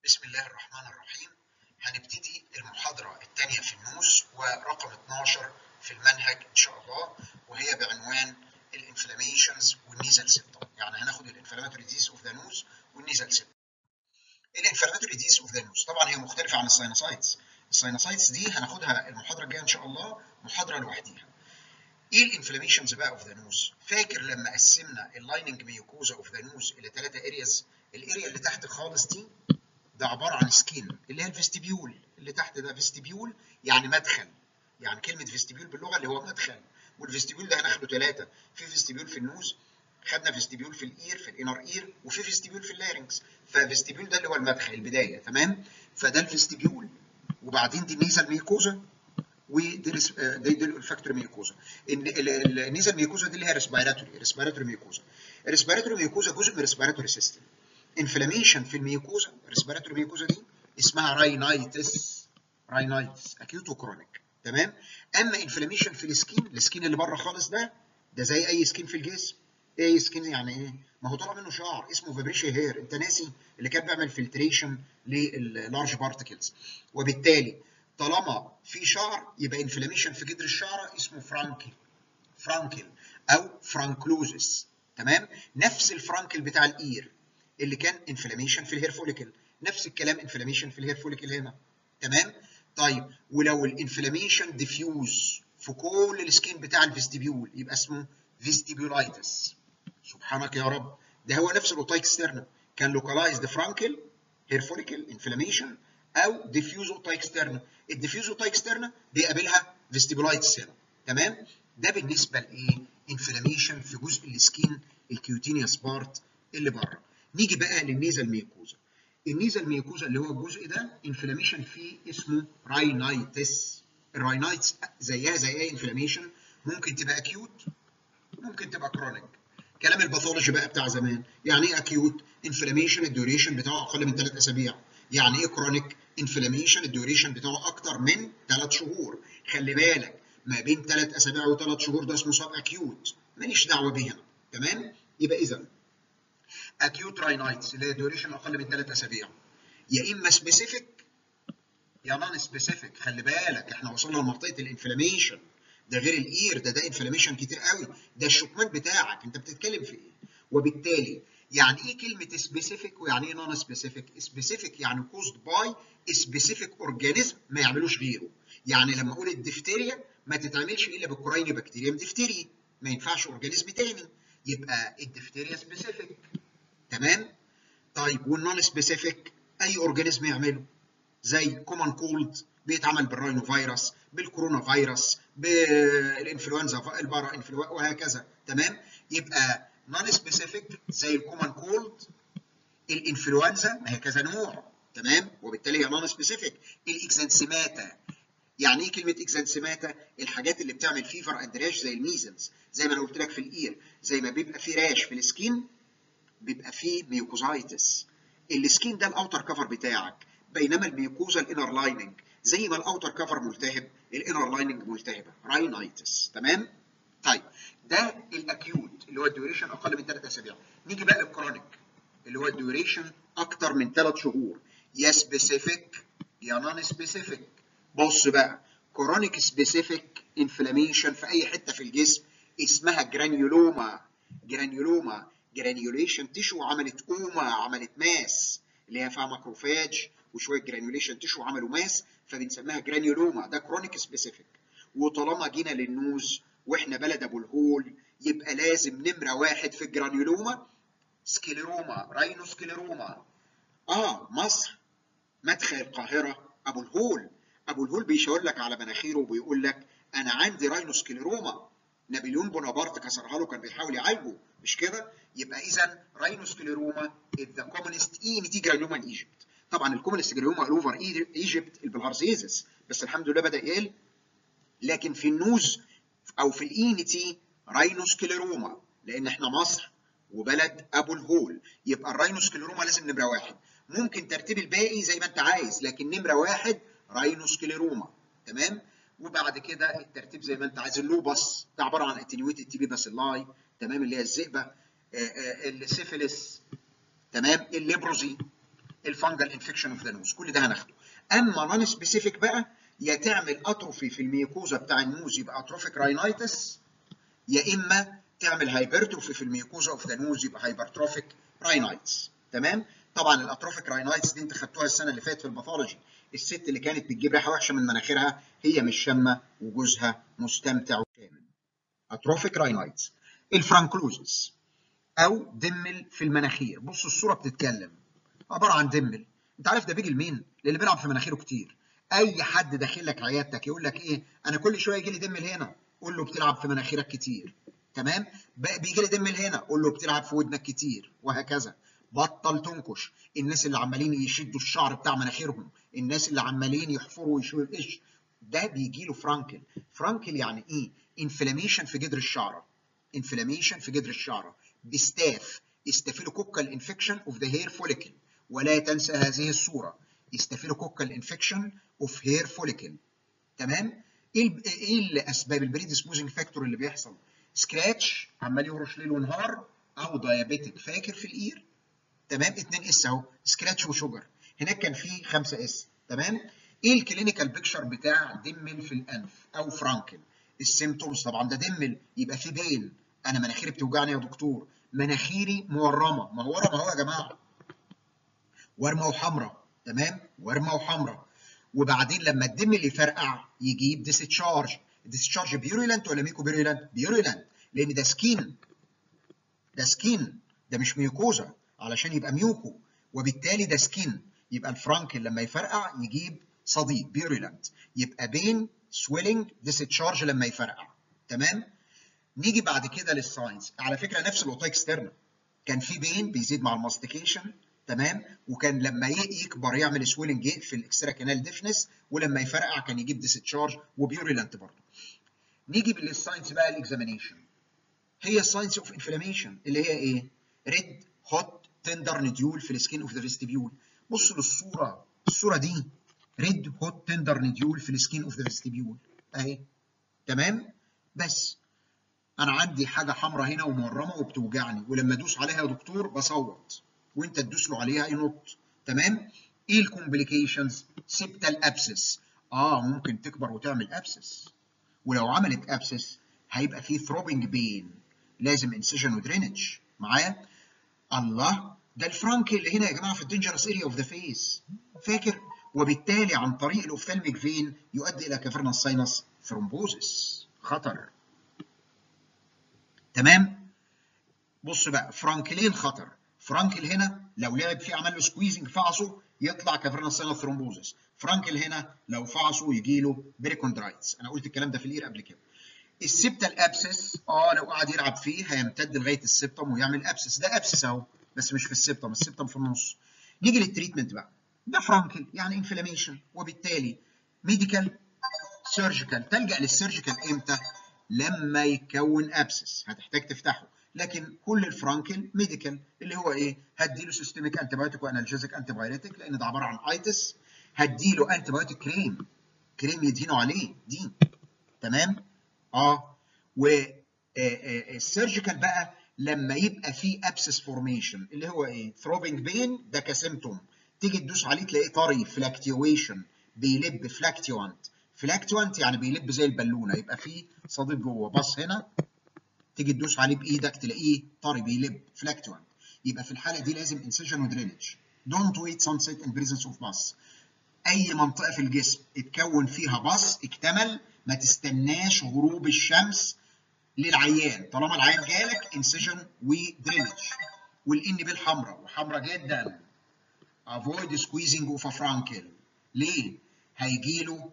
بسم الله الرحمن الرحيم هنبتدي المحاضرة الثانية في النوز ورقم 12 في المنهج إن شاء الله وهي بعنوان الانفلاميشنز والنيزل سيبتوم يعني هناخد الانفلاماتوري ديز اوف ذا نوز والنيزل سيبتوم الانفلاماتوري ديز اوف ذا نوز طبعا هي مختلفة عن الساينوسايتس الساينوسايتس دي هناخدها المحاضرة الجاية إن شاء الله محاضرة لوحديها ايه الانفلاميشنز بقى اوف ذا نوز؟ فاكر لما قسمنا اللايننج ميوكوزا اوف ذا نوز الى ثلاثه ارياز الاريا اللي تحت خالص دي ده عباره عن سكين اللي هي الفيستيبيول اللي تحت ده فيستيبيول يعني مدخل يعني كلمه فيستيبيول باللغه اللي هو مدخل والفيستيبيول ده هناخده ثلاثه في فيستيبيول في النوز خدنا فيستيبيول في الاير في الانر اير وفي فيستيبيول في اللارنكس ففيستيبيول ده اللي هو المدخل البدايه تمام فده الفيستيبيول وبعدين دي النيزل ميوكوزا ودي دي الفاكتور ميوكوزا النيزل ميوكوزا دي اللي هي ريسبيراتوري ريسبيراتوري ميوكوزا الريسبيراتوري ميوكوزا جزء من الريسبيراتوري سيستم انفلاميشن في الميوكوزا الريسبيراتوري ميوكوزا دي اسمها راينايتس راينايتس اكيوت وكرونيك تمام اما انفلاميشن في السكين السكين اللي بره خالص ده ده زي اي سكين في الجسم ايه سكين يعني ايه ما هو طلع منه شعر اسمه فابريشيا هير انت ناسي اللي كان بيعمل فلتريشن للارج بارتكلز وبالتالي طالما في شعر يبقى انفلاميشن في جدر الشعره اسمه فرانكل فرانكل او فرانكلوزس تمام نفس الفرانكل بتاع الاير اللي كان انفلاميشن في الهير فوليكل نفس الكلام انفلاميشن في الهير فوليكل هنا تمام طيب ولو الانفلاميشن ديفيوز في كل السكين بتاع الفيستيبيول يبقى اسمه فيستيبيولايتس سبحانك يا رب ده هو نفس الاوتايك ستيرنا كان لوكالايزد فرانكل هير فوليكل انفلاميشن او ديفيوز اوتايك ستيرنا الديفيوز اوتايك ستيرنا بيقابلها فيستيبولايتس هنا تمام ده بالنسبه لايه انفلاميشن في جزء السكين الكيوتينيوس بارت اللي بره نيجي بقى للنيزل ميوكوزا النيزل ميوكوزا اللي هو الجزء ده انفلاميشن فيه اسمه راينايتس الراينايتس زيها زي اي انفلاميشن ممكن تبقى اكيوت ممكن تبقى كرونيك كلام الباثولوجي بقى بتاع زمان يعني ايه اكيوت انفلاميشن الديوريشن بتاعه اقل من 3 اسابيع يعني ايه كرونيك انفلاميشن الديوريشن بتاعه اكتر من 3 شهور خلي بالك ما بين 3 اسابيع و3 شهور ده اسمه سب اكيوت ماليش دعوه بيه هنا تمام يبقى اذا اكيوت راينايتس اللي هي ديوريشن اقل من 3 اسابيع يا اما سبيسيفيك يا نون سبيسيفيك خلي بالك احنا وصلنا لمنطقه الانفلاميشن ده غير الاير ده ده انفلاميشن كتير قوي ده الشكمان بتاعك انت بتتكلم في ايه وبالتالي يعني ايه كلمه سبيسيفيك ويعني ايه نون سبيسيفيك سبيسيفيك يعني كوزد باي سبيسيفيك اورجانيزم ما يعملوش غيره يعني لما اقول الدفتيريا ما تتعملش الا بالكورايني بكتيريم دفتيري ما ينفعش اورجانيزم تاني يبقى الدفتيريا سبيسيفيك تمام طيب والنون سبيسيفيك اي اورجانيزم يعمله زي كومن كولد بيتعمل بالراينو فيروس بالكورونا فيروس بالانفلونزا البارا انفلونزا وهكذا تمام يبقى نون سبيسيفيك زي الكومن كولد الانفلونزا ما هي كذا نوع تمام وبالتالي هي نون سبيسيفيك الاكزانسيماتا يعني ايه كلمه اكزانسيماتا الحاجات اللي بتعمل فيفر اند راش زي الميزلز زي ما انا قلت لك في الاير زي ما بيبقى في راش في السكين بيبقى فيه ميوكوزايتس السكين ده الاوتر كفر بتاعك بينما الميوكوزا الانر لايننج زي ما الاوتر كفر ملتهب الانر لايننج ملتهبه راينايتس تمام طيب ده الاكيوت اللي هو الديوريشن اقل من 3 اسابيع نيجي بقى للكرونيك اللي هو الديوريشن اكتر من 3 شهور يا سبيسيفيك يا نون سبيسيفيك بص بقى كرونيك سبيسيفيك انفلاميشن في اي حته في الجسم اسمها جرانيولوما جرانيولوما جرانيوليشن تيشو عملت اوما عملت ماس اللي هي فيها ماكروفاج وشويه جرانيوليشن تيشو عملوا ماس فبنسميها جرانيولوما ده كرونيك سبيسيفيك وطالما جينا للنوز واحنا بلد ابو الهول يبقى لازم نمره واحد في الجرانيولوما سكليروما راينو سكليروما اه مصر مدخل القاهره ابو الهول ابو الهول بيشاور لك على مناخيره وبيقول لك انا عندي راينو سكليروما نابليون بونابرت كسرها له كان بيحاول يعالجه مش كده يبقى اذا راينوسكليروما ذا كومونست اينيتي جرانيوما ان ايجيبت طبعا الكومونست جرانيوما اوفر ايجيبت البلهارسيزس بس الحمد لله بدا يقل لكن في النوز او في الاينيتي راينوسكليروما لان احنا مصر وبلد ابو الهول يبقى الراينوسكليروما لازم نمره واحد ممكن ترتيب الباقي زي ما انت عايز لكن نمره واحد راينوسكليروما تمام وبعد كده الترتيب زي ما انت عايز اللوبس ده عباره عن اتنيويتد تي بي باسيلاي تمام اللي هي الذئبه السيفيلس تمام الليبروزي الفانجل انفكشن اوف ذا نوز كل ده هناخده اما نون سبيسيفيك بقى يا تعمل اتروفي في الميوكوزا بتاع النوز يبقى اتروفيك راينايتس يا اما تعمل هايبرتروفي في الميوكوزا اوف ذا نوز يبقى هايبرتروفيك راينايتس تمام طبعا الاتروفيك راينايتس دي انت خدتوها السنه اللي فاتت في الباثولوجي الست اللي كانت بتجيب ريحه وحشه من مناخيرها هي مش شامه وجوزها مستمتع وشامل اتروفيك راينايتس الفرانكلوزس او دمل في المناخير بص الصوره بتتكلم عباره عن دمل انت عارف ده بيجي لمين للي بيلعب في مناخيره كتير اي حد داخل لك عيادتك يقول لك ايه انا كل شويه يجي لي دمل هنا قول له بتلعب في مناخيرك كتير تمام بيجي لي دمل هنا قول له بتلعب في ودنك كتير وهكذا بطل تنكش الناس اللي عمالين يشدوا الشعر بتاع مناخيرهم الناس اللي عمالين يحفروا ويشيلوا القش ده بيجي له فرانكل فرانكل يعني ايه انفلاميشن في جدر الشعره انفلاميشن في جدر الشعره بستاف استافيلوكوكال انفكشن اوف ذا هير فوليكل ولا تنسى هذه الصوره استافيلوكوكال انفكشن اوف هير فوليكل تمام ايه ايه الاسباب البريدسبوزنج فاكتور اللي بيحصل سكراتش عمال يهرش ليل ونهار او دايابيتك فاكر في الاير تمام 2 اس اهو سكراتش وشوجر هناك كان في 5 اس تمام ايه الكلينيكال بيكتشر بتاع دمل في الانف او فرانكل السيمتومز طبعا ده دمل يبقى في بين انا مناخيري بتوجعني يا دكتور مناخيري مورمه ما هو ورمه اهو يا جماعه ورمه وحمراء تمام ورمه وحمراء وبعدين لما الدمل يفرقع يجيب ديستشارج ديستشارج بيوريلانت ولا ميكو بيوريلانت بيوريلانت لان ده سكين ده سكين ده مش ميوكوزا علشان يبقى ميوكو وبالتالي ده سكين يبقى الفرانكل لما يفرقع يجيب صديد بيوريلانت يبقى بين سويلنج ديستشارج لما يفرقع تمام نيجي بعد كده للساينس على فكره نفس الاوتو اكسترنال كان في بين بيزيد مع الماستيكيشن تمام وكان لما يكبر يعمل سويلنج في الاكسترا كانال ديفنس ولما يفرقع كان يجيب ديستشارج وبيوريلانت برضه نيجي للساينس بقى الاكزامينيشن هي الساينس اوف انفلاميشن اللي هي ايه ريد هوت تندر نديول في السكين اوف ذا فيستيبيول بصوا للصوره الصوره دي ريد هوت تندر نديول في السكين اوف ذا فيستيبيول اهي تمام بس انا عندي حاجه حمراء هنا ومورمه وبتوجعني ولما ادوس عليها يا دكتور بصوت وانت تدوس له عليها ينط تمام ايه الكومبليكيشنز سيبتال ابسس اه ممكن تكبر وتعمل ابسس ولو عملت ابسس هيبقى فيه ثروبنج بين لازم انسيجن ودرينج معايا الله ده الفرانكل اللي هنا يا جماعه في الدينجرس اريا اوف ذا فيس فاكر وبالتالي عن طريق الاوفثالميك فين يؤدي الى كافرنس ساينس ثرومبوزس خطر تمام بص بقى فرانكلين خطر فرانكل هنا لو لعب فيه عمل له سكويزنج فعصه يطلع كافرنس ساينس ثرومبوزس فرانكل هنا لو فعصه يجي له بريكوندرايتس انا قلت الكلام ده في الاير قبل كده السبتال ابسس اه لو قعد يلعب فيه هيمتد لغايه السبتم ويعمل ابسس ده ابسس اهو بس مش في السبتم السبتم في النص نيجي للتريتمنت بقى ده فرانكل يعني انفلاميشن وبالتالي ميديكال سيرجيكال تلجا للسيرجيكال امتى لما يكون ابسس هتحتاج تفتحه لكن كل الفرانكل ميديكال اللي هو ايه هديله سيستميك انتي بايوتيك وانالجيزيك انتي بايوتيك لان ده عباره عن ايتس هديله انتي بايوتيك كريم كريم يدهنوا عليه دي تمام اه والسيرجيكال بقى لما يبقى فيه ابسس فورميشن اللي هو ايه ثروبنج بين ده كسيمتوم تيجي تدوس عليه تلاقيه طري فلاكتيويشن بيلب فلاكتيوانت فلاكتيوانت يعني بيلب زي البالونه يبقى فيه صديد جوه بص هنا تيجي تدوس عليه بايدك تلاقيه طري بيلب فلاكتوانت يبقى في الحاله دي لازم انسيجن ودرينج دونت ويت سانسيت ان بريزنس اوف باس اي منطقه في الجسم اتكون فيها باص اكتمل ما تستناش غروب الشمس للعيان طالما العيان جالك انسيجن ودرينج والان بي الحمراء وحمراء جدا افويد سكويزنج اوف فرانكل ليه؟ هيجي له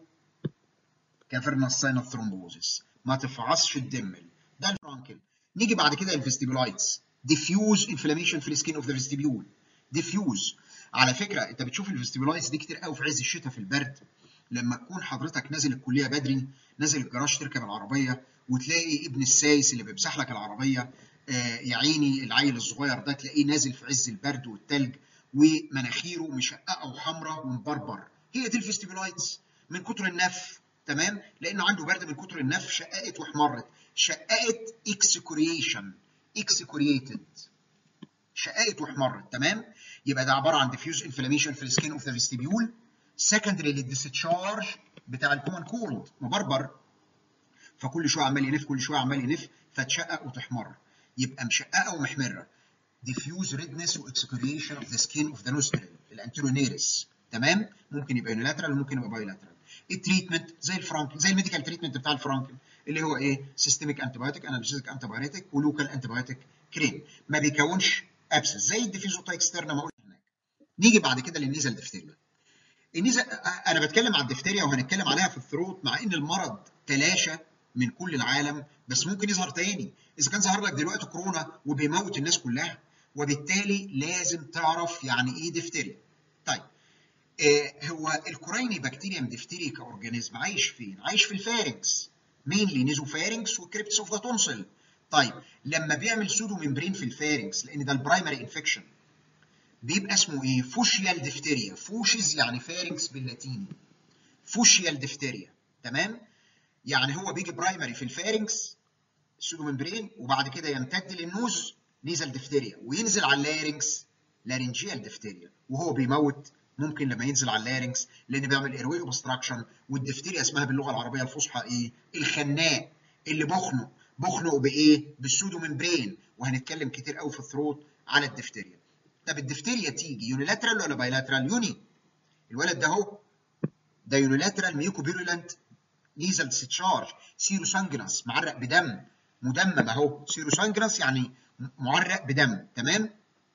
كافرنس ساينس ثرومبوزس ما تفعصش الدمل ده الفرانكل نيجي بعد كده الفيستيبولايتس ديفيوز انفلاميشن في السكين اوف ذا فيستيبيول ديفيوز على فكره انت بتشوف الفيستيبولايتس دي كتير قوي في عز الشتاء في البرد لما تكون حضرتك نازل الكليه بدري نازل الجراج تركب العربيه وتلاقي ابن السايس اللي بيمسح لك العربيه آه يا عيني العيل الصغير ده تلاقيه نازل في عز البرد والتلج ومناخيره مشققه وحمراء ومبربر هي دي الفيستيبولايتس من كتر النف تمام لانه عنده برد من كتر النف شققت واحمرت شققت اكسكوريشن اكسكوريتد شققت واحمرت تمام يبقى ده عباره عن ديفيوز انفلاميشن في السكين اوف ذا فيستيبيول سكندري للديسشارج بتاع الكومن كولد مبربر فكل شويه عمال ينف كل شويه عمال ينف فتشقق وتحمر يبقى مشققه ومحمره diffuse redness واكسكريشن اوف ذا سكين اوف ذا نوستريل الانترونيرس تمام ممكن يبقى يونيلاترال وممكن يبقى بايلاترال التريتمنت زي الفرانكل زي الميديكال تريتمنت بتاع الفرانكل اللي هو ايه سيستميك انتبايوتيك انالجيزيك انتبايوتيك ولوكال انتبايوتيك كريم ما بيكونش ابسس زي الديفيزوتا اكسترنا ما قلنا هناك نيجي بعد كده للنيزل ديفتيريا النيزل انا بتكلم على الدفتيريا وهنتكلم عليها في الثروت مع ان المرض تلاشى من كل العالم بس ممكن يظهر تاني اذا كان ظهر لك دلوقتي كورونا وبيموت الناس كلها وبالتالي لازم تعرف يعني ايه دفتيريا طيب آه هو الكوريني بكتيريا دفتيريا كاورجانيزم عايش فين عايش في الفارنكس مينلي نيزوفارنكس وكريبتس اوف ذا تونسل طيب لما بيعمل سودو ممبرين في الفارنكس لان ده البرايمري انفكشن بيبقى اسمه ايه فوشيال دفتيريا فوشز يعني فارنكس باللاتيني فوشيال دفتيريا تمام يعني هو بيجي برايمري في الفارنكس سودو ممبرين وبعد كده يمتد للنوز نيزل دفتيريا وينزل على اللارنكس لارنجيال دفتيريا وهو بيموت ممكن لما ينزل على اللارنكس لان بيعمل ايروي اوبستراكشن والدفتيريا اسمها باللغه العربيه الفصحى ايه؟ الخناق اللي بخنق بخنق بايه؟ بالسودو ممبرين وهنتكلم كتير قوي في الثروت على الدفتيريا. طب الدفتيريا تيجي يونيلاترال ولا بايلاترال؟ يوني الولد ده اهو ده يونيلاترال ميوكو بيرولانت نيزل ديسشارج سيرو سانجنس معرق بدم مدمم اهو سيرو سانجنس يعني معرق بدم تمام؟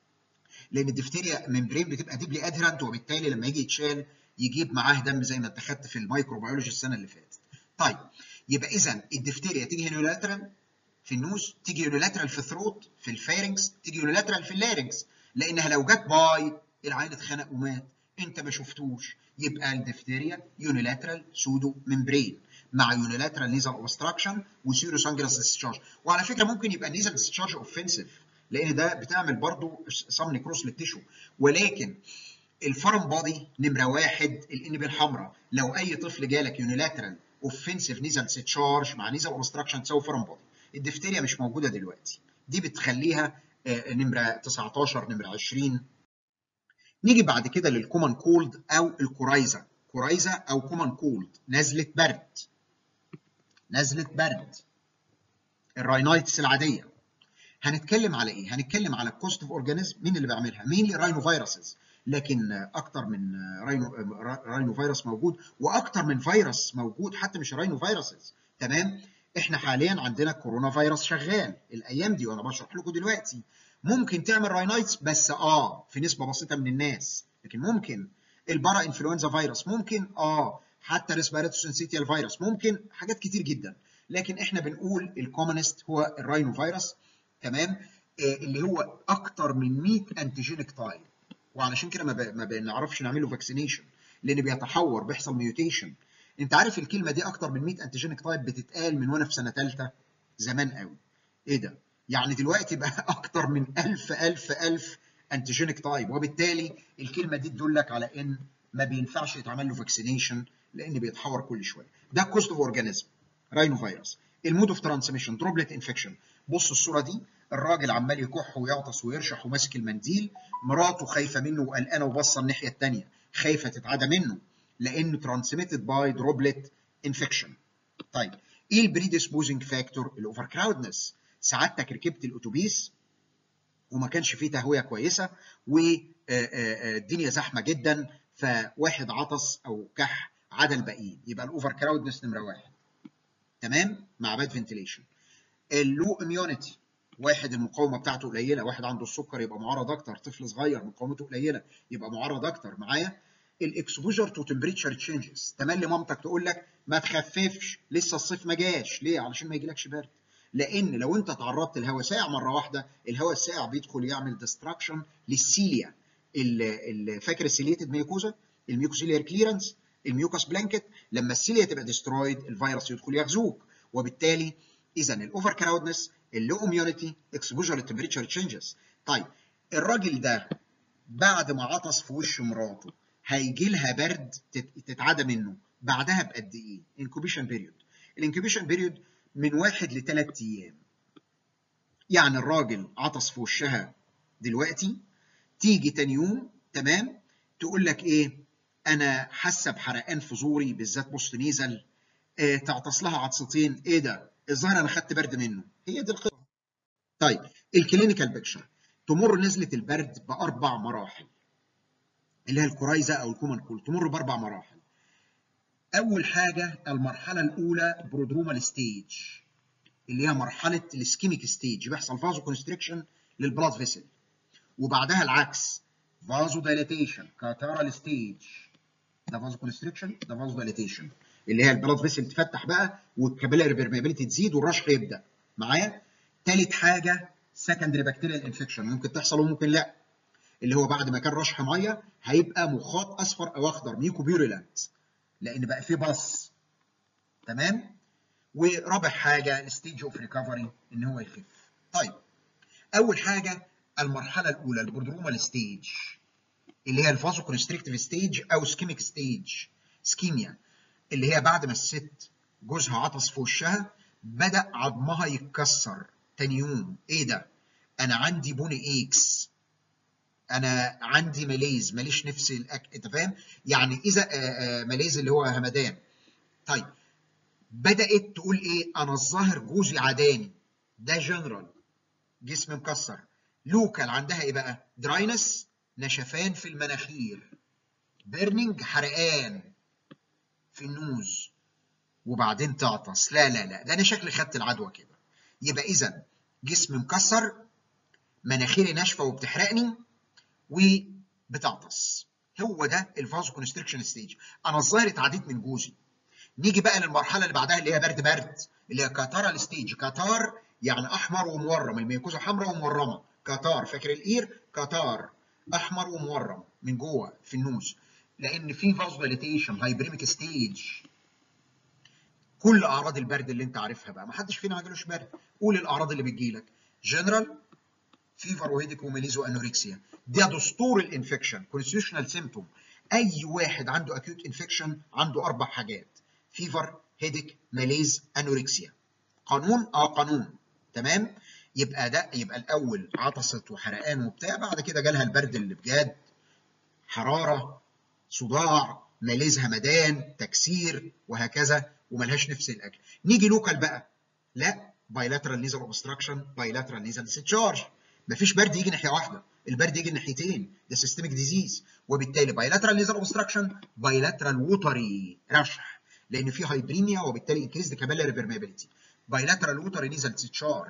لان الدفتيريا ممبرين بتبقى ديبلي ادهرنت وبالتالي لما يجي يتشال يجيب معاه دم زي ما انت خدت في الميكروبيولوجي السنه اللي فاتت. طيب يبقى اذا الدفتيريا تيجي يونيلاترال في النوز تيجي يونيلاترال في الثروت في الفارنكس تيجي يونيلاترال في اللارنكس لانها لو جت باي العين اتخنق ومات انت ما شفتوش يبقى الدفتيريا يونيلاترال سودو ممبرين مع يونيلاترال نيزل اوبستراكشن وسيرو سانجرس ديسشارج وعلى فكره ممكن يبقى نيزل ديسشارج اوفنسيف لان ده بتعمل برضو سمن كروس للتيشو ولكن الفرم بادي نمره واحد الانبي الحمراء لو اي طفل جالك يونيلاترال اوفنسيف نيزل ديسشارج مع نيزل اوبستراكشن تساوي فرم بادي الدفتيريا مش موجوده دلوقتي دي بتخليها نمره 19 نمره 20 نيجي بعد كده للكومن كولد او الكورايزا كورايزا او كومن كولد نزله برد نزله برد الراينايتس العاديه هنتكلم على ايه هنتكلم على الكوستيف اورجانيزم مين اللي بيعملها مين اللي راينو فيروسز لكن اكتر من راينو راينو فيروس موجود واكتر من فيروس موجود حتى مش راينو فيروسز تمام احنا حاليا عندنا كورونا فيروس شغال الايام دي وانا بشرح لكم دلوقتي ممكن تعمل راينايتس بس اه في نسبه بسيطه من الناس لكن ممكن البارا انفلونزا فيروس ممكن اه حتى ريسبيراتو سنسيتيال فيروس ممكن حاجات كتير جدا لكن احنا بنقول الكومنست هو الراينو فيروس تمام آه اللي هو اكتر من 100 انتيجينيك تايب وعلشان كده ما, ما بنعرفش نعمله فاكسينيشن لان بيتحور بيحصل ميوتيشن انت عارف الكلمه دي اكتر من 100 انتيجينيك تايب بتتقال من وانا في سنه ثالثه زمان قوي ايه ده يعني دلوقتي بقى اكتر من 1000 1000 1000 انتيجينيك تايب وبالتالي الكلمه دي تدلك على ان ما بينفعش يتعمل له فاكسينيشن لان بيتحور كل شويه ده كوست اوف اورجانيزم راينو فيروس المود اوف ترانسميشن دروبلت انفكشن بص الصوره دي الراجل عمال يكح ويعطس ويرشح وماسك المنديل مراته خايفه منه وقلقانه وباصه الناحيه الثانيه خايفه تتعدى منه لانه ترانسميتد باي دروبلت انفكشن طيب ايه البريديسبوزنج فاكتور الاوفر كراودنس سعادتك ركبت الاتوبيس وما كانش فيه تهويه كويسه والدنيا زحمه جدا فواحد عطس او كح عدا الباقيين يبقى الاوفر كراودنس نمره واحد تمام مع باد فنتيليشن اللو اميونيتي واحد المقاومه بتاعته قليله واحد عنده السكر يبقى معرض اكتر طفل صغير مقاومته قليله يبقى معرض اكتر معايا الاكسبوجر تو تمبريتشر تشينجز تملي مامتك تقول لك ما تخففش لسه الصيف ما جاش ليه علشان ما يجيلكش برد لان لو انت تعرضت لهواء ساقع مره واحده الهواء الساقع بيدخل يعمل ديستراكشن للسيليا فاكر السيليتد ميوكوزا الميوكوسيليار كليرنس الميوكاس بلانكت لما السيليا تبقى ديسترويد الفيروس يدخل يغزوك وبالتالي اذا الاوفر كراودنس اللو اميونيتي اكسبوجر للتمبريتشر تشينجز طيب الراجل ده بعد ما عطس في وش مراته هيجي لها برد تتعدى منه بعدها بقد ايه؟ انكوبيشن بيريود الانكوبيشن بيريود من واحد لثلاث ايام يعني الراجل عطس في وشها دلوقتي تيجي تاني يوم تمام تقول لك ايه انا حاسه بحرقان في زوري بالذات بوست نيزل إيه تعطس لها عطستين ايه ده الظاهر انا خدت برد منه هي دي القصه طيب الكلينيكال بيكشر تمر نزله البرد باربع مراحل اللي هي الكورايزا او الكومن كول تمر باربع مراحل اول حاجه المرحله الاولى برودرومال ستيج اللي هي مرحله الاسكيميك ستيج بيحصل فازو كونستريكشن للبلاد فيسل وبعدها العكس فازو دايليتيشن كاتارال ستيج ده فازو كونستريكشن ده فازو دايليتيشن اللي هي البلاد فيسل تفتح بقى والكابيلاري بيرميابيلتي تزيد والرشح يبدا معايا ثالث حاجه سكندري بكتيريال انفكشن ممكن تحصل وممكن لا اللي هو بعد ما كان رشح ميه هيبقى مخاط اصفر او اخضر ميكو بيوريلانت لان بقى فيه بص تمام ورابع حاجه ستيج اوف ريكفري ان هو يخف طيب اول حاجه المرحله الاولى البرودرومال ستيج اللي هي الفازو كونستريكتيف ستيج او سكيميك ستيج سكيميا اللي هي بعد ما الست جوزها عطس في وشها بدا عظمها يتكسر تاني يوم ايه ده انا عندي بوني ايكس انا عندي ماليز ماليش نفس الاكل انت فاهم يعني اذا ماليز اللي هو همدان طيب بدات تقول ايه انا الظاهر جوزي عداني ده جنرال جسم مكسر لوكال عندها ايه بقى دراينس نشفان في المناخير بيرنينج حرقان في النوز وبعدين تعطس لا لا لا ده انا شكلي خدت العدوى كده يبقى اذا جسم مكسر مناخيري ناشفه وبتحرقني وبتعطس هو ده الفازو كونستريكشن ستيج انا الظاهر اتعديت من جوزي نيجي بقى للمرحله اللي بعدها اللي هي برد برد اللي هي كاتارال ستيج كاتار يعني احمر ومورم الميكوزا حمراء ومورمه كاتار فاكر الاير كاتار احمر ومورم من جوه في النوز لان في فازو ديليتيشن هايبريميك ستيج كل اعراض البرد اللي انت عارفها بقى ما حدش فينا ما جالوش برد قول الاعراض اللي بتجيلك جنرال فيفر وهيدك وميليز وانوركسيا ده دستور الانفكشن كونستيوشنال سيمتوم اي واحد عنده اكيوت انفكشن عنده اربع حاجات فيفر هيدك ماليز انوركسيا قانون اه قانون تمام يبقى ده يبقى الاول عطست وحرقان وبتاع بعد كده جالها البرد اللي بجد حراره صداع ماليز همدان تكسير وهكذا وملهاش نفس الاكل نيجي لوكال بقى لا بايلاترال نيزل اوبستراكشن بايلاترال نيزل ديسشارج مفيش برد يجي ناحيه واحده البرد يجي ناحيتين ده سيستميك ديزيز وبالتالي بايلاترال نيزل اوبستراكشن بايلاترال ووتري رشح لان في هايبريميا وبالتالي انكريز كابيلاري بيرميابيلتي بايلاترال ووتري نيزل ديسشارج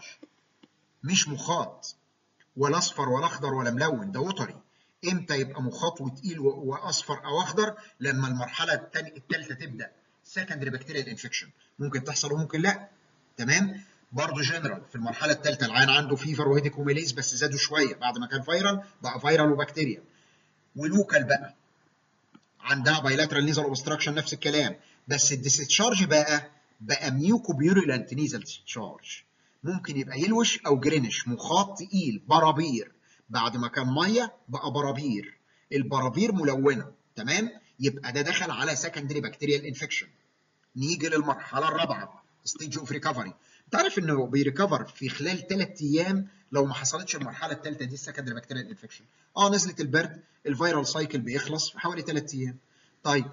مش مخاط ولا اصفر ولا اخضر ولا ملون ده وتري امتى يبقى مخاط وتقيل واصفر او اخضر لما المرحله الثانيه الثالثه تبدا سكندري بكتيريال انفكشن ممكن تحصل وممكن لا تمام برضه جنرال في المرحله الثالثه العيان عنده فيفر وهيديك وميليز بس زادوا شويه بعد ما كان فيرال بقى فيرال وبكتيريا ولوكال بقى عندها بايلاترال نيزل اوبستراكشن نفس الكلام بس الديستشارج بقى بقى ميوكو بيوريلانت نيزل ديستشارج ممكن يبقى يلوش او جرينش مخاط تقيل برابير بعد ما كان ميه بقى برابير البرابير ملونه تمام يبقى ده دخل على سكندري بكتيريال انفكشن نيجي للمرحله الرابعه ستيج اوف ريكفري انت عارف انه بيريكفر في خلال ثلاث ايام لو ما حصلتش المرحله الثالثه دي السكندري بكتيريال انفكشن اه نزلت البرد الفيرال سايكل بيخلص في حوالي ثلاث ايام طيب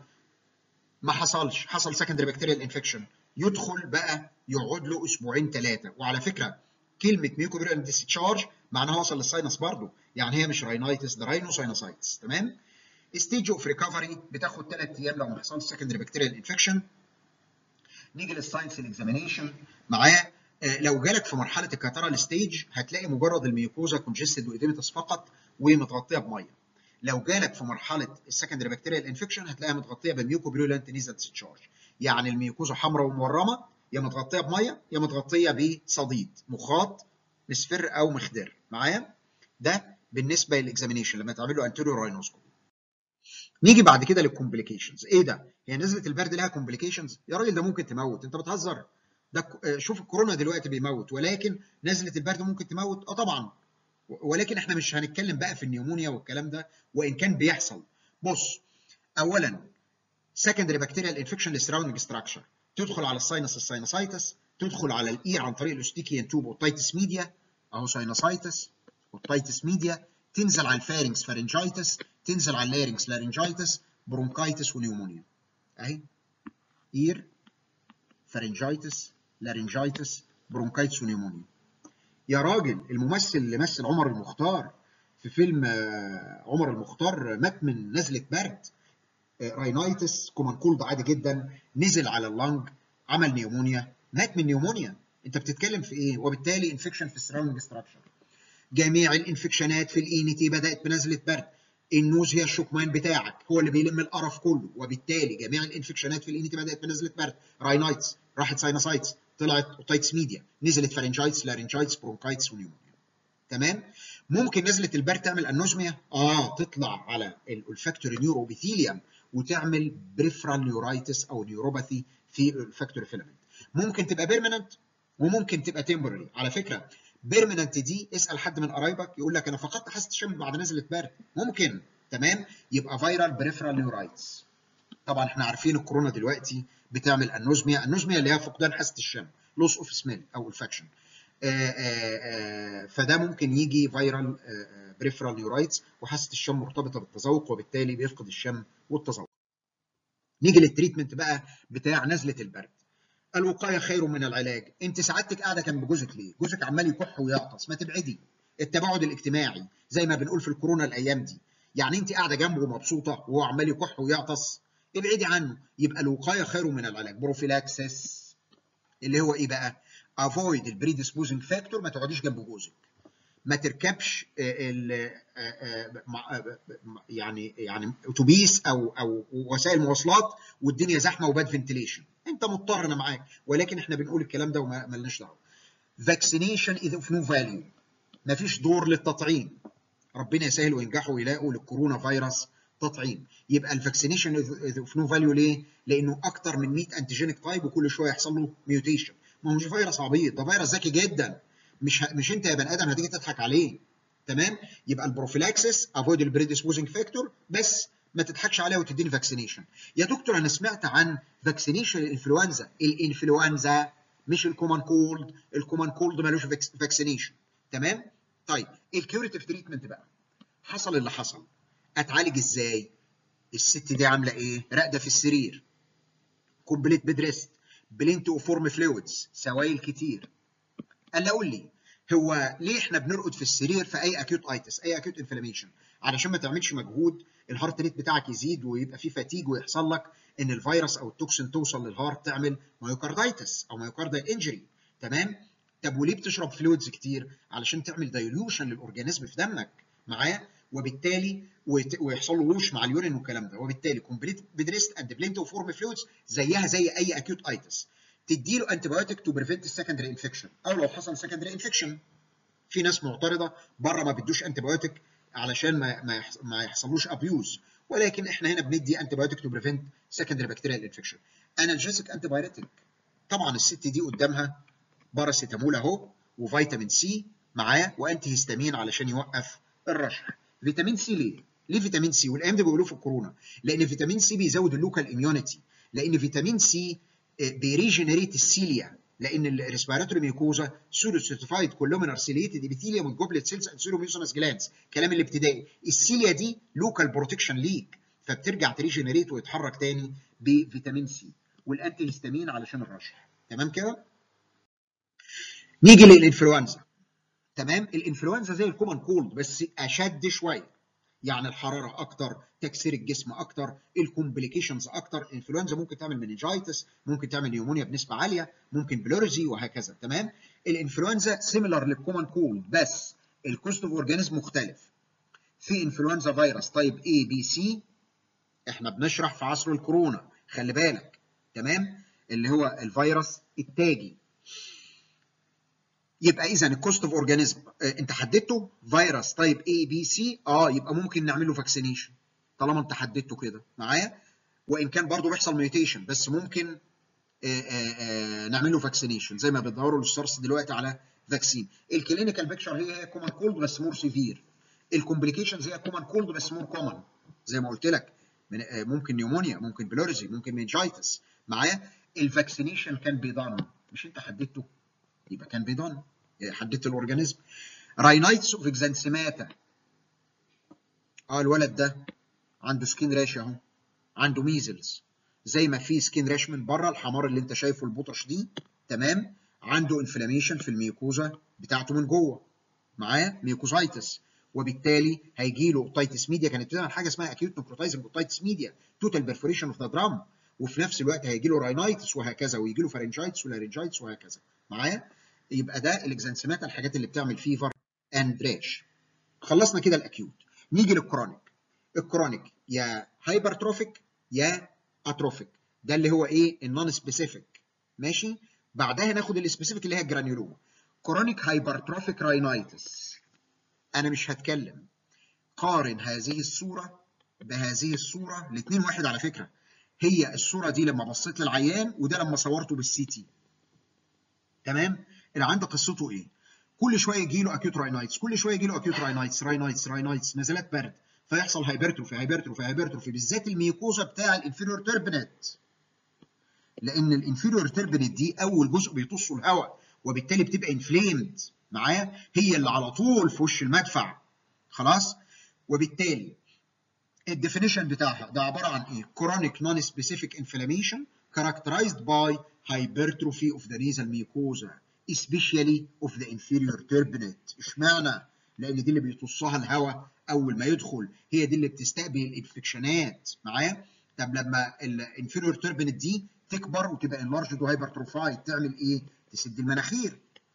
ما حصلش حصل سكندري بكتيريال انفكشن يدخل بقى يقعد له اسبوعين ثلاثه وعلى فكره كلمه ميوكوبيرال ديسشارج معناها وصل للساينس برضه يعني هي مش راينايتس ده راينو ساينوسايتس تمام ستيج اوف ريكفري بتاخد ثلاث ايام لو ما حصلش سكندري بكتيريال انفكشن نيجي للساينس الاكزامينيشن معاه لو جالك في مرحله الكاترال ستيج هتلاقي مجرد الميوكوزا كونجستد واديمتس فقط ومتغطيه بميه لو جالك في مرحله السكندري بكتيريال انفكشن هتلاقيها متغطيه بميوكوبريولانت نيزل ديسشارج يعني الميوكوزا حمراء ومورمه يا متغطيه بميه يا متغطيه بصديد مخاط مصفر او مخدر معايا ده بالنسبه للاكزامينيشن لما تعمل له انتيريور راينوسكوبي نيجي بعد كده للكومبليكيشنز ايه ده هي نزله البرد لها كومبليكيشنز يا راجل ده ممكن تموت انت بتهزر ده شوف الكورونا دلوقتي بيموت ولكن نزله البرد ممكن تموت اه طبعا ولكن احنا مش هنتكلم بقى في النيومونيا والكلام ده وان كان بيحصل بص اولا سكندري بكتيريال انفكشن للسراوندنج ستراكشر تدخل على الساينس الساينوسايتس تدخل على الاي عن طريق الاستيكيان توب اوتايتس ميديا اهو ساينوسايتس اوتايتس ميديا تنزل على الفارنكس فارنجايتس تنزل على اللارنكس لارنجايتس برونكايتس ونيومونيا اهي اير فارنجايتس لارنجايتس برونكايتس ونيومونيا يا راجل الممثل اللي مثل عمر المختار في فيلم عمر المختار مات من نزله برد راينايتس كومان كولد عادي جدا نزل على اللنج عمل نيومونيا مات من نيومونيا انت بتتكلم في ايه وبالتالي انفكشن في السراوندنج ستراكشر جميع الانفكشنات في الاينتي بدات بنزله برد النوز هي الشكمان بتاعك هو اللي بيلم القرف كله وبالتالي جميع الانفكشنات في الاينتي بدات بنزله برد راينايتس راحت ساينوسايتس طلعت اوتايتس ميديا نزلت فارنجايتس لارنجايتس برونكايتس ونيومونيا تمام ممكن نزله البرد تعمل انوزميا اه تطلع على الفاكتوري نيوروبيثيليوم وتعمل بريفرال نيورايتس او نيوروباثي في الفاكتوري فيلامنت ممكن تبقى بيرمننت وممكن تبقى تمبرري على فكره بيرمننت دي اسال حد من قرايبك يقول لك انا فقدت حاسه الشم بعد نزله برد ممكن تمام يبقى فيرال بريفرال نيورايتس طبعا احنا عارفين الكورونا دلوقتي بتعمل انوزميا انوزميا اللي هي فقدان حاسه الشم لوس اوف سميل او الفاكشن فده ممكن يجي فيرال بريفرال نيورايتس وحاسه الشم مرتبطه بالتذوق وبالتالي بيفقد الشم والتذوق نيجي للتريتمنت بقى بتاع نزله البرد الوقايه خير من العلاج انت سعادتك قاعده جنب جوزك ليه جوزك عمال يكح ويعطس ما تبعدي التباعد الاجتماعي زي ما بنقول في الكورونا الايام دي يعني انت قاعده جنبه مبسوطه وهو عمال يكح ويعطس ابعدي عنه يبقى الوقايه خير من العلاج بروفيلاكسس اللي هو ايه بقى افويد البريديسبوزنج فاكتور ما تقعديش جنب جوزك ما تركبش ال يعني يعني اتوبيس او او وسائل مواصلات والدنيا زحمه وباد فنتليشن انت مضطر انا معاك ولكن احنا بنقول الكلام ده وما لناش دعوه فاكسينيشن اذا اوف نو فاليو مفيش دور للتطعيم ربنا يسهل وينجحوا ويلاقوا للكورونا فيروس تطعيم يبقى الفاكسينيشن اوف نو فاليو ليه؟ لانه اكتر من 100 انتيجينيك تايب وكل شويه يحصل له ميوتيشن ما هو مش فيروس عبيط ده فيروس ذكي جدا مش ه... مش انت يا بني ادم هتيجي تضحك عليه تمام يبقى البروفيلاكسس افويد البريديسبوزنج فاكتور بس ما تضحكش عليها وتديني فاكسينيشن يا دكتور انا سمعت عن فاكسينيشن الانفلونزا الانفلونزا مش الكومان كولد الكومان كولد مالوش فاكسينيشن تمام طيب الكيوريتيف تريتمنت بقى حصل اللي حصل اتعالج ازاي الست دي عامله ايه راقده في السرير كومبليت بيد ريست بلينت اوفورم فلويدز سوائل كتير قال لي قول لي هو ليه احنا بنرقد في السرير في اي اكيوت ايتس اي اكيوت انفلاميشن علشان ما تعملش مجهود الهارت ريت بتاعك يزيد ويبقى في فاتيج ويحصل لك ان الفيروس او التوكسين توصل للهارت تعمل مايوكاردايتس او مايوكاردال انجري تمام طب وليه بتشرب فلويدز كتير علشان تعمل دايلوشن للاورجانيزم في دمك معايا وبالتالي ويحصل له ووش مع اليورين والكلام ده وبالتالي كومبليت بدريست اند بلينتو فورم فلويدز زيها زي اي اكيوت ايتس تدي له انتي بايوتيك تو بريفنت السكندري انفكشن او لو حصل سكندري انفكشن في ناس معترضه بره ما بيدوش انتي بايوتيك علشان ما ما, ما يحصلوش ابيوز ولكن احنا هنا بندي انتي بايوتيك تو بريفنت سكندري بكتيريال انفكشن انالجيسيك انتي بايوتيك طبعا الست دي قدامها باراسيتامول اهو وفيتامين سي معاه وانتي هيستامين علشان يوقف الرشح فيتامين سي ليه؟ ليه فيتامين سي؟ والايام دي بيقولوه في الكورونا لان فيتامين سي بيزود اللوكال اميونيتي لان فيتامين سي بيريجنريت السيليا لان الريسبيراتوري ميوكوزا سودو سيرتيفايد كولومينر سيليتد ابيثيليوم والجوبلت سيلز اند سيرو ميوسونس جلانس كلام الابتدائي السيليا دي لوكال بروتكشن ليك فبترجع تريجنريت ويتحرك تاني بفيتامين سي والانتي هيستامين علشان الرشح تمام كده؟ نيجي للانفلونزا تمام الانفلونزا زي الكومن كولد بس اشد شويه يعني الحراره اكتر تكسير الجسم اكتر الكومبليكيشنز اكتر الانفلونزا ممكن تعمل مننجايتس ممكن تعمل نيومونيا بنسبه عاليه ممكن بلورجي وهكذا تمام الانفلونزا سيميلر للكومن كولد بس الكوست اوف اورجانيزم مختلف في انفلونزا فيروس طيب اي بي سي احنا بنشرح في عصر الكورونا خلي بالك تمام اللي هو الفيروس التاجي يبقى اذا الكوست اوف اورجانيزم انت حددته فيروس طيب اي بي سي اه يبقى ممكن نعمل له فاكسينيشن طالما انت حددته كده معايا وان كان برضه بيحصل ميوتيشن بس ممكن آآ آآ نعمل له فاكسينيشن زي ما بيدوروا للسارس دلوقتي على فاكسين الكلينيكال بيكشر هي هي كومان كولد بس مور سيفير الكومبليكيشنز هي كومان كولد بس مور كومن زي ما قلت لك ممكن نيومونيا ممكن بلوريزي ممكن مينجايتس معايا الفاكسينيشن كان بيضان مش انت حددته يبقى كان بيضان حددت الاورجانيزم راينايتس اوف اكزانسيماتا اه الولد ده عنده سكين راش اهو عنده ميزلز زي ما في سكين راش من بره الحمار اللي انت شايفه البطش دي تمام عنده انفلاميشن في الميوكوزا بتاعته من جوه معاه ميوكوزايتس وبالتالي هيجي له اوتايتس ميديا كانت بتعمل حاجه اسمها اكيوت نكروتايزنج اوتايتس ميديا توتال بيرفوريشن اوف ذا درام وفي نفس الوقت هيجي له راينايتس وهكذا ويجي له فارنجايتس ولارنجايتس وهكذا معايا يبقى ده الاكزانسيمات الحاجات اللي بتعمل فيفر اند راش خلصنا كده الاكيوت نيجي للكرونيك الكرونيك يا هايبرتروفيك يا اتروفيك ده اللي هو ايه النون سبيسيفيك ماشي بعدها ناخد السبيسيفيك اللي هي الجرانيولوما كرونيك هايبرتروفيك راينايتس انا مش هتكلم قارن هذه الصوره بهذه الصوره الاثنين واحد على فكره هي الصوره دي لما بصيت للعيان وده لما صورته بالسي تي تمام اللي عنده قصته ايه كل شويه يجي له اكيوت راينايتس كل شويه يجي له اكيوت راينايتس راينايتس راينايتس نزلات برد فيحصل هايبرتروفي هايبرتروفي هايبرتروفي بالذات الميوكوزا بتاع الانفيريور تربنت لان الانفيريور تربنت دي اول جزء بيطصه الهواء وبالتالي بتبقى انفليمد معايا هي اللي على طول في وش المدفع خلاص وبالتالي الديفينيشن بتاعها ده عباره عن ايه chronic non-specific inflammation characterized by hypertrophy of the nasal mucosa especially of the inferior turbinate اشمعنى لان دي اللي بيطصها الهواء اول ما يدخل هي دي اللي بتستقبل الانفكشنات معايا طب لما الانفيريور توربينت دي تكبر وتبقى انلارجد وهايبرتروفايد تعمل ايه؟ تسد المناخير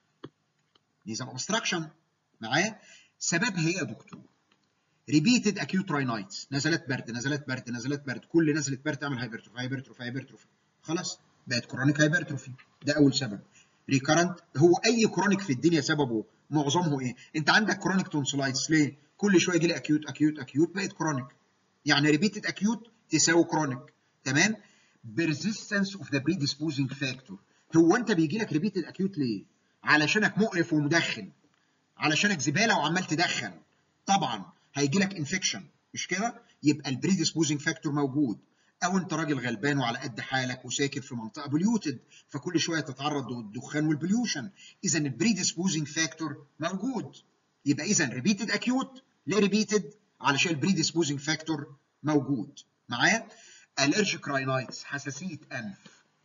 نيزل اوبستراكشن معايا سببها ايه يا دكتور؟ ريبيتد اكيوت راينايتس نزلات برد نزلات برد نزلات برد كل نزله برد تعمل هايبرتروفي هايبرتروفي هايبرتروفي خلاص بقت كرونيك هايبرتروفي ده اول سبب ريكارنت هو اي كرونيك في الدنيا سببه معظمه ايه؟ انت عندك كرونيك تونسلايتس ليه؟ كل شويه يجي لي اكيوت اكيوت اكيوت بقت كرونيك يعني ريبيتد اكيوت تساوي كرونيك تمام؟ persistence of the predisposing factor هو انت بيجي لك ريبيتد اكيوت ليه؟ علشانك مقرف ومدخن علشانك زباله وعمال تدخن طبعا هيجي لك انفكشن مش كده؟ يبقى البريديسبوزنج فاكتور موجود او انت راجل غلبان وعلى قد حالك وساكن في منطقه بوليوتد فكل شويه تتعرض للدخان والبوليوشن اذا البريديسبوزنج فاكتور موجود يبقى اذا ريبيتد اكيوت ليه ريبيتد علشان البريديسبوزنج فاكتور موجود معايا الرجيك راينايتس حساسيه انف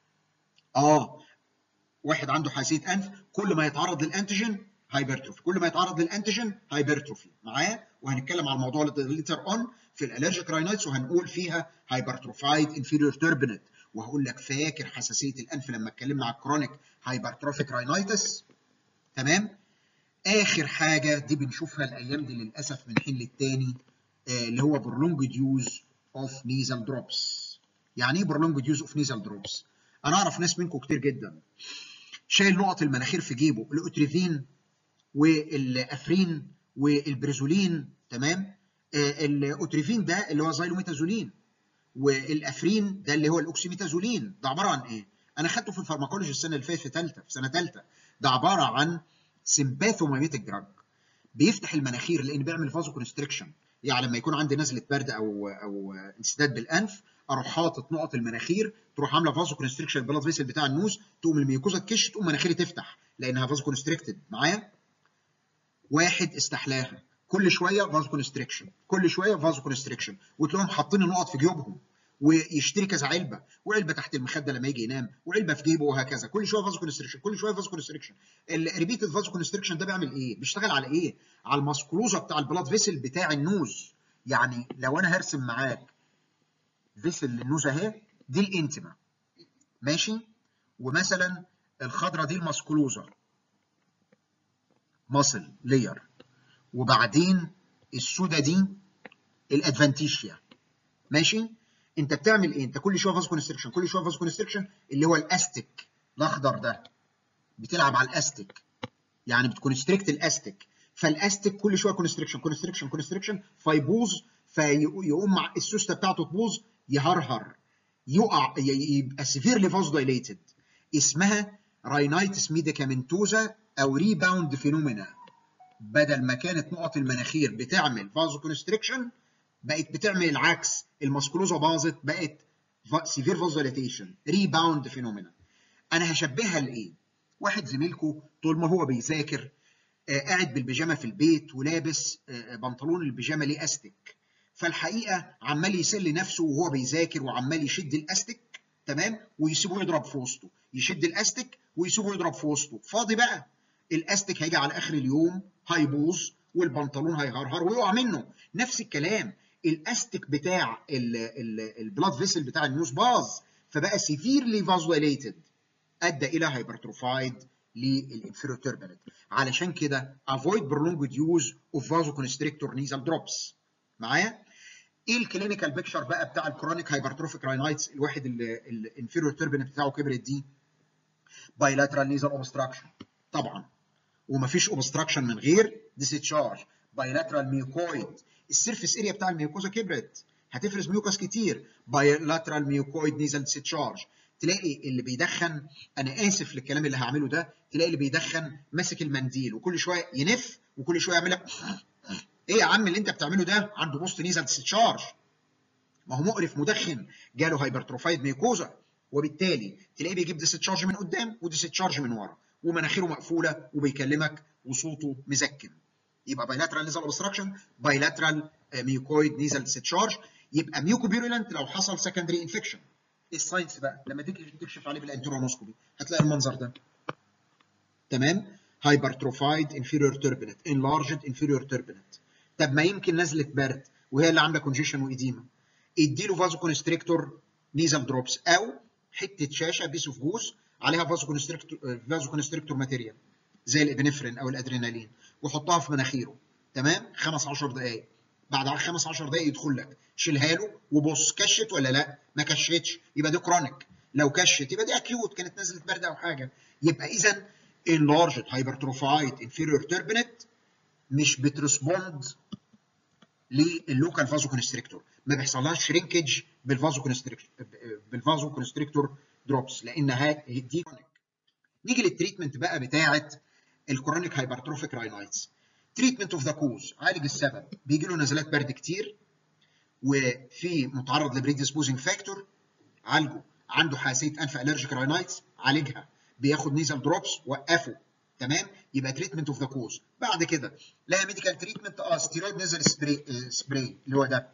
اه واحد عنده حساسيه انف كل ما يتعرض للانتيجين هايبرتروفي كل ما يتعرض للانتيجين هايبرتروفي معايا وهنتكلم على الموضوع ليتر اون في الالرجيك راينايتس وهنقول فيها هايبرتروفايد انفيريور توربنت وهقول لك فاكر حساسيه الانف لما اتكلمنا على الكرونيك هايبرتروفيك راينايتس تمام اخر حاجه دي بنشوفها الايام دي للاسف من حين للتاني آه اللي هو برولونجد يوز اوف نيزل دروبس يعني ايه برولونجد يوز اوف نيزل دروبس انا اعرف ناس منكم كتير جدا شايل نقط المناخير في جيبه الاوتريفين والافرين والبريزولين تمام آه الاوتريفين ده اللي هو زايلوميتازولين والافرين ده اللي هو الاوكسيميتازولين ده عباره عن ايه انا خدته في الفارماكولوجي السنه اللي فاتت في ثالثه في سنه ثالثه ده عباره عن سمباثوميميتيك دراج بيفتح المناخير لان بيعمل فازو كونستريكشن يعني لما يكون عندي نزله برد او او انسداد بالانف اروح حاطط نقط المناخير تروح عامله فازو كونستريكشن البلاد فيسل بتاع النوز تقوم الميوكوزا تكش تقوم مناخيري تفتح لانها فازو كونستريكتد معايا واحد استحلاها كل شويه فازو كونستريكشن كل شويه فازو كونستريكشن وتلاقيهم حاطين النقط في جيوبهم ويشتري كذا علبه وعلبه تحت المخده لما يجي ينام وعلبه في جيبه وهكذا كل شويه فازو كونستريكشن كل شويه فازو كونستريكشن الريبيتد فازو كونستريكشن ده بيعمل ايه بيشتغل على ايه على الماسكولوزا بتاع البلاد فيسل بتاع النوز يعني لو انا هرسم معاك فيسل للنوز اهي دي الانتما ماشي ومثلا الخضره دي الماسكولوزا ماسل لير وبعدين السودا دي الادفانتيشيا ماشي انت بتعمل ايه انت كل شويه فاز كونستريكشن كل شويه فاز كونستريكشن اللي هو الاستيك الاخضر ده بتلعب على الاستيك يعني بتكونستريكت الاستيك فالاستيك كل شويه كونستريكشن كونستريكشن كونستريكشن فيبوظ فيقوم مع السوسته بتاعته تبوظ يهرهر يقع يبقى سيفيرلي فاز دايليتد اسمها راينايتس ميديكامنتوزا او ريباوند فينومينا بدل ما كانت نقط المناخير بتعمل فازو كونستريكشن بقت بتعمل العكس الماسكولوزا باظت بقت سيفير فازوليتيشن ريباوند فينومينا انا هشبهها لايه واحد زميلكم طول ما هو بيذاكر آه قاعد بالبيجامه في البيت ولابس آه بنطلون البيجامه ليه استك فالحقيقه عمال يسل نفسه وهو بيذاكر وعمال يشد الاستك تمام ويسيبه يضرب في وسطه يشد الاستك ويسيبه يضرب في وسطه فاضي بقى الاستك هيجي على اخر اليوم هيبوظ والبنطلون هيهرهر ويقع منه نفس الكلام الاستك بتاع البلاد فيسل بتاع النيوز باظ فبقى سيفيرلي فازوليتد ادى الى هايبرتروفايد للانفيرو تيربنت علشان كده avoid prolonged use of vasoconstrictor nasal drops معايا ايه الكلينيكال بيكتشر بقى بتاع الكرونيك هايبرتروفيك راينايتس الواحد اللي الانفيريور تيربنت بتاعه كبرت دي بايلاترال نيزل اوبستراكشن طبعا ومفيش اوبستراكشن من غير ديسيتشارج بايلاترال ميوكويد السيرفيس اريا بتاع الميوكوزا كبرت هتفرز ميوكاس كتير بايلاترال ميوكويد نيزل ديسيتشارج تلاقي اللي بيدخن انا اسف للكلام اللي هعمله ده تلاقي اللي بيدخن ماسك المنديل وكل شويه ينف وكل شويه يعمل ايه يا عم اللي انت بتعمله ده عنده بوست نيزل ديسشارج ما هو مقرف مدخن جاله هايبرتروفايد ميكوزا وبالتالي تلاقيه بيجيب ديسشارج من قدام وديسشارج من ورا ومناخيره مقفوله وبيكلمك وصوته مزكم يبقى بايلاترال نيزل اوبستراكشن بايلاترال ميوكويد نيزل ديسشارج يبقى ميوكوبيرولنت لو حصل سكندري انفكشن الساينس بقى لما تيجي تكشف عليه بالانترونوسكوبي هتلاقي المنظر ده تمام هايبرتروفايد انفيريور توربينت انلارجد انفيريور توربينت طب ما يمكن نزله برد وهي اللي عامله كونجيشن وايديما اديله فازو كونستريكتور نيزل دروبس او حته شاشه بيس اوف جوز عليها فازو كونستريكتور فازو كونستريكتور ماتيريال زي الابنفرين او الادرينالين وحطها في مناخيره تمام 5 10 دقائق بعد 5 10 دقائق يدخل لك شيلها له وبص كشت ولا لا ما كشتش يبقى دي كرونيك لو كشت يبقى دي اكيوت كانت نزلت برد او حاجه يبقى اذا enlarged hypertrophied inferior turbinate مش بترسبوند للوكال فازو كونستريكتور ما بيحصلهاش شرينكج بالفازو كونستريكتور بالفازو كونستريكتور دروبس لانها دي كرونيك نيجي للتريتمنت بقى بتاعه الكرونيك هايبرتروفيك راينايتس تريتمنت اوف ذا كوز عالج السبب بيجي له نزلات برد كتير وفي متعرض لبريديسبوزنج فاكتور عالجه عنده حساسيه انف الرجيك راينايتس عالجها بياخد نيزل دروبس وقفه تمام يبقى تريتمنت اوف ذا كوز بعد كده لها ميديكال تريتمنت اه ستيرويد نزل سبراي سبراي اللي هو ده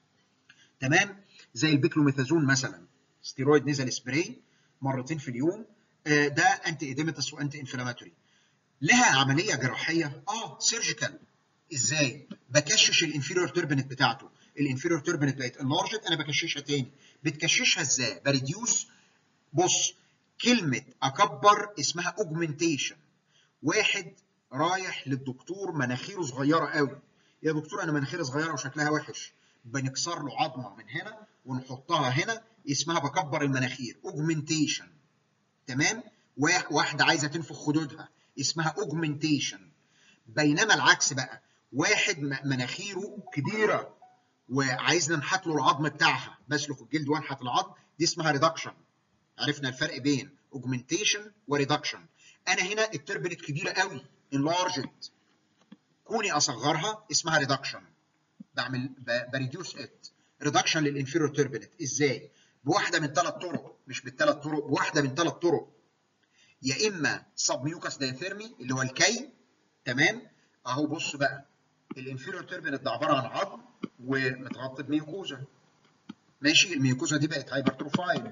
تمام زي البيكلوميثازون مثلا ستيرويد نزل سبراي مرتين في اليوم آه ده انتي ايديمتس وانتي انفلاماتوري لها عمليه جراحيه اه سيرجيكال ازاي بكشش الانفيريور توربنت بتاعته الانفيريور توربنت بقت انلارجت انا بكششها تاني بتكششها ازاي بريديوس بص كلمه اكبر اسمها اوجمنتيشن واحد رايح للدكتور مناخيره صغيره قوي يا دكتور انا مناخيري صغيره وشكلها وحش بنكسر له عظمه من هنا ونحطها هنا اسمها بكبر المناخير اوجمنتيشن تمام واحده عايزه تنفخ خدودها اسمها اوجمنتيشن بينما العكس بقى واحد مناخيره كبيره وعايزنا نحت له العظم بتاعها بسلخ الجلد وانحت العظم دي اسمها ريدكشن عرفنا الفرق بين اوجمنتيشن وريدكشن انا هنا التربلت كبيره قوي انلارجت كوني اصغرها اسمها ريدكشن بعمل بريديوس ات ريدكشن للانفيريور تربلت ازاي بواحده من ثلاث طرق مش بالثلاث طرق بواحده من ثلاث طرق يا اما سب ميوكاس دايثيرمي اللي هو الكي تمام اهو بص بقى الانفيريور تربلت ده عباره عن عظم ومتغطى بميوكوزا ماشي الميوكوزا دي بقت هايبرتروفايد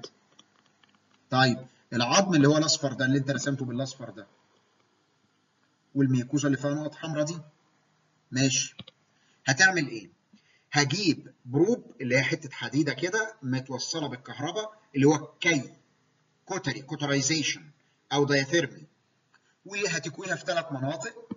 طيب العظم اللي هو الاصفر ده اللي انت رسمته بالاصفر ده والميكوزا اللي فيها نقط حمراء دي ماشي هتعمل ايه هجيب بروب اللي هي حته حديده كده متوصله بالكهرباء اللي هو كي كوتري كوترايزيشن او دايثيرمي وهتكويها في ثلاث مناطق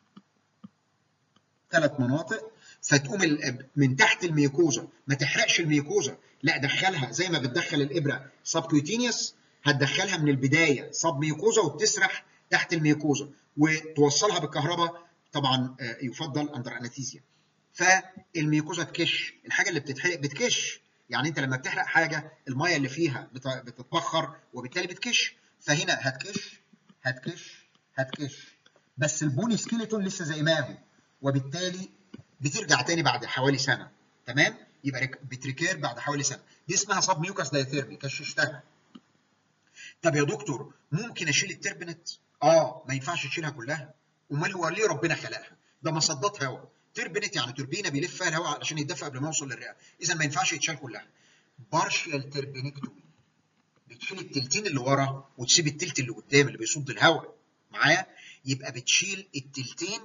ثلاث مناطق فتقوم من تحت الميكوزا ما تحرقش الميكوزا لا دخلها زي ما بتدخل الابره سبكوتينيوس هتدخلها من البدايه صب ميوكوزا وبتسرح تحت الميوكوزا وتوصلها بالكهرباء طبعا يفضل اندر انستيزيا فالميوكوزا تكش الحاجه اللي بتتحرق بتكش يعني انت لما بتحرق حاجه الميه اللي فيها بتتبخر وبالتالي بتكش فهنا هتكش هتكش هتكش بس البوني سكيلتون لسه زي ما هو وبالتالي بترجع تاني بعد حوالي سنه تمام يبقى بتريكير بعد حوالي سنه دي اسمها صب ميوكاس دايثيرمي كششتها طب يا دكتور ممكن اشيل التربنت اه ما ينفعش تشيلها كلها امال هو ليه ربنا خلقها ده مصدات هواء تربنت يعني توربينه بيلف فيها الهواء عشان يتدفى قبل ما يوصل للرئه اذا ما ينفعش يتشال كلها بارشال تربينكتومي بتشيل التلتين اللي ورا وتسيب التلت اللي قدام اللي بيصد الهواء معايا يبقى بتشيل التلتين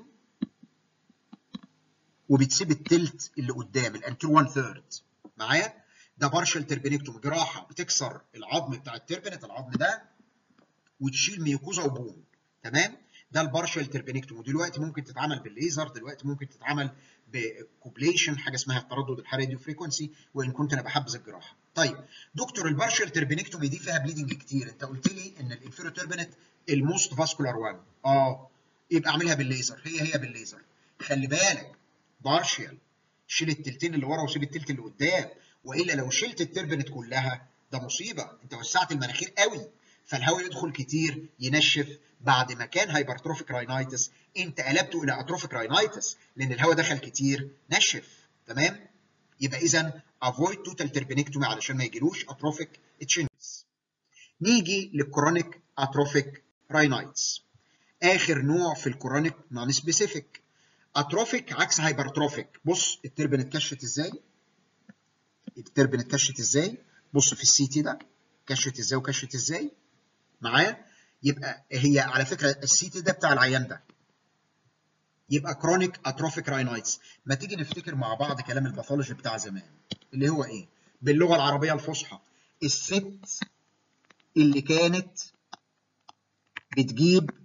وبتسيب التلت اللي قدام الانتر 1 ثيرد معايا ده بارشال تربينكتومي جراحه بتكسر العظم بتاع التربنت العظم ده وتشيل ميوكوزا وبون تمام ده البارشال تربينكتومي ودلوقتي ممكن تتعمل بالليزر دلوقتي ممكن تتعمل بكوبليشن حاجه اسمها التردد الحراري فريكونسي وان كنت انا بحبذ الجراحه طيب دكتور البارشال تربينكتومي دي فيها بليدنج كتير انت قلت لي ان الانفيرو تربنت الموست فاسكولار وان اه يبقى اعملها بالليزر هي هي بالليزر خلي بالك بارشال شيل التلتين اللي ورا وسيب التلت اللي قدام والا لو شلت التربنت كلها ده مصيبه انت وسعت المناخير قوي فالهواء يدخل كتير ينشف بعد ما كان هايبرتروفيك راينايتس انت قلبته الى اتروفيك راينايتس لان الهواء دخل كتير نشف تمام يبقى اذا افويد توتال تربينكتومي علشان ما يجيلوش اتروفيك تشينجز نيجي للكرونيك اتروفيك راينايتس اخر نوع في الكرونيك نون سبيسيفيك اتروفيك عكس هايبرتروفيك بص التربن اتكشت ازاي التربن اتكشت ازاي بص في السي تي ده كشت ازاي وكشت ازاي معايا يبقى هي على فكره السي تي ده بتاع العيان ده يبقى كرونيك اتروفيك راينايتس ما تيجي نفتكر مع بعض كلام الباثولوجي بتاع زمان اللي هو ايه باللغه العربيه الفصحى الست اللي كانت بتجيب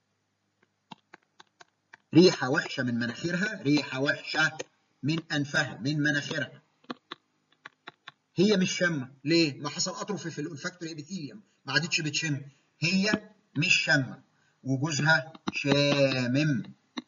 ريحه وحشه من مناخيرها ريحه وحشه من انفها من مناخيرها هي مش شامه ليه ما حصل اتروفي في الفاكتوري ابيثيليوم ما عادتش بتشم هي مش شامه وجوزها شامم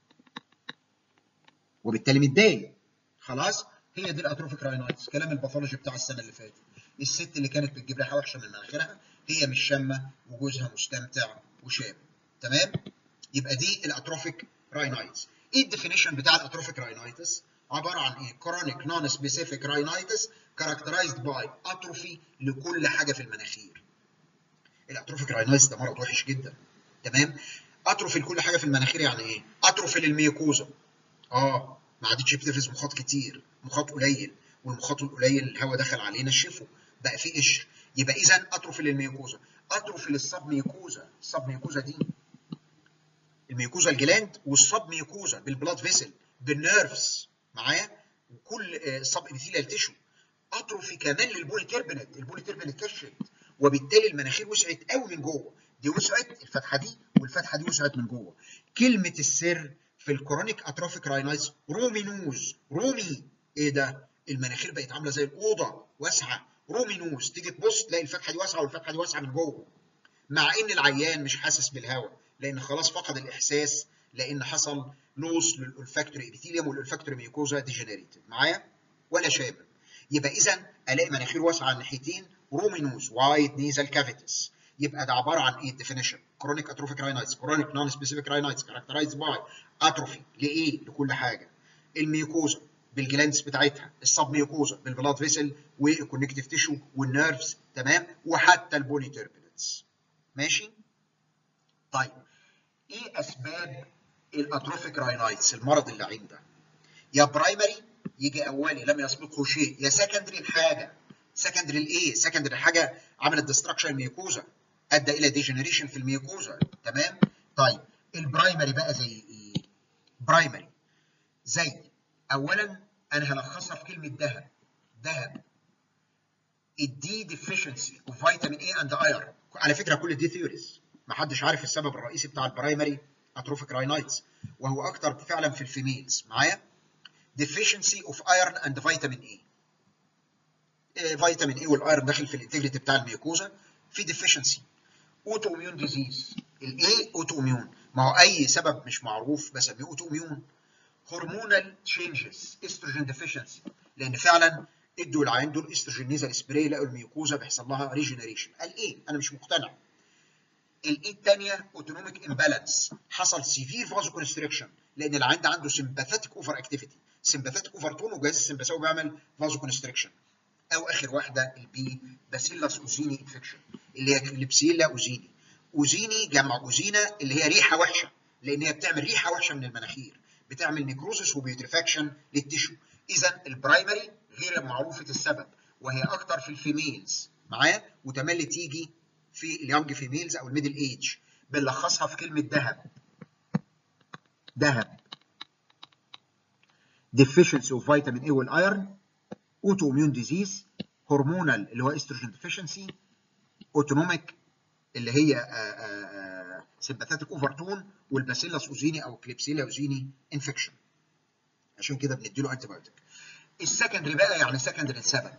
وبالتالي متضايق خلاص هي دي الاتروفيك راينايتس كلام الباثولوجي بتاع السنه اللي فاتت الست اللي كانت بتجيب ريحه وحشه من مناخيرها هي مش شامه وجوزها مستمتع وشام تمام يبقى دي الاتروفيك راينايتس ايه الديفينيشن بتاع الاتروفيك راينايتس عباره عن ايه كرونيك نون سبيسيفيك راينايتس كاركترايزد باي اتروفي لكل حاجه في المناخير الاتروفيك راينايتس ده مرض وحش جدا تمام اتروفي لكل حاجه في المناخير يعني ايه اتروفي للميوكوزا اه ما عادتش بتفرز مخاط كتير مخاط قليل والمخاط القليل الهواء دخل عليه نشفه بقى فيه قشر يبقى اذا اتروفي للميوكوزا اتروفي للصب ميوكوزا الصب ميوكوزا دي الميوكوزا الجلاند والصب ميوكوزا بالبلاد فيسل بالنيرفز معايا وكل الصب ابيثيليال تيشو اتروفي كمان للبولي تيربنت البولي تيربنت كشت وبالتالي المناخير وسعت قوي من جوه دي وسعت الفتحه دي والفتحه دي وسعت من جوه كلمه السر في الكرونيك اتروفيك راينايتس رومينوز رومي ايه ده المناخير بقت عامله زي الاوضه واسعه رومينوز تيجي تبص تلاقي الفتحه دي واسعه والفتحه دي واسعه من جوه مع ان العيان مش حاسس بالهواء لان خلاص فقد الاحساس لان حصل لوس للالفاكتوري ابيثيليوم والالفاكتوري ميوكوزا ديجنريتد معايا ولا شامم يبقى اذا الاقي مناخير واسعه على الناحيتين رومينوز وايد نيزال كافيتس يبقى ده عباره عن ايه الديفينيشن كرونيك اتروفيك راينايتس كرونيك نون سبيسيفيك راينايتس كاركترايزد باي اتروفي لايه لكل حاجه الميوكوزا بالجلاندز بتاعتها السب ميوكوزا بالبلاد فيسل والكونكتيف تيشو والنيرفز تمام وحتى البولي تيربنتس ماشي طيب ايه اسباب الاتروفيك راينايتس المرض اللعين ده يا برايمري يجي اولي لم يسبقه شيء يا سكندري الحاجه سكندري الايه سكندري حاجه عملت ديستراكشن الميوكوزا ادى الى ديجنريشن في الميوكوزا تمام طيب البرايمري بقى زي ايه برايمري زي اولا انا هلخصها في كلمه ذهب ذهب الدي ديفيشنسي اوف فيتامين اي اند ايرون على فكره كل دي ثيوريز ما حدش عارف السبب الرئيسي بتاع البرايمري اتروفيك راينايتس وهو اكتر فعلا في الفيميلز معايا deficiency of iron and vitamin A فيتامين اي والايرون داخل في الانتجريتي بتاع الميوكوزا في deficiency اوتو اميون ديزيز الاي اوتو اميون ما هو اي سبب مش معروف بسميه اوتو اميون هرمونال تشينجز استروجين ديفيشنسي لان فعلا ادوا العين دول استروجين نيزل سبراي لقوا الميوكوزا بيحصل لها ريجنريشن قال ايه انا مش مقتنع الاي الثانيه اوتونوميك امبالانس حصل سيفير فازو كونستريكشن لان العين ده عنده سمباثيك اوفر اكتيفيتي سمباثيك اوفر تون وجهاز السمباثاوي بيعمل فازو كونستريكشن او اخر واحده البي باسيلاس اوزيني انفكشن اللي هي كليبسيلا اوزيني اوزيني جمع اوزينا اللي هي ريحه وحشه لان هي بتعمل ريحه وحشه من المناخير بتعمل نيكروزس وبيوتريفاكشن للتشو اذا البرايمري غير معروفه السبب وهي اكتر في الفيميلز معايا وتملي تيجي في اليونج فيميلز او الميدل ايج بنلخصها في كلمه ذهب ذهب deficiency of vitamin A والايرن اوتو اميون ديزيز هرمونال اللي هو استروجين ديفيشنسي اوتونوميك اللي هي سمباثيتك اوفرتون والباسيلاس اوزيني او كليبسيلا اوزيني انفكشن عشان كده بنديله انتي بايوتيك السكندري بقى يعني سكندري السبب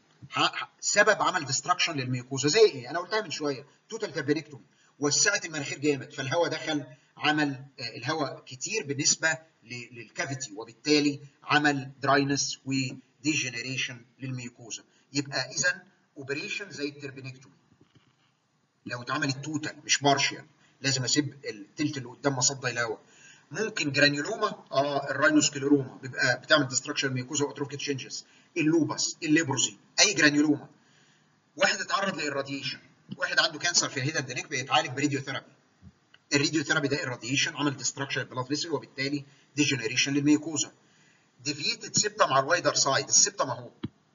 سبب عمل ديستراكشن للميوكوزا زي ايه؟ انا قلتها من شويه توتال تربينكتومي وسعت المناخير جامد فالهواء دخل عمل الهواء كتير بالنسبه للكافيتي وبالتالي عمل دراينس وديجنريشن للميوكوزا يبقى اذا اوبريشن زي التربينكتومي لو اتعملت توتال مش بارشيال لازم اسيب التلت اللي قدام مصدى الهواء ممكن جرانيولوما اه الراينوسكليروما بيبقى بتعمل ديستراكشن ميوكوزا واتروفيك تشينجز اللوبس الليبروزي اي جرانيولوما واحد اتعرض للراديشن واحد عنده كانسر في الهيدا الدنيك بيتعالج براديو ثيرابي الراديو ثيرابي ده الراديشن عمل ديستراكشن للبلاد فيسل وبالتالي ديجنريشن للميوكوزا ديفيتد سيبتم على الوايدر سايد السيبتم اهو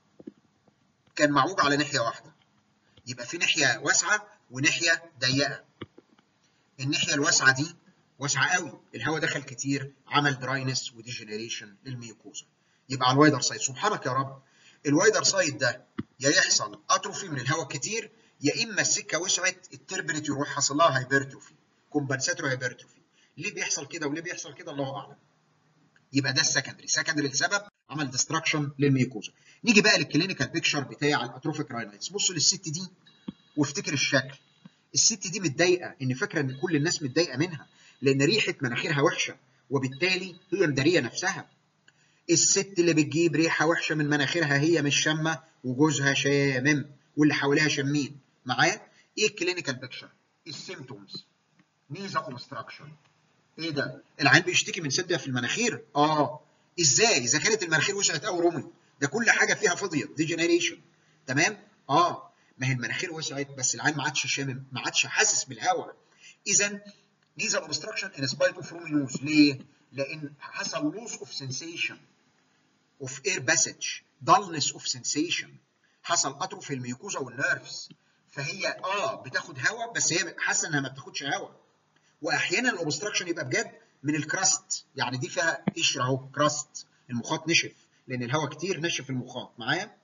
كان معوج على ناحيه واحده يبقى في ناحيه واسعه وناحيه ضيقه الناحيه الواسعه دي واسعه قوي الهواء دخل كتير عمل دراينس وديجنريشن للميوكوزا يبقى على الوايدر سايد سبحانك يا رب الوايدر سايد ده يا يحصل اتروفي من الهواء كتير يا اما السكه وسعت التربنت يروح حصل لها هايبرتروفي كومبنساتوري هايبرتروفي ليه بيحصل كده وليه بيحصل كده الله اعلم يبقى ده السكندري سكندري السبب عمل ديستراكشن للميوكوزا نيجي بقى للكلينيكال بيكشر بتاع الاتروفيك راينايتس بص للست دي وافتكر الشكل الست دي متضايقه ان فاكره ان كل الناس متضايقه منها لان ريحه مناخيرها وحشه وبالتالي هي مداريه نفسها الست اللي بتجيب ريحه وحشه من مناخيرها هي مش شامه وجوزها شامم واللي حواليها شامين معايا ايه الكلينيكال بيكشر السيمتومز نيزا اوبستراكشن ايه ده العين بيشتكي من سده في المناخير اه ازاي اذا كانت المناخير وسعت قوي رومي ده كل حاجه فيها فضيت ديجنريشن تمام اه ما هي المناخير وسعت بس العين ما عادش شامم ما عادش حاسس بالهواء اذا نيزل اوبستراكشن ان سبايت اوف رومينوز ليه؟ لان حصل لوس اوف سensation اوف اير باسج دالنس اوف سensation حصل اتروفي الميوكوزا والنيرفز فهي اه بتاخد هواء بس هي حاسه انها ما بتاخدش هواء واحيانا الاوبستراكشن يبقى بجد من الكراست يعني دي فيها قشره اهو كراست المخاط نشف لان الهواء كتير نشف المخاط معايا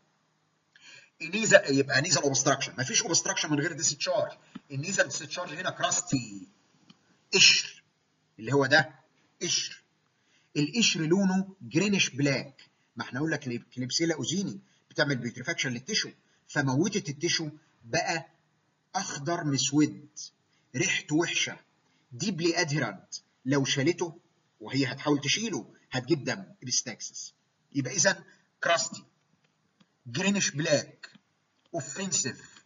النيزا يبقى نيزل اوبستراكشن مفيش اوبستراكشن من غير ديستشارج النيزل ديستشارج هنا كراستي قشر اللي هو ده قشر القشر لونه جرينش بلاك ما احنا قلنا كليبسيلا اوزيني بتعمل بيوتريفاكشن للتشو فموتت التشو بقى اخضر مسود ريحته وحشه ديبلي ادهيرنت لو شالته وهي هتحاول تشيله هتجيب دم ابستاكسس يبقى اذا كراستي جرينش بلاك اوفنسيف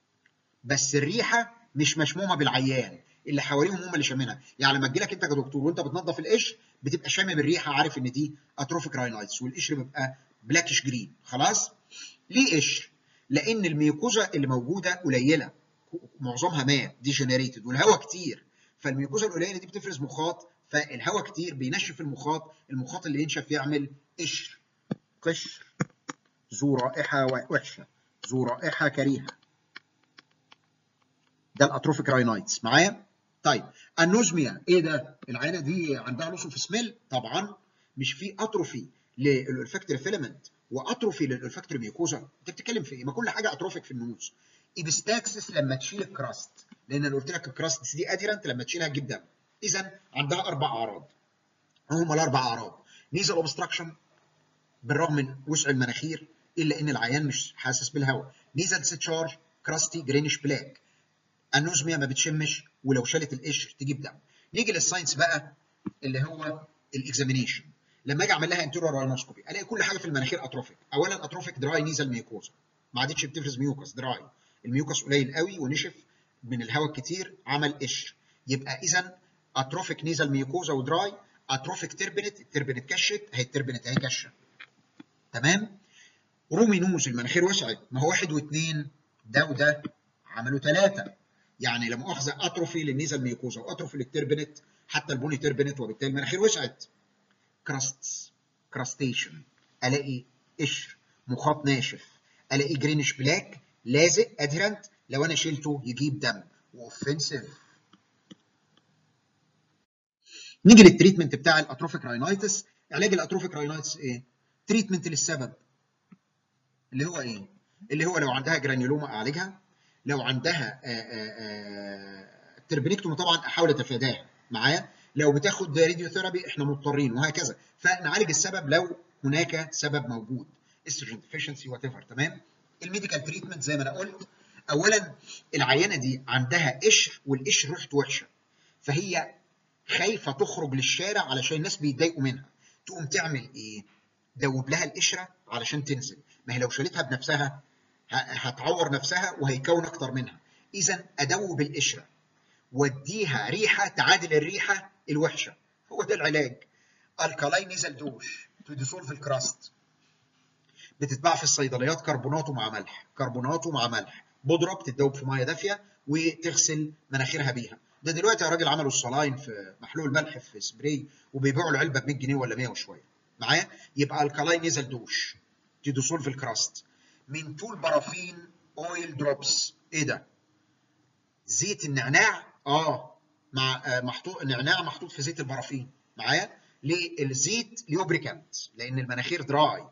بس الريحه مش مشمومه بالعيان اللي حواليهم هم اللي شامينها يعني لما تجي لك انت كدكتور وانت بتنظف القشر بتبقى شامم الريحه عارف ان دي اتروفيك راينايتس والقشر بيبقى بلاكش جرين خلاص ليه قشر لان الميوكوزا اللي موجوده قليله معظمها مات ديجنريتد والهواء كتير فالميوكوزا القليله دي بتفرز مخاط فالهواء كتير بينشف المخاط المخاط اللي ينشف يعمل قشر قشر ذو رائحه وحشه ذو رائحه كريهه ده الاتروفيك راينايتس معايا طيب النوزميا ايه ده العينه دي عندها لوس اوف سميل طبعا مش في اتروفي للالفاكتوري فيلمنت واتروفي للالفاكتوري ميوكوزا انت بتتكلم في ايه ما كل حاجه اتروفيك في النوز ايبستاكسس لما تشيل الكراست لان انا قلت لك الكراست دي اديرنت لما تشيلها تجيب دم اذا عندها اربع اعراض هم الاربع اعراض نيزل اوبستراكشن بالرغم من وسع المناخير الا ان العيان مش حاسس بالهواء نيزل ستشارج كراستي جرينش بلاك النوزميا ما بتشمش ولو شالت القشر تجيب دم نيجي للساينس بقى اللي هو الاكزامينيشن لما اجي اعمل لها انتيريور راينوسكوبي الاقي كل حاجه في المناخير اتروفيك اولا اتروفيك دراي نيزل ميوكوزا ما عادتش بتفرز ميوكس دراي الميوكس قليل قوي ونشف من الهواء الكتير عمل قشر يبقى اذا اتروفيك نيزل ميوكوزا ودراي اتروفيك تربنت التربنت كشت اهي التربنت اهي كشه تمام رومينوز المناخير وسعت ما هو واحد واثنين ده وده عملوا ثلاثه يعني لا مؤاخذه اتروفي للنيزل ميوكوزا واتروفي للتربنت حتى البوني تربنت وبالتالي المناخير وسعت كراستس كراستيشن الاقي قشر مخاط ناشف الاقي جرينش بلاك لازق ادهرنت لو انا شلته يجيب دم واوفنسيف نيجي للتريتمنت بتاع الاتروفيك راينايتس علاج الاتروفيك راينايتس ايه تريتمنت للسبب اللي هو ايه اللي هو لو عندها جرانيولوما اعالجها لو عندها تربنكتومي طبعا احاول اتفاداها معايا لو بتاخد راديو ثيرابي احنا مضطرين وهكذا فنعالج السبب لو هناك سبب موجود استروجين ديفيشنسي وات ايفر تمام الميديكال تريتمنت زي ما انا قلت اولا العيانه دي عندها قشر والقشر ريحته وحشه فهي خايفه تخرج للشارع علشان الناس بيتضايقوا منها تقوم تعمل ايه دوب لها القشره علشان تنزل ما هي لو شالتها بنفسها هتعور نفسها وهيكون اكتر منها اذا ادوب القشره واديها ريحه تعادل الريحه الوحشه هو ده العلاج الكالاين نزل دوش تو ديسولف الكراست بتتباع في الصيدليات كربوناته مع ملح كربوناته مع ملح بودره بتتدوب في ميه دافيه وتغسل مناخيرها بيها ده دلوقتي يا راجل عملوا الصلاين في محلول ملح في سبراي وبيبيعوا العلبه ب 100 جنيه ولا 100 وشويه معايا يبقى الكالاين نزل دوش تديسولف الكراست من طول بارافين اويل دروبس ايه ده زيت النعناع اه مع آه محطوط نعناع محطوط في زيت البارافين معايا ليه الزيت ليوبريكانت لان المناخير دراي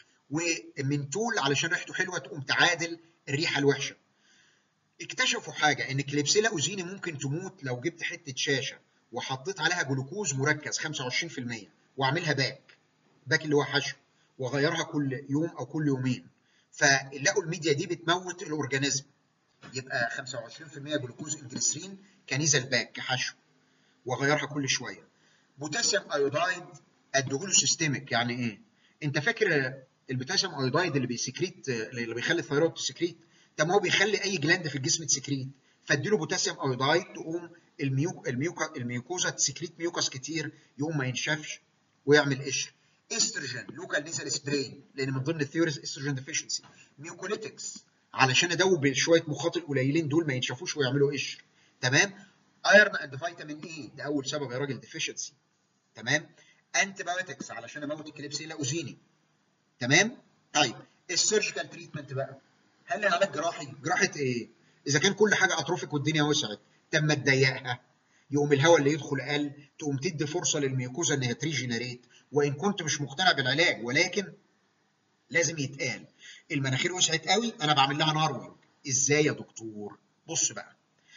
ومنتول علشان ريحته حلوه تقوم تعادل الريحه الوحشه اكتشفوا حاجه ان كليبسيلا اوزيني ممكن تموت لو جبت حته شاشه وحطيت عليها جلوكوز مركز 25% واعملها باك باك اللي هو حشو واغيرها كل يوم او كل يومين فلقوا الميديا دي بتموت الاورجانيزم يبقى 25% جلوكوز انجليسرين كنيزل باك كحشو واغيرها كل شويه بوتاسيوم ايودايد اديهوله سيستميك يعني ايه انت فاكر البوتاسيوم ايودايد اللي بيسكريت اللي بيخلي الثيرويد تسكريت طب ما هو بيخلي اي جلاند في الجسم تسكريت فاديله بوتاسيوم ايودايد تقوم الميو الميوكا الميوكوزا تسكريت ميوكاس كتير يقوم ما ينشفش ويعمل قشر استروجين لوكال نيزل سبراي لان من ضمن الثيوريز استروجين ديفيشنسي ميوكوليتكس علشان ادوب شويه مخاط القليلين دول ما ينشفوش ويعملوا قشر تمام ايرن اند فيتامين اي ده اول سبب يا راجل ديفيشنسي تمام انتي بايوتكس علشان اموت الكليبسيلا اوزيني تمام طيب السيرجيكال تريتمنت بقى هل لها علاج جراحي جراحه ايه اذا كان كل حاجه اتروفيك والدنيا وسعت طب ما تضيقها يقوم الهواء اللي يدخل قل تقوم تدي فرصه للميوكوزا انها تريجنريت وان كنت مش مقتنع بالعلاج ولكن لازم يتقال المناخير وسعت قوي انا بعمل لها ناروينج ازاي يا دكتور بص بقى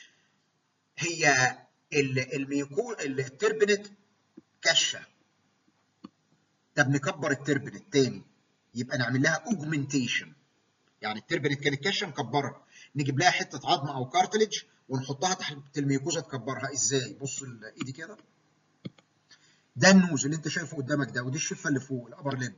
هي الميوكو التربنت كشه طب نكبر التربنت تاني يبقى نعمل لها اوجمنتيشن يعني التربنت كانت كشه نكبرها نجيب لها حته عظم او كارتلج ونحطها تحت الميوكوزا تكبرها ازاي بص ايدي كده ده النوز اللي انت شايفه قدامك ده ودي الشفه اللي فوق الابر ليب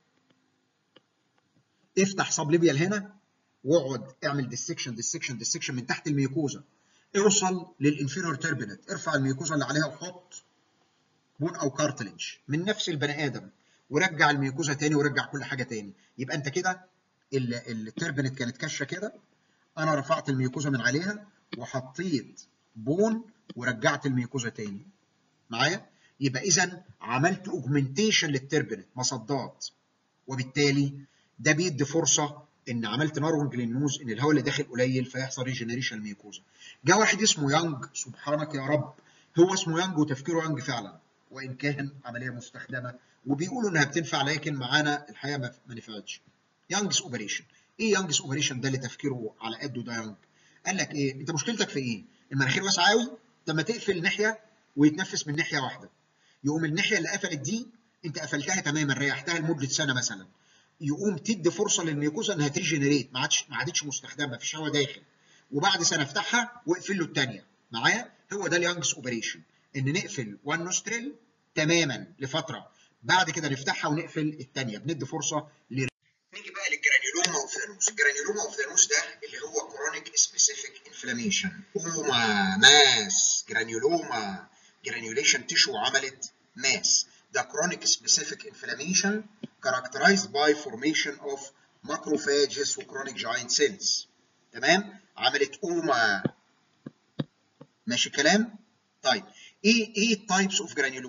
افتح صاب ليبيال هنا واقعد اعمل ديسكشن ديسكشن ديسكشن من تحت الميوكوزا اوصل للانفيرور تربنت ارفع الميوكوزا اللي عليها وحط بون او كارتلج من نفس البني ادم ورجع الميوكوزا تاني ورجع كل حاجه تاني يبقى انت كده التربنت كانت كشه كده انا رفعت الميوكوزا من عليها وحطيت بون ورجعت الميوكوزا تاني معايا يبقى اذا عملت اوجمنتيشن للتربنت مصدات وبالتالي ده بيدي فرصه ان عملت نارونج للنوز ان الهواء اللي داخل قليل فيحصل ريجنريشن الميوكوزا جاء واحد اسمه يانج سبحانك يا رب هو اسمه يانج وتفكيره يانج فعلا وان كان عمليه مستخدمه وبيقولوا انها بتنفع لكن معانا الحقيقه ما نفعتش يانجز اوبريشن ايه يانجز اوبريشن ده اللي تفكيره على قده ده يانج قال لك ايه انت مشكلتك في ايه المناخير واسعه قوي طب ما تقفل ناحيه ويتنفس من ناحيه واحده يقوم الناحيه اللي قفلت دي انت قفلتها تماما ريحتها لمده سنه مثلا يقوم تدي فرصه للميوكوزا انها تريجنريت ما عادش ما عادتش مستخدمه مفيش هواء داخل وبعد سنه افتحها واقفل له الثانيه معايا هو ده اليانجز اوبريشن ان نقفل وان نوستريل تماما لفتره بعد كده نفتحها ونقفل الثانيه بندي فرصه ل نيجي بقى للجرانيولوما اوفثالموس الجرانيولوما اوفثالموس ده اللي هو كرونيك سبيسيفيك انفلاميشن اوما ماس جرانيولوما جرانيوليشن تيشو عملت ماس ده chronic specific inflammation characterized by formation of macrophages و chronic giant cells تمام عملت اوما ماشي الكلام طيب ايه ايه types of granuloma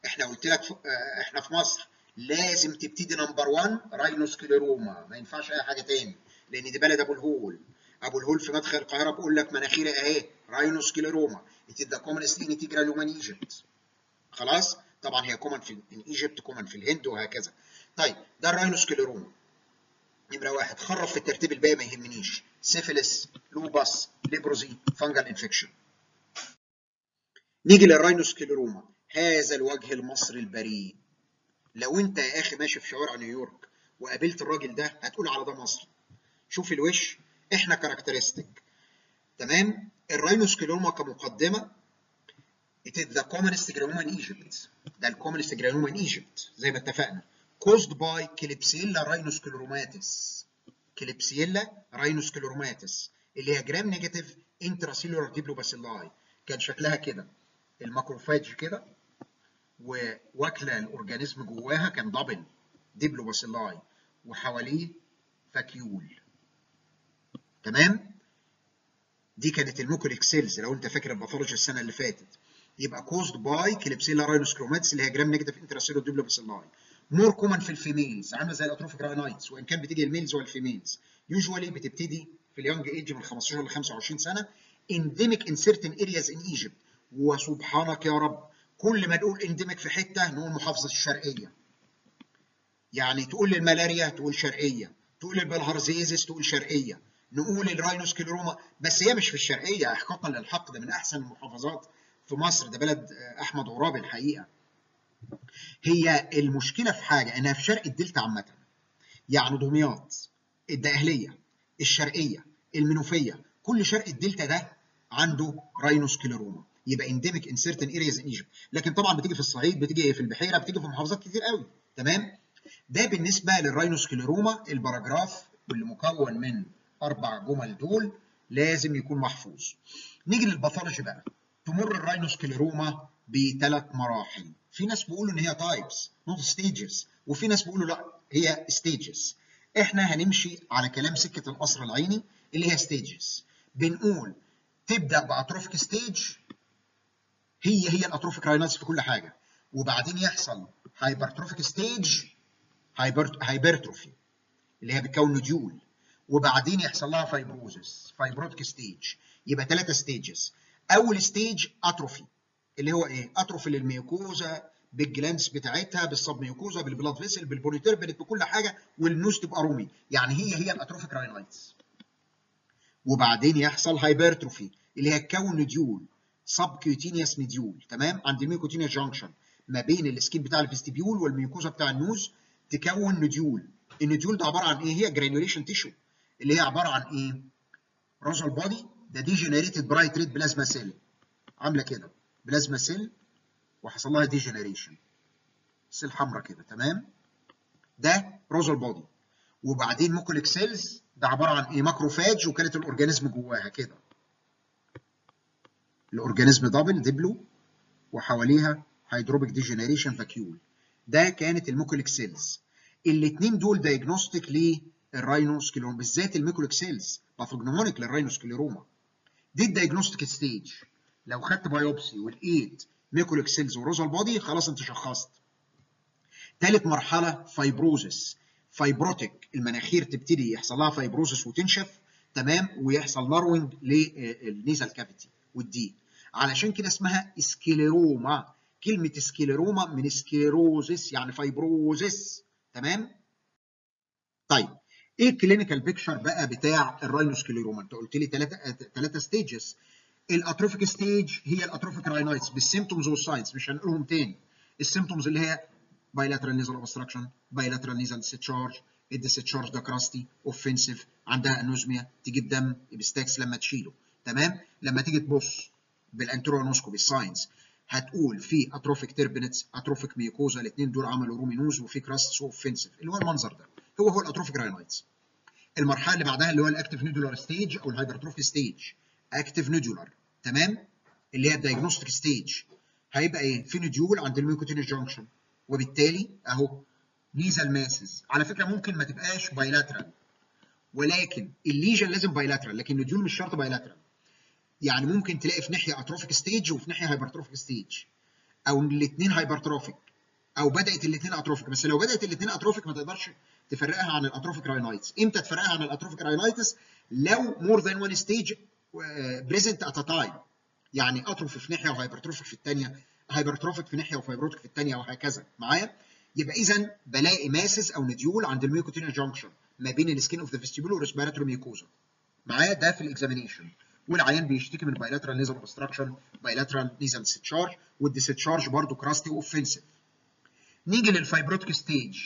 احنا قلت لك احنا في مصر لازم تبتدي نمبر 1 راينوسكليروما ما ينفعش اي حاجه تاني لان دي بلد ابو الهول ابو الهول في مدخل القاهره بقول لك مناخيري اهي راينوسكليروما it is the commonest integral human Egypt خلاص طبعا هي كومن في ايجيبت كومن في الهند وهكذا طيب ده الراينوسكليروما نمره واحد خرف في الترتيب الباقي ما يهمنيش سيفيلس لوباس ليبروزي فانجل انفكشن نيجي للراينوسكليروما هذا الوجه المصري البريء لو انت يا اخي ماشي في شوارع نيويورك وقابلت الراجل ده هتقول على ده مصري شوف الوش احنا كاركترستيك تمام الراينوسكليروما كمقدمه it is the commonest granoma in Egypt ده ال commonest granoma in Egypt زي ما اتفقنا caused by كليبسيلا راينوسكليروماتيس كليبسيلا راينوسكليروماتيس اللي هي جرام نيجاتيف انتراسيلولار ديبلوباسيلاي كان شكلها كده الماكروفاج كده وواكله الاورجانيزم جواها كان دبل ديبلوباسيلاي وحواليه فاكيول تمام دي كانت الموكوليك سيلز لو انت فاكر الباثولوجي السنه اللي فاتت يبقى كوزد باي كليبسيلا راينوسكروماتس اللي هي جرام نيجاتيف انتراسيلو ديبلوباسيلاي مور كومن في الفيميلز عامله زي الاتروفيك راينايتس وان كان بتيجي الميلز والفيميلز يوجوالي بتبتدي في اليونج ايج من 15 ل 25 سنه endemic in certain areas in Egypt وسبحانك يا رب كل ما نقول انديميك في حته نقول محافظه الشرقيه يعني تقول الملاريا تقول شرقيه تقول البلهارزيزس تقول شرقيه نقول الراينوسكليروما بس هي مش في الشرقيه احقاقا للحق ده من احسن المحافظات في مصر ده بلد احمد عرابي الحقيقه هي المشكله في حاجه انها في شرق الدلتا عامه يعني دمياط الدقهليه الشرقيه المنوفيه كل شرق الدلتا ده عنده راينوسكليروما يبقى انديميك ان سيرتن ارياز ان ايجيبت لكن طبعا بتيجي في الصعيد بتيجي في البحيره بتيجي في محافظات كتير قوي تمام ده بالنسبه للراينوسكليروما الباراجراف واللي مكون من اربع جمل دول لازم يكون محفوظ نيجي للباثولوجي بقى تمر الراينوسكليروما بثلاث مراحل في ناس بيقولوا ان هي تايبس نوت ستيجز وفي ناس بيقولوا لا هي ستيجز احنا هنمشي على كلام سكه القصر العيني اللي هي ستيجز بنقول تبدا باتروفيك ستيج هي هي الاتروفيك راينايتس في كل حاجه وبعدين يحصل هايبرتروفيك ستيج هايبرتروفي اللي هي بتكون نوديول وبعدين يحصل لها فايبروزس فايبروتيك ستيج يبقى ثلاثه ستيجز اول ستيج اتروفي اللي هو ايه اتروفي للميوكوزا بالجلانس بتاعتها بالسب ميوكوزا بالبلاد فيسل بالبوليتربنت بكل حاجه والنوز تبقى رومي يعني هي هي الاتروفيك راينايتس وبعدين يحصل هايبرتروفي اللي هي تكون نوديول سب كيوتينيوس نديول تمام عند الميوكوتينيوس جانكشن ما بين السكين بتاع الفيستيبيول والميوكوزا بتاع النوز تكون نديول النديول ده عباره عن ايه هي جرانيوليشن تيشو اللي هي عباره عن ايه روزال بودي ده ديجنريتد برايت ريد بلازما سيل عامله كده بلازما سيل وحصل لها ديجنريشن سيل حمراء كده تمام ده روزال بودي وبعدين موكوليك سيلز ده عباره عن ايه ماكروفاج وكانت الاورجانيزم جواها كده الاورجانيزم دبل دبلو وحواليها هيدروبيك ديجنريشن فاكيول ده كانت الميكوليك سيلز الاثنين دول دايجنوستيك للراينوسكليروما بالذات الميكوليك سيلز باثوجنومونيك للراينوسكليروما دي الدايجنوستيك ستيج لو خدت بايوبسي ولقيت ميكوليك سيلز وروزال بودي خلاص انت شخصت ثالث مرحله فايبروزس فايبروتيك المناخير تبتدي يحصل لها فايبروزس وتنشف تمام ويحصل ناروينج للنيزال كافيتي والدي علشان كده اسمها سكليروما كلمه سكليروما من سكليروزس يعني فايبروزس تمام طيب ايه الكلينيكال بيكتشر بقى بتاع الراينوسكليروما انت قلت لي ثلاثه ثلاثه ستيجز الاتروفيك ستيج هي الاتروفيك راينايتس بالسيمتومز والساينز مش هنقولهم تاني السيمتومز اللي هي bilateral nasal obstruction bilateral nasal discharge الديسشارج ده كراستي اوفنسيف عندها انوزميا تجيب دم بستاكس لما تشيله تمام لما تيجي تبص بالانترونوسكوبي الساينس هتقول في اتروفيك تيربنتس اتروفيك ميوكوزا الاثنين دول عملوا رومينوز وفي كراست سو اوفنسيف اللي هو المنظر ده هو هو الاتروفيك راينايتس المرحله اللي بعدها اللي هو الاكتيف نودولار ستيج او الهايبرتروفي ستيج اكتيف نودولار تمام اللي هي الدايجنوستيك ستيج هيبقى ايه في نوديول عند الميوكوتينيس جانكشن وبالتالي اهو نيزال ماسز على فكره ممكن ما تبقاش بايلاترال ولكن الليجن لازم بايلاترال لكن النوديول مش شرط بايلاترال يعني ممكن تلاقي في ناحيه اتروفيك ستيج وفي ناحيه هايبرتروفيك ستيج او الاثنين هايبرتروفيك او بدات الاثنين اتروفيك بس لو بدات الاثنين اتروفيك ما تقدرش تفرقها عن الاتروفيك راينايتس امتى تفرقها عن الاتروفيك راينايتس لو مور ذان وان ستيج بريزنت ات تايم يعني اتروفي في ناحيه وهايبرتروفيك في الثانيه هايبرتروفيك في ناحيه وفايبروتيك في الثانيه وهكذا معايا يبقى اذا بلاقي ماسز او نديول عند الميوكوتينيا جانكشن ما بين السكين اوف ذا فيستيبول والريسبيراتوري ميوكوزا معايا ده في الاكزامينيشن والعيان بيشتكي من بايلاترال نيزل اوبستراكشن بايلاترال نيزل ديستشارج والديستشارج برضه كراستي اوفنسيف نيجي للفايبروتيك ستيج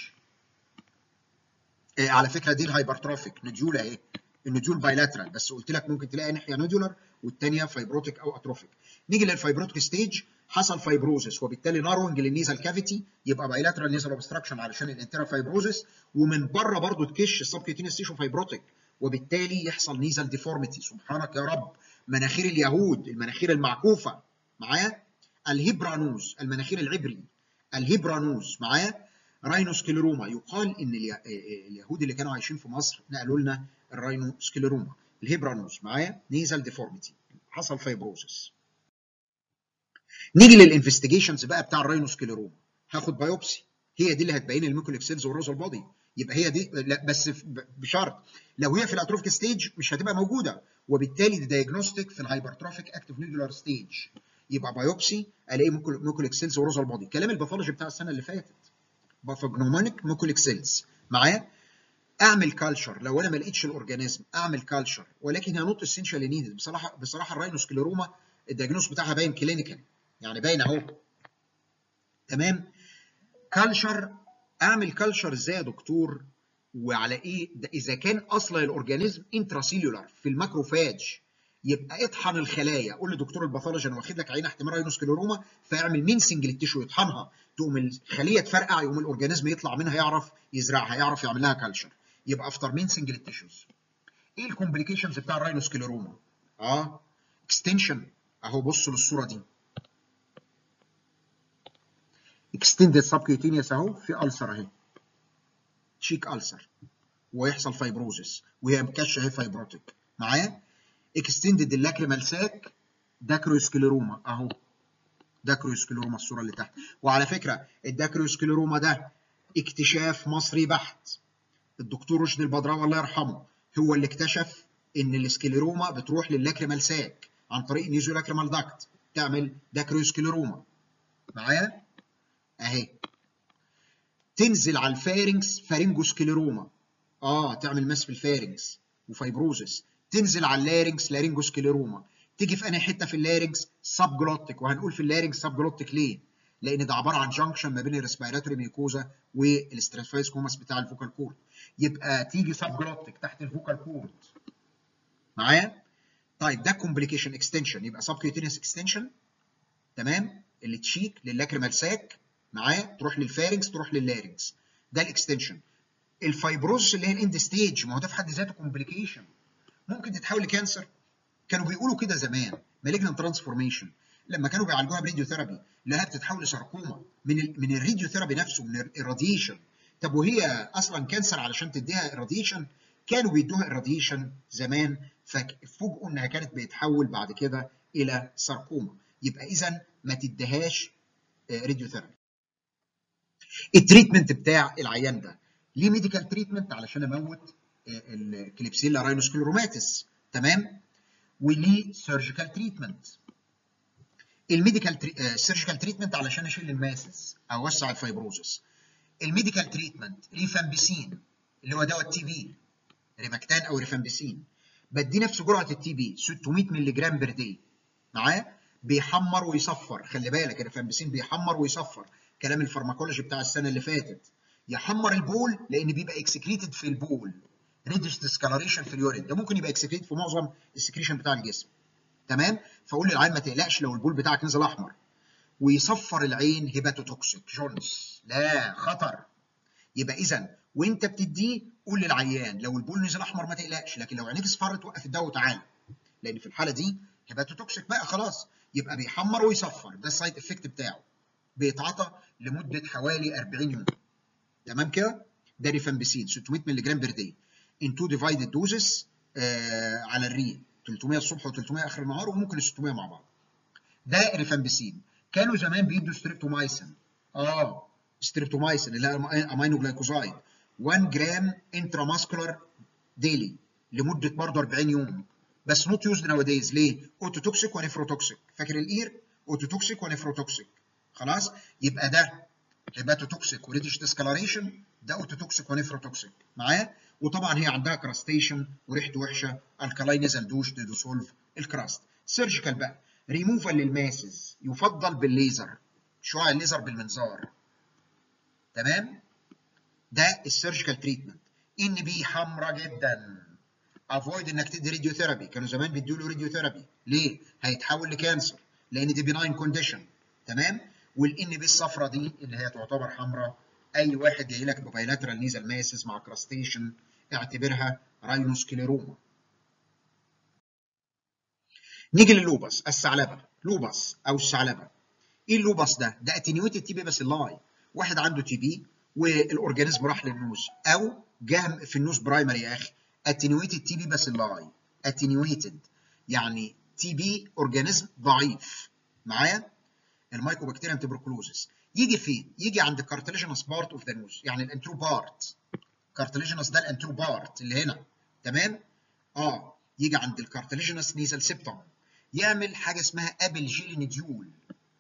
إيه على فكره دي الهايبرتروفيك نديول اهي النديول بايلاترال بس قلت لك ممكن تلاقي ناحيه نودولار والثانيه فايبروتيك او اتروفيك نيجي للفايبروتيك ستيج حصل فايبروزس وبالتالي ناروينج للنيزل كافيتي يبقى بايلاترال نيزل اوبستراكشن علشان الانترا فايبروزس ومن بره برضه تكش السبكيوتينيوس تيشو فايبروتيك وبالتالي يحصل نيزل ديفورميتي سبحانك يا رب مناخير اليهود المناخير المعكوفه معايا الهيبرانوز المناخير العبري الهيبرانوز معايا راينوسكليروما يقال ان اليهود اللي كانوا عايشين في مصر نقلوا لنا الراينوسكليروما الهيبرانوز معايا نيزل ديفورميتي حصل فايبروزس نيجي للانفستيجيشنز بقى بتاع الراينوسكليروما هاخد بايوبسي هي دي اللي هتبين الميكوليك سيلز والروزال بودي يبقى هي دي لا بس بشرط لو هي في الاتروفيك ستيج مش هتبقى موجوده وبالتالي دي دايجنوستيك في الهايبرتروفيك اكتيف نيدولار ستيج يبقى بايوبسي الاقي ميكوليك سيلز وروزال بودي كلام الباثولوجي بتاع السنه اللي فاتت باثوجنومونيك ميكوليك سيلز معايا اعمل كالتشر لو انا ما لقيتش الاورجانيزم اعمل كالتشر ولكن هي نوت اسينشال نيدد بصراحه بصراحه الراينوسكليروما الدياجنوز بتاعها باين كلينيكال يعني باين اهو تمام كالتشر اعمل كالتشر ازاي يا دكتور وعلى ايه ده اذا كان اصلا الاورجانيزم انتراسيلولار في الماكروفاج يبقى اطحن الخلايا قول لدكتور الباثولوجي انا واخد لك عينه احتمال راينوسكليروما فيعمل مينسنج للتيشو يطحنها تقوم الخليه تفرقع يقوم الاورجانيزم يطلع منها يعرف يزرعها يعرف يعمل لها كالتشر يبقى افتر مينسنج للتيشوز ايه الكومبليكيشنز بتاع الراينوسكليروما اه اكستنشن اهو بصوا للصوره دي اكستندد سبكيوتينيوس اهو في ألسر اهي تشيك ألسر ويحصل فايبروزس وهي مكشه اهي فايبروتيك معايا اكستندد اللاكريمال ساك داكروسكليروما اهو داكروسكليروما الصوره اللي تحت وعلى فكره الداكروسكليروما ده اكتشاف مصري بحت الدكتور رشدي البدراوي الله يرحمه هو اللي اكتشف ان السكليروما بتروح للاكريمال ساك عن طريق نيزو لاكريمال داكت تعمل داكروسكليروما معايا اهي تنزل على الفارنكس فارنجوسكليروما اه تعمل ماس في الفارنكس وفايبروزس تنزل على اللارنكس لارنجوسكليروما تيجي في انهي حته في اللارنكس سب جلوتيك وهنقول في اللارنكس سب جلوتيك ليه؟ لان ده عباره عن جانكشن ما بين الريسبيراتوري ميكوزا والاستراتيفايس كوماس بتاع الفوكال كورد يبقى تيجي سب جلوتيك تحت الفوكال كورد معايا؟ طيب ده كومبليكيشن اكستنشن يبقى سب كيوتينيوس اكستنشن تمام اللي تشيك للاكريمال ساك معايا تروح للفارنكس تروح لللارنكس ده الاكستنشن الفايبروز اللي هي الاند ستيج ما هو ده في حد ذاته كومبليكيشن ممكن تتحول لكانسر كانوا بيقولوا كده زمان مالجنان ترانسفورميشن لما كانوا بيعالجوها براديو ثيرابي لها بتتحول لساركوما من ال من الراديو ثيرابي نفسه من الراديشن طب وهي اصلا كانسر علشان تديها الراديشن كانوا بيدوها الراديشن زمان ففوجئوا انها كانت بيتحول بعد كده الى ساركوما يبقى اذا ما تديهاش راديو ثيرابي التريتمنت بتاع العيان ده ليه ميديكال تريتمنت علشان اموت الكليبسيلا راينوسكليروماتيس تمام وليه سيرجيكال تريتمنت الميديكال سيرجيكال تريتمنت علشان اشيل الماسس او اوسع الفايبروزس الميديكال تريتمنت ريفامبيسين اللي هو دواء التي بي ريماكتان او ريفامبيسين بدي نفس جرعه التي بي 600 مللي جرام بير داي معايا بيحمر ويصفر خلي بالك الريفامبيسين بيحمر ويصفر كلام الفارماكولوجي بتاع السنه اللي فاتت يحمر البول لان بيبقى اكسكريتد في البول ريدش ديسكالريشن في اليورين ده ممكن يبقى اكسكريت في معظم السكريشن بتاع الجسم تمام فاقول للعيان ما تقلقش لو البول بتاعك نزل احمر ويصفر العين هيباتوتوكسيك جونز لا خطر يبقى اذا وانت بتديه قول للعيان لو البول نزل احمر ما تقلقش لكن لو عينيك اصفرت وقف الدواء وتعالى لان في الحاله دي هيباتوتوكسيك بقى خلاص يبقى بيحمر ويصفر ده السايد افكت بتاعه بيتعاطى لمده حوالي 40 يوم تمام كده ده ريفامبيسين 600 مللي جرام بير داي ان تو ديفايدد دوزز على الريق 300 الصبح و300 اخر النهار وممكن ال 600 مع بعض ده ريفامبيسين كانوا زمان بيدوا ستريبتومايسين اه ستريبتومايسين اللي هي امينو جلايكوزايد 1 جرام انتراماسكولار ديلي لمده برضه 40 يوم بس نوت يوزد ناو دايز ليه؟ اوتوتوكسيك ونفروتوكسيك فاكر الاير؟ اوتوتوكسيك ونفروتوكسيك خلاص؟ يبقى ده هيباتوتوكسيك وريدش ديسكالاريشن ده اوتوتوكسيك ونفروتوكسيك معايا؟ وطبعا هي عندها كراستيشن وريحته وحشه الكالاين نزل دوش تديسولف الكراست سيرجيكال بقى ريموفال للماسز يفضل بالليزر شعاع الليزر بالمنظار تمام؟ ده السيرجيكال تريتمنت ان بي حمراء جدا افويد انك تدي راديو ثيرابي كانوا زمان بيدوا له راديو ثيرابي ليه؟ هيتحول لكانسر لان دي بناين كونديشن تمام؟ والان بي الصفراء دي اللي هي تعتبر حمراء اي واحد جاي لك ببايلاترال نيزل ماسس مع كراستيشن اعتبرها راينوسكليروما نيجي لللوبس الثعلبه لوبس او الثعلبه ايه اللوبس ده؟ ده اتنيويتد تي بي بس اللاي واحد عنده تي بي والاورجانيزم راح للنوز او جه في النوز برايمري يا اخي اتنيويتد تي بي بس اللاي اتنيويتد يعني تي بي اورجانيزم ضعيف معايا المايكوبكتيريم تبركلوزس يجي فين؟ يجي عند الكارتليجينس بارت اوف ذا نوز يعني الانترو بارت كارتليجينس ده الانترو بارت اللي هنا تمام؟ اه يجي عند الكارتليجينس نيزل سيبتم يعمل حاجه اسمها ابل جيل نديول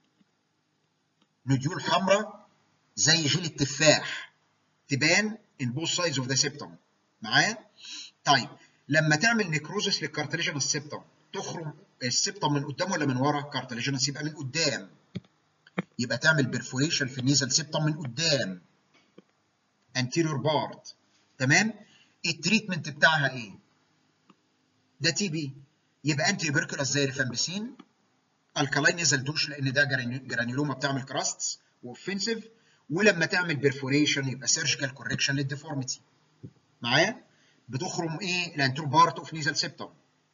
نديول حمراء زي جيل التفاح تبان in both sides of the septum معايا؟ طيب لما تعمل نيكروزس للكارتليجينس سيبتم تخرم السبتم من قدام ولا من ورا؟ كارتليجينس يبقى من قدام يبقى تعمل بيرفوريشن في النيزل سيبتم من قدام anterior part تمام؟ التريتمنت بتاعها ايه؟ ده تي بي يبقى انتي بيركولاس زي ريفامبسين الكالاين نزل دوش لان ده جرانيولوما بتعمل كراستس واوفنسيف ولما تعمل بيرفوريشن يبقى سيرجيكال كوركشن للديفورميتي معايا؟ بتخرم ايه؟ الانترو بارت اوف نيزل سيبتم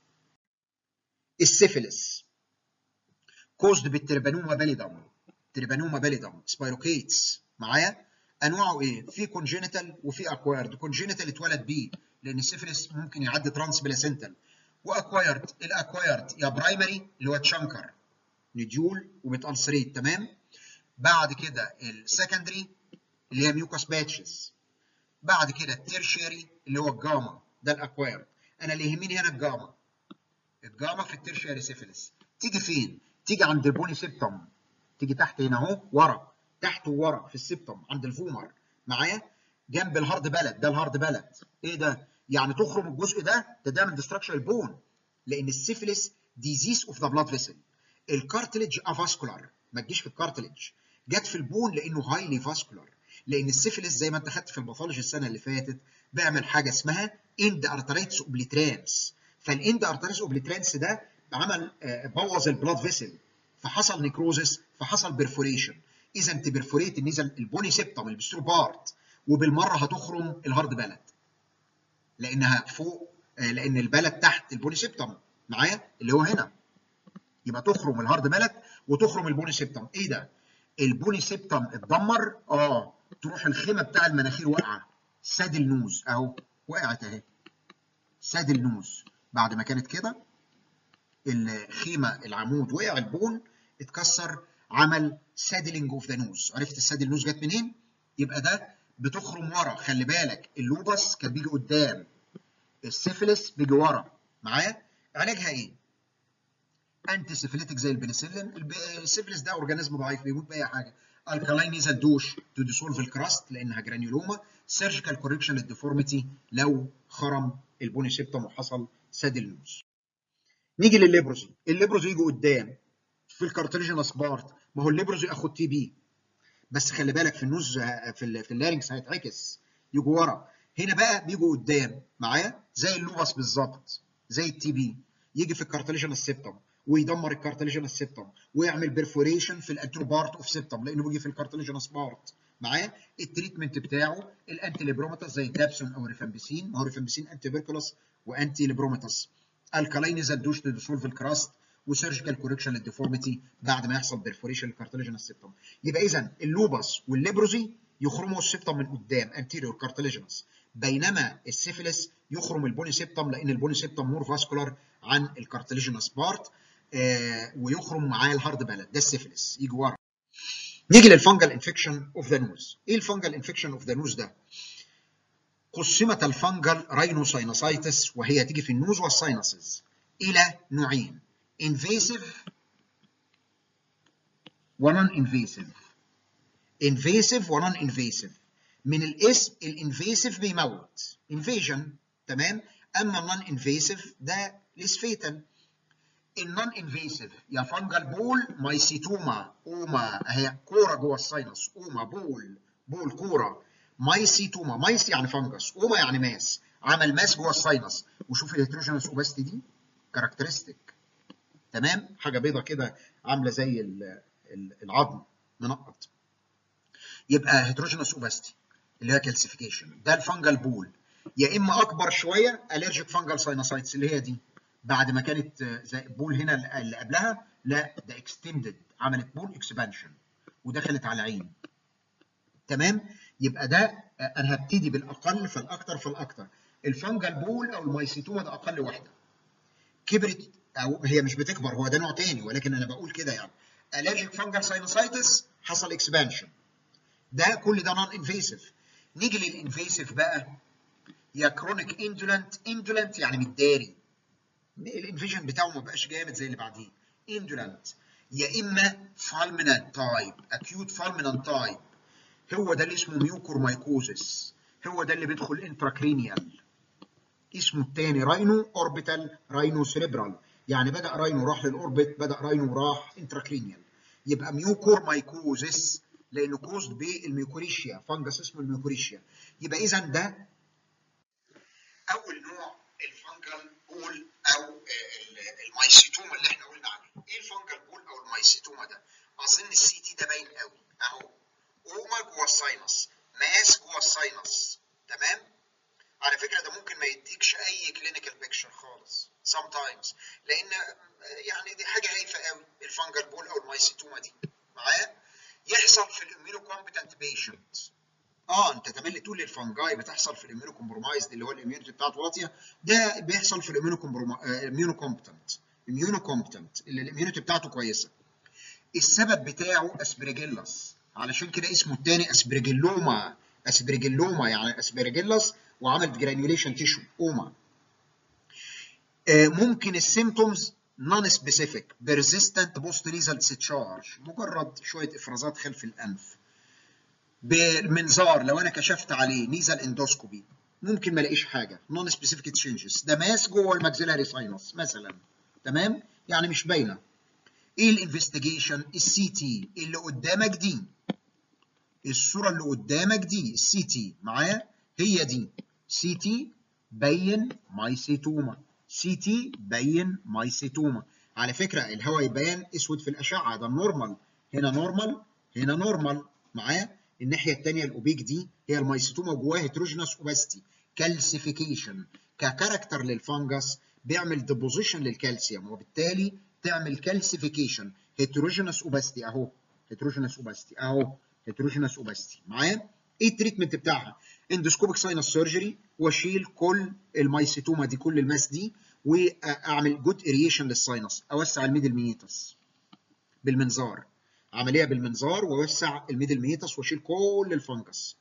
السيفيلس كوزد بالتربانوما باليدم تربانوما باليدم سبايروكيتس معايا انواعه ايه في كونجينيتال وفي اكوايرد كونجينيتال اتولد بيه لان السيفيلس ممكن يعدي ترانس بلاسنتال واكوايرد الاكوايرد يا برايمري اللي هو تشانكر نديول وبتالسريت تمام بعد كده السكندري اللي هي ميوكاس باتشز بعد كده التيرشيري اللي هو الجاما ده الاكوايرد انا اللي يهمني هنا الجاما الجاما في التيرشيري سيفيلس تيجي فين تيجي عند البوني سيبتم تيجي تحت هنا اهو ورا تحت وورا في السيبتم عند الفومر معايا جنب الهارد بلد ده الهارد بلد ايه ده يعني تخرم الجزء ده ده تعمل ديستراكشن البون لان السيفيلس ديزيز اوف ذا بلاد فيسل الكارتليج افاسكولار ما تجيش في الكارتليج جت في البون لانه هايلي فاسكولار لان السيفيلس زي ما انت خدت في الباثولوجي السنه اللي فاتت بيعمل حاجه اسمها اند ارتريتس اوبليترانس فالاند ارتريتس اوبليترانس ده عمل بوظ البلاد فيسل فحصل نيكروزس فحصل بيرفوريشن اذا تبرفوريت النيزل البوني سيبتم البسترو بارت وبالمره هتخرم الهارد بلد لانها فوق لان البلد تحت البوني سيبتم معايا اللي هو هنا يبقى تخرم الهارد بلد وتخرم البوني سيبتم ايه ده البوني سيبتم اتدمر اه تروح الخيمه بتاع المناخير واقعه ساد النوز اهو وقعت اهي ساد النوز بعد ما كانت كده الخيمه العمود وقع البون اتكسر عمل سادلنج اوف ذا نوز عرفت السادل نوز جت منين يبقى ده بتخرم ورا خلي بالك اللوبس كان بيجي قدام السيفيلس بيجي ورا معايا علاجها ايه انتي سيفيليتك زي البنسلين السيفيلس ده اورجانيزم ضعيف بيموت باي حاجه الكالاين نيزل دوش تو ديسولف الكراست لانها جرانيولوما سيرجيكال كوركشن للديفورميتي لو خرم البوني سيبتم وحصل سادل نوز نيجي للليبروزي الليبروزي يجي قدام في الكارتليجينس بارت ما هو الليبروزي اخد تي بي بس خلي بالك في النوز في في اللارنكس هيتعكس يجوا ورا هنا بقى بيجوا قدام معايا زي اللوبس بالظبط زي التي بي يجي في الكارتليجينس سيبتم ويدمر الكارتليجينس سيبتم ويعمل بيرفوريشن في الانترو بارت اوف سيبتم لانه بيجي في الكارتليجينس بارت معايا التريتمنت بتاعه الانتي ليبروماتاس زي الدابسون او الريفامبيسين ما هو الريفامبيسين انتي بيركولاس وانتي ليبروماتاس الكالاين دوش تو ديسولف الكراست وسيرجيكال كوركشن للديفورميتي بعد ما يحصل بيرفوريشن للكارتليجينس سيبتم يبقى اذا اللوبس والليبروزي يخرموا السيبتم من قدام انتيريور كارتليجينس بينما السيفيلس يخرم البوني سيبتم لان البوني سيبتم مور فاسكولار عن الكارتليجينس بارت آه ويخرم معاه الهارد بلد ده السيفلس يجي ورا نيجي للفنجل انفكشن اوف ذا نوز ايه الفنجل انفكشن اوف ذا نوز ده قسمت الفنجل راينوساينوسايتس وهي تيجي في النوز والساينسز الى نوعين انفيسيف ونون انفيسيف انفيسيف ونون انفيسيف من الاسم الانفيسيف بيموت انفيجن تمام اما النون انفيسيف ده ليس فيتال النون انفيسيف يا فانجل بول مايسيتوما اوما اهي كوره جوه الساينس اوما بول بول كوره مايسيتوما مايس يعني فانجس اوما يعني ماس عمل ماس جوه الساينس وشوف الهيتروجينوس اوباستي دي كاركترستيك تمام حاجه بيضه كده عامله زي العظم منقط يبقى هيتروجينوس اوباستي اللي هي كالسيفيكيشن ده الفانجل بول يا اما اكبر شويه الرجيك فانجل ساينوسايتس اللي هي دي بعد ما كانت زي بول هنا اللي قبلها لا ده اكستندد عملت بول اكسبانشن ودخلت على العين تمام يبقى ده انا هبتدي بالاقل فالاكثر فالاكثر الفانجل بول او المايسيتوما ده اقل واحده كبرت او هي مش بتكبر هو ده نوع تاني ولكن انا بقول كده يعني الرجيك فانجل ساينوسايتس حصل اكسبانشن ده كل ده نون انفيسيف نيجي للانفيسيف بقى يا كرونيك اندولنت اندولنت يعني متداري الانفيجن بتاعه ما بقاش جامد زي اللي بعديه اندولنت يا اما فالمينانت تايب اكيوت فالمينانت تايب هو ده اللي اسمه ميوكور مايكوزس هو ده اللي بيدخل انتراكرينيال اسمه الثاني راينو اوربيتال راينو سيريبرال يعني بدا راينو راح للاوربت بدا راينو راح انتراكرينيال يبقى ميوكور مايكوزس لانه كوزد بالميوكوريشيا فانجس اسمه الميوكوريشيا يبقى اذا ده اول نوع الفانجل بول او المايسيتوما اللي احنا قلنا عليه ايه الفانجل بول او المايسيتوما ده اظن السي تي ده باين قوي اهو اوما جوه الساينس ماس جوه الساينس تمام على فكره ده ممكن ما يديكش اي كلينيكال بيكتشر خالص sometimes لان يعني دي حاجه هايفه قوي الفانجل بول او المايسيتوما دي معايا يحصل في الاميونو كومبتنت بيشنت اه انت تملي تقول الفانجاي بتحصل في الاميونو كومبرومايزد اللي هو الاميونيتي بتاعته واطيه ده بيحصل في الاميونو اميونو كومبتنت اميونو كومبتنت اللي الاميونيتي بتاعته كويسه السبب بتاعه اسبريجيلاس علشان كده اسمه الثاني اسبريجيلوما اسبريجيلوما يعني اسبريجيلاس وعملت جرانيوليشن تيشو اوما آه ممكن السيمتومز نون سبيسيفيك بيرزيستنت بوست نيزال تشارج مجرد شويه افرازات خلف الانف بالمنظار لو انا كشفت عليه نيزال اندوسكوبي ممكن ما الاقيش حاجه نون سبيسيفيك تشينجز ده ماس جوه الماكسيلاري ساينس مثلا تمام يعني مش باينه ايه الانفستيجيشن السي تي اللي قدامك دي الصوره اللي قدامك دي السي تي معايا هي دي سي تي بين مايسيتوما سي تي بين مايسيتوما على فكره الهواء يبان اسود في الاشعه ده النورمال هنا نورمال هنا نورمال معايا الناحيه الثانيه الاوبيك دي هي المايسيتوما جواها هيتروجينوس اوباستي كالسيفيكيشن ككاركتر للفانجس بيعمل ديبوزيشن للكالسيوم وبالتالي تعمل كالسيفيكيشن هيتروجينوس اوباستي اهو هيتروجينوس اوباستي اهو هيتروجينوس اوباستي معايا ايه التريتمنت بتاعها اندوسكوبيك ساينس سيرجري واشيل كل المايسيتوما دي كل الماس دي واعمل جود اريشن للساينس اوسع الميدل ميتس بالمنظار عمليه بالمنظار واوسع الميدل ميتس واشيل كل الفنجس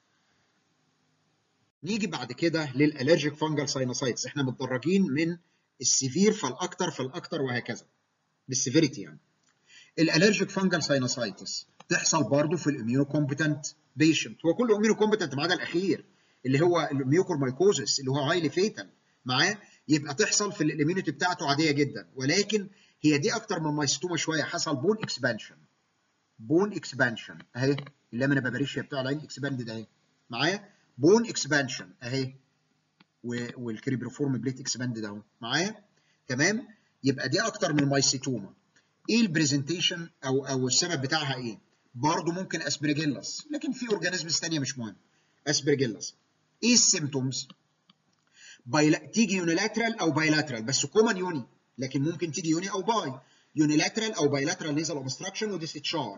نيجي بعد كده للالرجيك فانجل ساينوسايتس احنا متدرجين من السيفير فالاكتر فالاكتر وهكذا بالسيفيريتي يعني الالرجيك فانجل ساينوسايتس تحصل برضه في الاميونو كومبتنت بيشنت هو كله اميونو كومبتنت ما عدا الاخير اللي هو الميوكور مايكوزس اللي هو هايلي فيتال معاه يبقى تحصل في الاميونيتي بتاعته عاديه جدا ولكن هي دي اكتر من مايستوما شويه حصل بون اكسبانشن بون اكسبانشن اهي اللامنا باباريشيا بتاع العين اكسباندد اهي معايا بون اكسبانشن اهي والكريبروفورم بليت اكسباندد اهو معايا تمام يبقى دي اكتر من مايسيتوما ايه البرزنتيشن او او السبب بتاعها ايه برضه ممكن اسبرجيلاس لكن في اورجانيزمز ثانيه مش مهم اسبرجيلاس ايه السيمتومز بايلا... تيجي يونيلاترال او بايلاترال بس كومن يوني لكن ممكن تيجي يوني او باي يونيلاترال او بايلاترال نيزل اوبستراكشن وديستشارج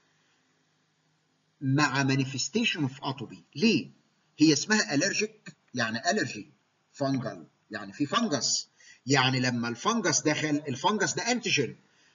مع مانيفستيشن اوف اتوبي ليه هي اسمها الرجيك يعني الرجي فانجل يعني في فنجس يعني لما الفنجس دخل الفنجس ده انتيجين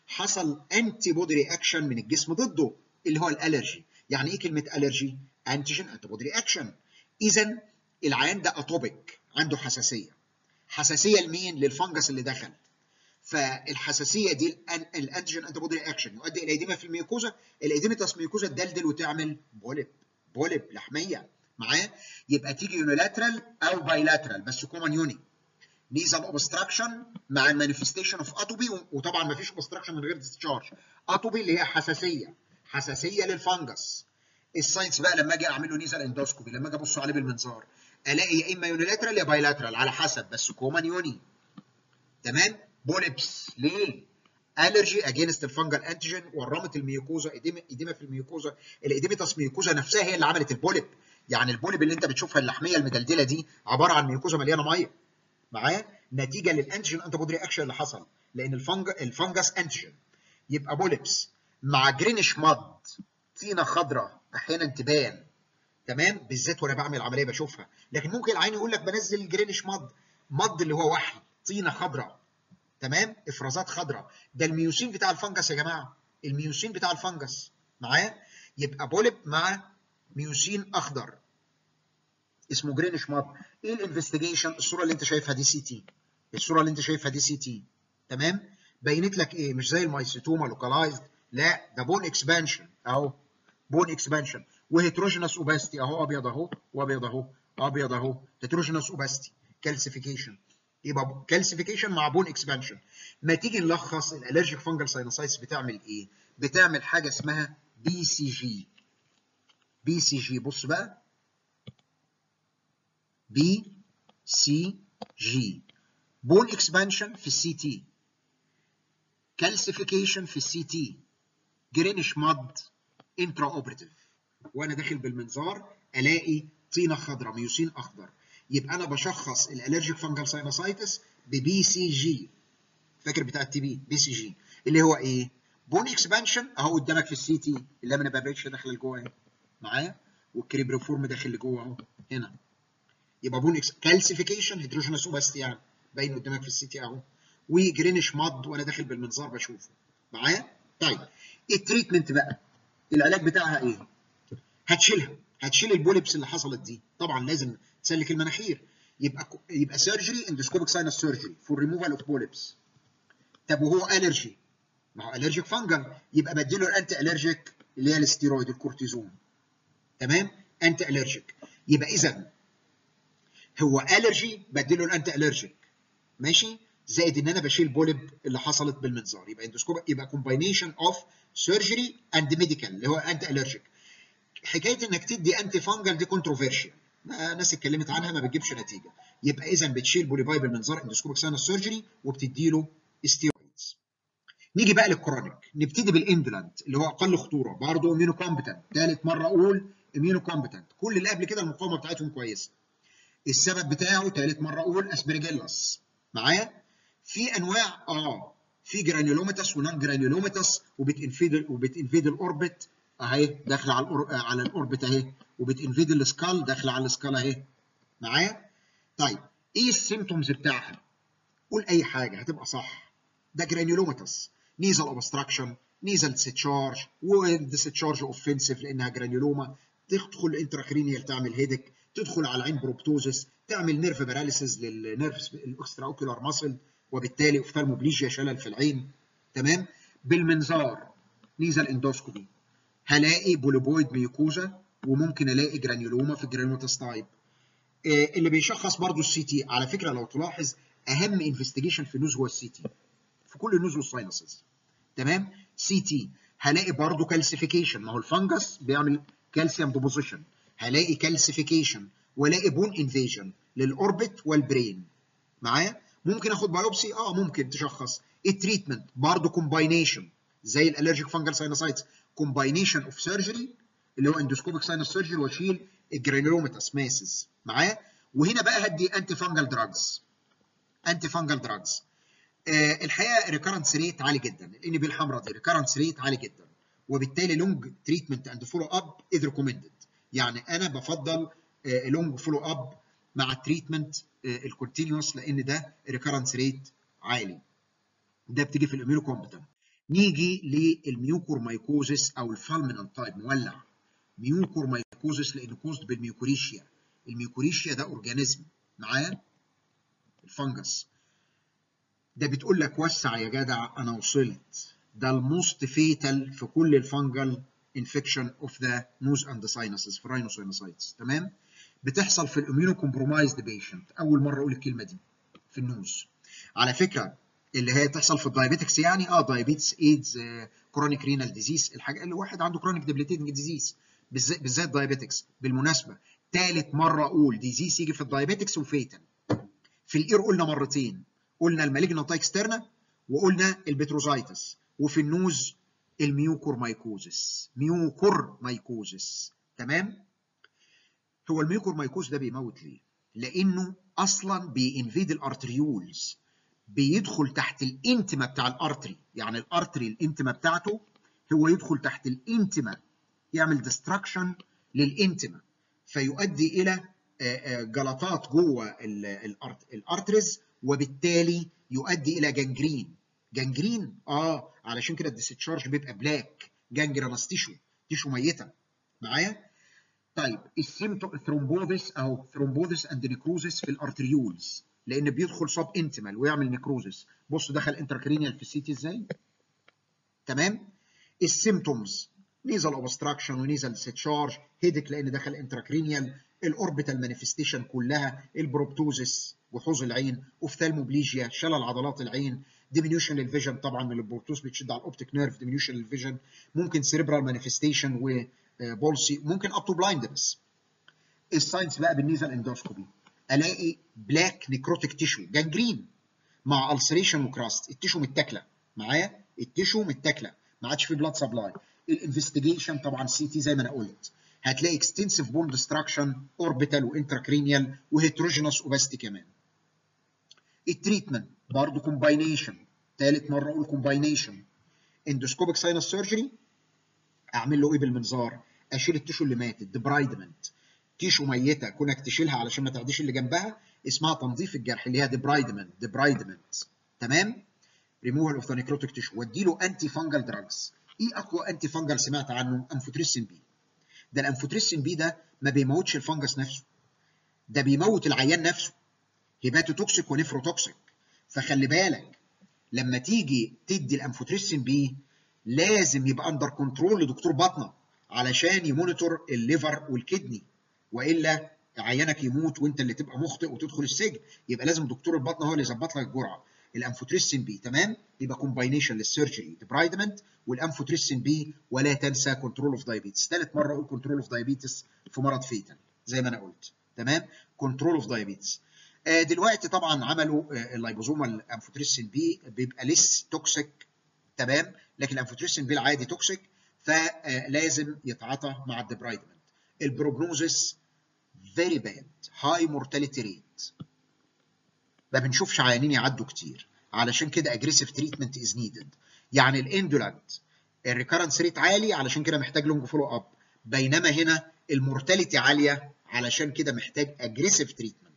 حصل انتي بودي رياكشن من الجسم ضده اللي هو الالرجي يعني ايه كلمه الرجي انتيجين انتي بودي رياكشن اذا العيان ده اتوبيك عنده حساسيه حساسيه لمين للفنجس اللي دخل فالحساسيه دي الانتيجين انتي بودي رياكشن يؤدي الى اديمه في الميوكوزا الاديمه الميوكوزا تدلدل وتعمل بولب بولب لحميه معاه يبقى تيجي يونيلاترال او بايلاترال بس كومن يوني نيزال اوبستراكشن مع المانيفستيشن اوف اتوبي وطبعا ما فيش اوبستراكشن من غير ديسشارج اتوبي اللي هي حساسيه حساسيه للفنجس الساينس بقى لما اجي اعمل له نيزال اندوسكوبي لما اجي ابص عليه بالمنظار الاقي يا اما يونيلاترال يا بايلاترال على حسب بس كومن يوني تمام بوليبس ليه الرجي اجينست الفنجل انتيجين ورمت الميوكوزا اديمه اديمه في الميوكوزا الاديمتاس ميوكوزا نفسها هي اللي عملت البوليب يعني البوليب اللي انت بتشوفها اللحميه المدلدله دي عباره عن ميوكوزا مليانه ميه معايا نتيجه للانتيجين انتي بودي رياكشن اللي حصل لان الفنج الفنجس انتيجين يبقى بوليبس مع جرينش ماد طينه خضراء احيانا تبان تمام بالذات وانا بعمل عمليه بشوفها لكن ممكن العين يقول لك بنزل جرينش ماد ماد اللي هو وحي طينه خضراء تمام افرازات خضراء ده الميوسين بتاع الفنجس يا جماعه الميوسين بتاع الفنجس معايا يبقى بوليب مع ميوسين اخضر اسمه جرينش ماب ايه الانفستيجيشن الصوره اللي انت شايفها دي سي تي الصوره اللي انت شايفها دي سي تي تمام بينت لك ايه مش زي المايسيتوما لوكالايزد لا ده بون اكسبانشن اهو بون اكسبانشن وهيتروجينوس اوباستي اهو ابيض اهو وابيض اهو ابيض اهو هيتروجينوس اوباستي كالسيفيكيشن يبقى كالسيفيكيشن مع بون اكسبانشن ما تيجي نلخص الالرجيك فانجل ساينوسايتس بتعمل ايه بتعمل حاجه اسمها بي سي جي بي سي جي بص بقى بي سي جي بون اكسبانشن في السي تي كالسيفيكيشن في السي تي جرينش ماد انترا اوبريتيف وانا داخل بالمنظار الاقي طينه خضراء ميوسين اخضر يبقى انا بشخص الالرجيك فانجل ساينوسايتس ببي سي جي فاكر بتاع التي بي بي سي جي اللي هو ايه بون اكسبانشن اهو قدامك في السي تي اللامينا بابريتش داخل لجوه اهي معايا والكريبروفورم داخل لجوه اهو هنا يبقى بون اكس كالسيفيكيشن هيدروجينوس اوباستي يعني باين قدامك في السي تي اهو وجرينش ماد وانا داخل بالمنظار بشوفه معايا طيب التريتمنت بقى العلاج بتاعها ايه هتشيلها هتشيل البوليبس اللي حصلت دي طبعا لازم تسلك المناخير يبقى يبقى سيرجري اندوسكوبيك ساينس سيرجري فور ريموفال اوف بوليبس طب وهو الرجي ما هو الرجيك فانجل يبقى بديله الانتي الرجيك اللي هي الاستيرويد الكورتيزون تمام انتي الرجيك يبقى اذا هو الرجي بديله الانتي الرجيك ماشي زائد ان انا بشيل بوليب اللي حصلت بالمنظار يبقى اندوسكوب يبقى كومباينيشن اوف سيرجري اند ميديكال اللي هو انتي الرجيك حكايه انك تدي انتي فانجل دي كونتروفيرشال ناس اتكلمت عنها ما بتجيبش نتيجه يبقى اذا بتشيل بوليباي بالمنظار اندوسكوبيك ساينس سيرجري وبتدي له ستيرويدز نيجي بقى للكرونيك نبتدي بالاندولنت اللي هو اقل خطوره برضه اميونو كومبتنت ثالث مره اقول اميونو كومبتنت كل اللي قبل كده المقاومه بتاعتهم كويسه السبب بتاعه ثالث مره اقول اسبرجيلاس معايا في انواع اه في جرانيولوميتاس ونون جرانيولوميتاس وبتنفيد وبتنفيد الاوربت اهي داخله على الأور... على الاوربت اهي وبتنفيد السكال داخله على السكال اهي معايا طيب ايه السيمتومز بتاعها قول اي حاجه هتبقى صح ده جرانيولوماتس نيزل اوبستراكشن نيزل ديسشارج وديسشارج اوفنسيف لانها جرانيولوما تدخل انتراكرينيال تعمل هيدك تدخل على العين بروبتوزس تعمل نيرف باراليسيس للنيرف الاكسترا اوكيولار ماسل وبالتالي اوفثالموبليجيا شلل في العين تمام بالمنظار نيزل اندوسكوبي هلاقي بوليبويد ميوكوزا وممكن الاقي جرانيولوما في الجرانيولوماتس تايب اللي بيشخص برضو السي تي على فكره لو تلاحظ اهم انفستيجيشن في النوز هو السي تي في كل النوز والساينسز تمام سي تي هلاقي برضو كالسيفيكيشن ما هو الفنجس بيعمل كالسيوم ديبوزيشن هلاقي كالسيفيكيشن والاقي بون انفيجن للاوربت والبرين معايا ممكن اخد بايوبسي اه ممكن تشخص التريتمنت برضو كومباينيشن زي الالرجيك فانجل ساينوسايتس كومباينيشن اوف سيرجري اللي هو اندوسكوبيك ساينس سيرجري واشيل الجرانيولوميتاس ماسز معايا وهنا بقى هدي انتي فانجل دراجز انتي فانجل دراجز آه الحقيقه ريكارنس ريت عالي جدا الان بي الحمراء دي ريكارنس ريت عالي جدا وبالتالي لونج تريتمنت اند فولو اب از ريكومندد يعني انا بفضل لونج فولو اب مع التريتمنت آه الكونتينوس لان ده ريكارنس ريت عالي ده بتيجي في الاميونو كومبتنت نيجي للميوكور مايكوزس او الفالمينال تايب مولع ميوكور مايكوزس لانه كوزد بالميوكوريشيا الميوكوريشيا ده اورجانيزم معايا الفنجس ده بتقول لك وسع يا جدع انا وصلت ده الموست فيتال في كل الفنجل انفكشن اوف ذا نوز اند ساينسز في راينوساينوسايتس تمام بتحصل في الاميونو كومبرومايزد بيشنت اول مره اقول الكلمه دي في النوز على فكره اللي هي تحصل في الدايابيتكس يعني اه دايابيتس ايدز كرونيك رينال ديزيز الحاجه اللي واحد عنده كرونيك ديبليتيتنج ديزيز بالذات بالذات دايابيتكس بالمناسبه ثالث مره اقول ديزيز يجي في الدايابيتكس وفيتال في الاير قلنا مرتين قلنا المالجنانت اكسترنا وقلنا البتروزايتس وفي النوز الميوكور مايكوزس ميوكور مايكوزس تمام هو الميوكور مايكوز ده بيموت ليه لانه اصلا بينفيد الارتريولز بيدخل تحت الانتما بتاع الارتري يعني الارتري الانتما بتاعته هو يدخل تحت الانتما يعمل ديستراكشن للانتما فيؤدي الى جلطات جوه الارتريز وبالتالي يؤدي الى جنجرين جنجرين اه علشان كده الديسشارج بيبقى بلاك جانجرانس تيشو تيشو ميته معايا طيب السيمتو ثرومبوزس او ثرومبوزس اند نيكروزس في الارتريولز لان بيدخل صاب انتمال ويعمل نيكروزس بص دخل انتراكرينيال في السيتي ازاي تمام السيمتومز نيزل اوبستراكشن ونيزل ديسشارج هيدك لان دخل انتراكرينيال الاوربيتال مانيفستيشن كلها البروبتوزس وحوظ العين اوفثالموبليجيا شلل عضلات العين ديمينيوشن للفيجن طبعا من البروبتوز بتشد على الاوبتيك نيرف ديمينيوشن للفيجن ممكن سيريبرال مانيفستيشن وبولسي ممكن اب تو بلايندنس الساينس بقى بالنيزل اندوسكوبي الاقي بلاك نيكروتيك تيشو جانجرين مع السريشن وكراست التيشو متاكله معايا التيشو متاكله ما عادش في بلاد سبلاي الانفستيجيشن طبعا سي تي زي ما انا قلت هتلاقي اكستنسيف بون ديستراكشن اوربيتال وانتراكرينيال وهيتروجينوس اوباستي كمان التريتمنت برضه كومباينيشن ثالث مره اقول كومباينيشن اندوسكوبيك ساينس سيرجري اعمل له ايه بالمنظار اشيل التيشو اللي ماتت ديبرايدمنت تيشو ميته كونك تشيلها علشان ما تعديش اللي جنبها اسمها تنظيف الجرح اللي هي ديبرايدمنت ديبرايدمنت تمام ريموفال اوف ذا نيكروتيك تيشو وادي له انتي فانجل دراجز ايه اقوى انتي فانجل سمعت عنه انفوتريسين بي ده الانفوتريسين بي ده ما بيموتش الفنجس نفسه ده بيموت العيان نفسه هيباتوتوكسيك ونفروتوكسيك فخلي بالك لما تيجي تدي الانفوتريسين بي لازم يبقى اندر كنترول لدكتور باطنه علشان يمونيتور الليفر والكدني والا عيانك يموت وانت اللي تبقى مخطئ وتدخل السجن يبقى لازم دكتور البطنه هو اللي يظبط لك الجرعه الانفوتريسين بي تمام يبقى كومباينيشن للسيرجري ديبرايدمنت والانفوتريسين بي ولا تنسى كنترول اوف دايابيتس ثالث مره اقول كنترول اوف دايابيتس في مرض فيتال زي ما انا قلت تمام كنترول اوف دايابيتس دلوقتي طبعا عملوا اللايبوزومال انفوتريسين بي بيبقى ليس توكسيك تمام لكن الانفوتريسين بي العادي توكسيك فلازم يتعاطى مع الديبرايدمنت البروجنوزس فيري باد هاي مورتاليتي ريت ما بنشوفش عيانين يعدوا كتير علشان كده اجريسيف تريتمنت از نيدد يعني الاندولانت الريكرنس ريت عالي علشان كده محتاج لونج فولو اب بينما هنا المورتاليتي عاليه علشان كده محتاج اجريسيف تريتمنت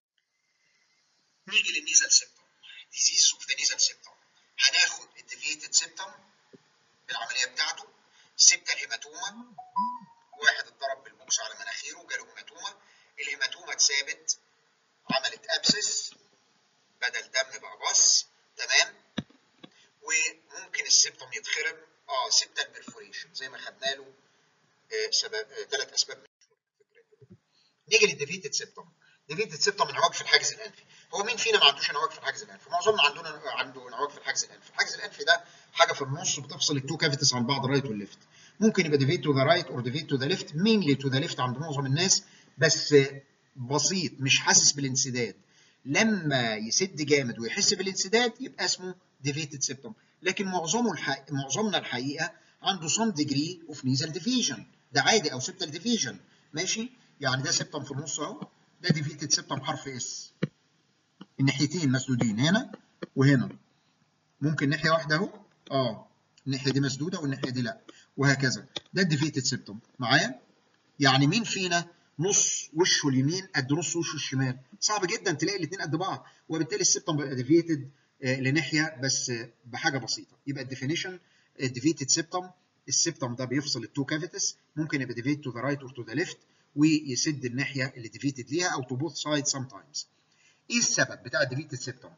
نيجي للنيزل سيبتوم ديزيز اوف ذا نيزل سيبتوم هناخد الديفيتد سيبتوم بالعمليه بتاعته سيبتا الهيماتوما واحد اتضرب بالبوكس على مناخيره جاله هيماتوما الهيماتوما اتثابت عملت ابسس بدل دم بقى بص تمام وممكن السبتم يتخرب اه سبتال بيرفوريشن زي ما خدنا له آه سبب ثلاث آه اسباب نيجي للديفيتد سبتم ديفيتد سبتم انعواج في الحاجز الانفي هو مين فينا ما عندوش انعواج في الحاجز الانفي معظمنا عندنا عنده انعواج في الحاجز الانفي الحاجز الانفي ده حاجه في النص بتفصل التو كافيتس عن بعض الرايت والليفت ممكن يبقى ديفيت تو ذا رايت اور ديفيت تو ذا ليفت مينلي تو ذا ليفت عند معظم الناس بس بسيط مش حاسس بالانسداد لما يسد جامد ويحس بالانسداد يبقى اسمه ديفيتد سيبتوم لكن معظمه الح... معظمنا الحقيقه عنده some degree of nasal division ده عادي او septal division ماشي يعني ده سيبتوم في النص اهو ده ديفيتد سيبتوم حرف اس الناحيتين مسدودين هنا وهنا ممكن ناحيه واحده اهو اه الناحيه دي مسدوده والناحيه دي لا وهكذا ده الديفيتد سيبتوم معايا يعني مين فينا نص وشه اليمين قد نص وشه الشمال صعب جدا تلاقي الاثنين قد بعض وبالتالي السبتم بيبقى ديفيتد لناحيه بس بحاجه بسيطه يبقى الديفينيشن ديفيتد سيبتم السيبتم ده بيفصل التو كافيتس ممكن يبقى ديفيت تو ذا رايت اور تو ذا ليفت ويسد الناحيه اللي ديفيتد ليها او تو بوث سايد سام تايمز ايه السبب بتاع الديفيتد سيبتم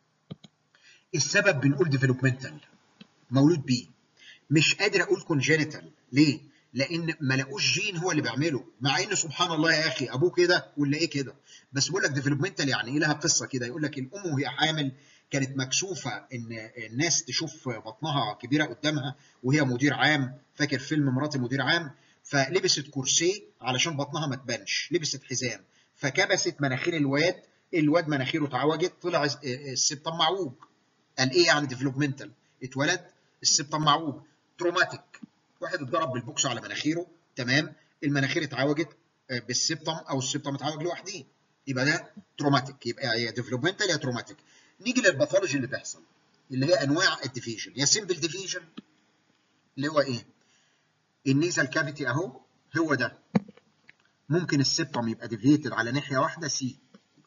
السبب بنقول ديفلوبمنتال مولود بيه مش قادر اقول كونجينيتال ليه لان ما لقوش جين هو اللي بيعمله مع ان سبحان الله يا اخي ابوه كده ولا ايه كده بس بقول لك ديفلوبمنتال يعني ايه لها قصه كده يقول لك الام وهي حامل كانت مكسوفه ان الناس تشوف بطنها كبيره قدامها وهي مدير عام فاكر فيلم مراتي مدير عام فلبست كرسي علشان بطنها ما تبانش لبست حزام فكبست مناخير الواد الواد مناخيره اتعوجت طلع السبطه معوج قال ايه يعني ديفلوبمنتال اتولد السبطه معوج تروماتيك واحد اتضرب بالبوكس على مناخيره تمام المناخير اتعوجت بالسبتم او السبتم اتعوج لوحده يبقى ده تروماتيك يبقى يا ديفلوبمنتال يا تروماتيك نيجي للباثولوجي اللي بيحصل اللي هي انواع الديفيجن يا سمبل ديفيجن اللي هو ايه النيزل كافيتي اهو هو ده ممكن السبتم يبقى ديفيتد على ناحيه واحده سي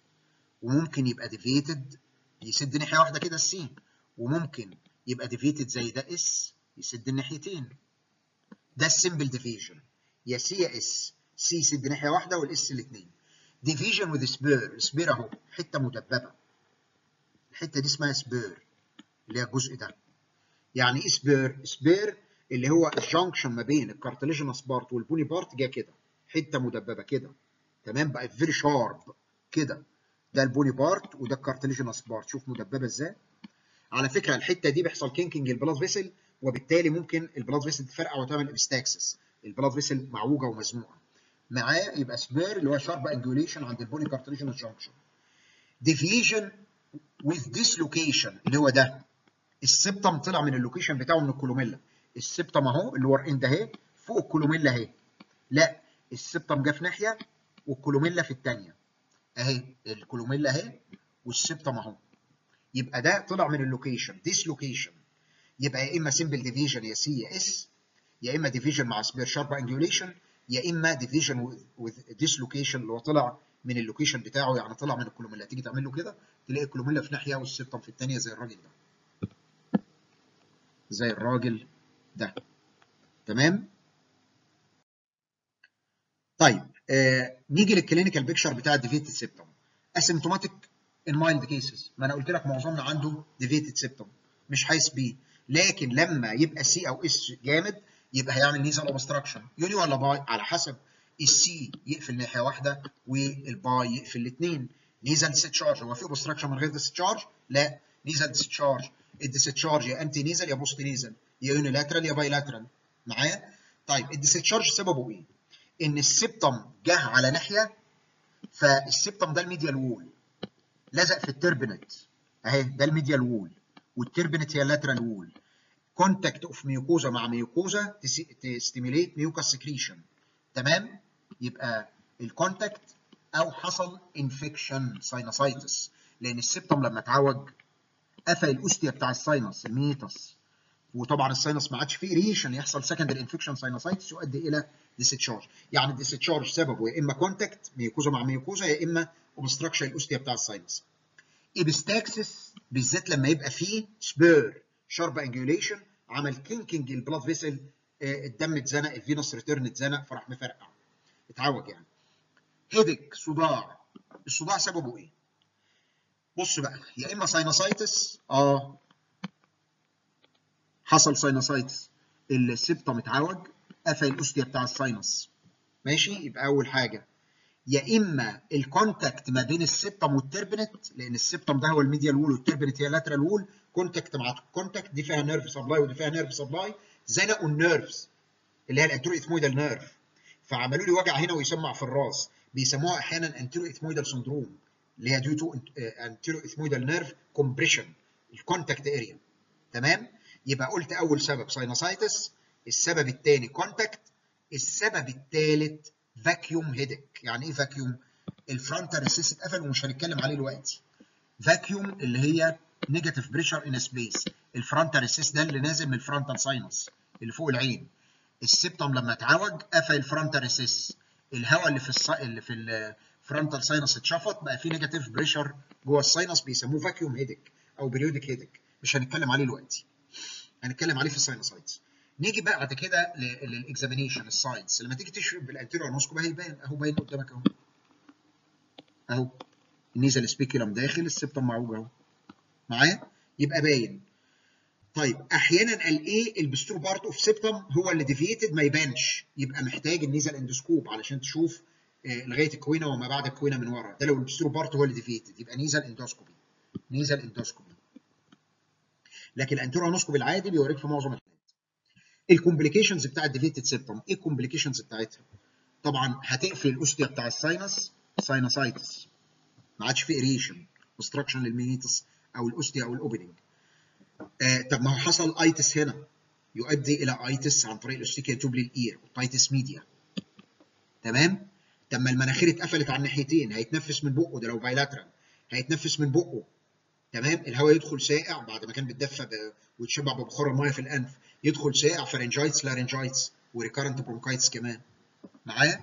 وممكن يبقى ديفيتد يسد ناحيه واحده كده السي وممكن يبقى ديفيتد زي ده اس يسد الناحيتين ده السمبل ديفيجن يا سي يا اس سي يسد ناحيه واحده والاس الاثنين ديفيجن وذ سبير سبير اهو حته مدببه الحته دي اسمها سبير اللي هي الجزء ده يعني ايه سبير سبير اللي هو الجنكشن ما بين الكارتليجينس بارت والبوني بارت جه كده حته مدببه كده تمام بقى فيري شارب كده ده البوني بارت وده الكارتليجينس بارت شوف مدببه ازاي على فكره الحته دي بيحصل كينكينج البلاد فيسل وبالتالي ممكن البلاد فيسل تفرقع وتعمل ابستاكسس البلاد فيسل معوجه ومزنوقه معاه يبقى سبير اللي هو شارب انجوليشن عند البوني كارتليجينس جانكشن ديفيجن with dislocation اللي هو ده السبتم طلع من اللوكيشن بتاعه من الكولوميلا السبتم اهو اللي ورا اند اهي فوق الكولوميلا اهي لا السبتم جه في ناحيه والكولوميلا في الثانيه اهي الكولوميلا اهي والسبتم اهو يبقى ده طلع من اللوكيشن ديسلوكيشن يبقى يا اما سمبل ديفيجن يا سي يا اس يا اما ديفيجن مع سبير شارب انجوليشن يا اما ديفيجن وذ ديسلوكيشن اللي هو طلع من اللوكيشن بتاعه يعني طلع من الكولوميلا تيجي تعمل له كده تلاقي الكولوميلا في ناحيه والسبتم في الثانيه زي الراجل ده زي الراجل ده تمام طيب آه نيجي للكلينيكال بيكشر بتاع الديفيتد سيبتم اسيمتوماتيك ان مايلد كيسز ما انا قلت لك معظمنا عنده ديفيتد سيبتم مش حاسس بيه لكن لما يبقى سي او اس جامد يبقى هيعمل نيزل اوبستراكشن يوني ولا باي على حسب السي يقفل ناحيه واحده والباي يقفل الاثنين نيزل ديستشارج هو في اوبستراكشن من غير ديستشارج؟ لا نيزل ديستشارج الديستشارج يا انتي نيزل يا بوست نيزل يا يونيلاترال يا باي لاترال معايا؟ طيب الديستشارج سببه ايه؟ ان السبتم جه على ناحيه فالسبتم ده الميديال وول لزق في التربنت اهي ده الميديال وول والتربنت هي اللاترال وول كونتاكت اوف ميوكوزا مع ميوكوزا تستيميليت ميوكاس سكريشن تمام يبقى الكونتاكت او حصل انفكشن ساينوسايتس لان السبتم لما اتعوج قفل الاوستيا بتاع الساينس الميتس وطبعا الساينس ما عادش فيه ريشن يحصل سكندري انفكشن ساينوسايتس يؤدي الى ديستشارج يعني الديستشارج سببه يا اما كونتاكت ميوكوزا مع ميوكوزا يا اما اوبستراكشن الاوستيا بتاع الساينس ابستاكسس بالذات لما يبقى فيه سبير شارب انجوليشن عمل كينكينج البلاد فيسل الدم اتزنق الفينوس ريتيرن اتزنق فراح مفرقع اتعوج يعني هيدك صداع الصداع سببه ايه؟ بص بقى يا اما ساينوسايتس اه حصل ساينوسايتس السبتم اتعوج قفل الاوستيا بتاع الساينس ماشي يبقى اول حاجه يا اما الكونتاكت ما بين السبتم والتربنت لان السبتم ده هو الميديال وول والتربنت هي اللاترال وول كونتاكت مع كونتاكت دي فيها نيرف سبلاي ودي فيها نيرف سبلاي زنقوا النيرفز اللي هي الانترو اثمويدال نيرف فعملوا لي وجع هنا ويسمع في الراس بيسموها احيانا انترو اثمويدال سندروم اللي هي ديو تو انترو اثمويدال نيرف كومبريشن الكونتاكت اريا تمام يبقى قلت اول سبب ساينوسايتس السبب الثاني كونتاكت السبب الثالث فاكيوم هيدك يعني ايه فاكيوم الفرونتال ريسيس اتقفل ومش هنتكلم عليه دلوقتي فاكيوم اللي هي نيجاتيف بريشر ان سبيس الفرونتال ريسيس ده اللي نازل من الفرونتال ساينس اللي فوق العين السبتم لما اتعوج قفل الفرونتال ريسيس الهواء اللي في الص... اللي في الفرونتال ساينس اتشفط بقى في نيجاتيف بريشر جوه الساينس بيسموه فاكيوم هيدك او بريودك هيدك مش هنتكلم عليه دلوقتي هنتكلم عليه في الساينوسايتس نيجي بقى بعد كده للاكزامينيشن الساينس لما تيجي تشرب بالانتيريور نوسكوب هيبان اهو باين قدامك اهو اهو النيزل سبيكولم داخل السبتم معوج اهو معايا يبقى باين طيب احيانا الايه البسترو بارت اوف سيبتم هو اللي ديفيتد ما يبانش يبقى محتاج النيزل اندوسكوب علشان تشوف آه لغايه الكوينه وما بعد الكوينه من ورا ده لو البسترو بارت هو اللي ديفيتد يبقى نيزل اندوسكوبي نيزل اندوسكوبي لكن الانتيرونوسكوبي العادي بيوريك في معظم الحالات الكومبليكيشنز بتاع الديفيتد سيبتم ايه الكومبليكيشنز بتاعتها طبعا هتقفل الاوستيا بتاع الساينس ساينسايتس ما عادش في اريشن اوبستراكشن للمينيتس او الاوستيا او الاوبننج آه طب ما هو حصل ايتس هنا يؤدي الى ايتس عن طريق الاوستيكيا تيوب للاير اوتايتس ميديا تمام طب ما المناخير اتقفلت على الناحيتين هيتنفس من بقه ده لو بايلاترال هيتنفس من بقه تمام الهواء يدخل ساقع بعد ما كان بيتدفى ويتشبع ببخار الميه في الانف يدخل ساقع فرنجايتس لارنجايتس وريكارنت برونكايتس كمان معايا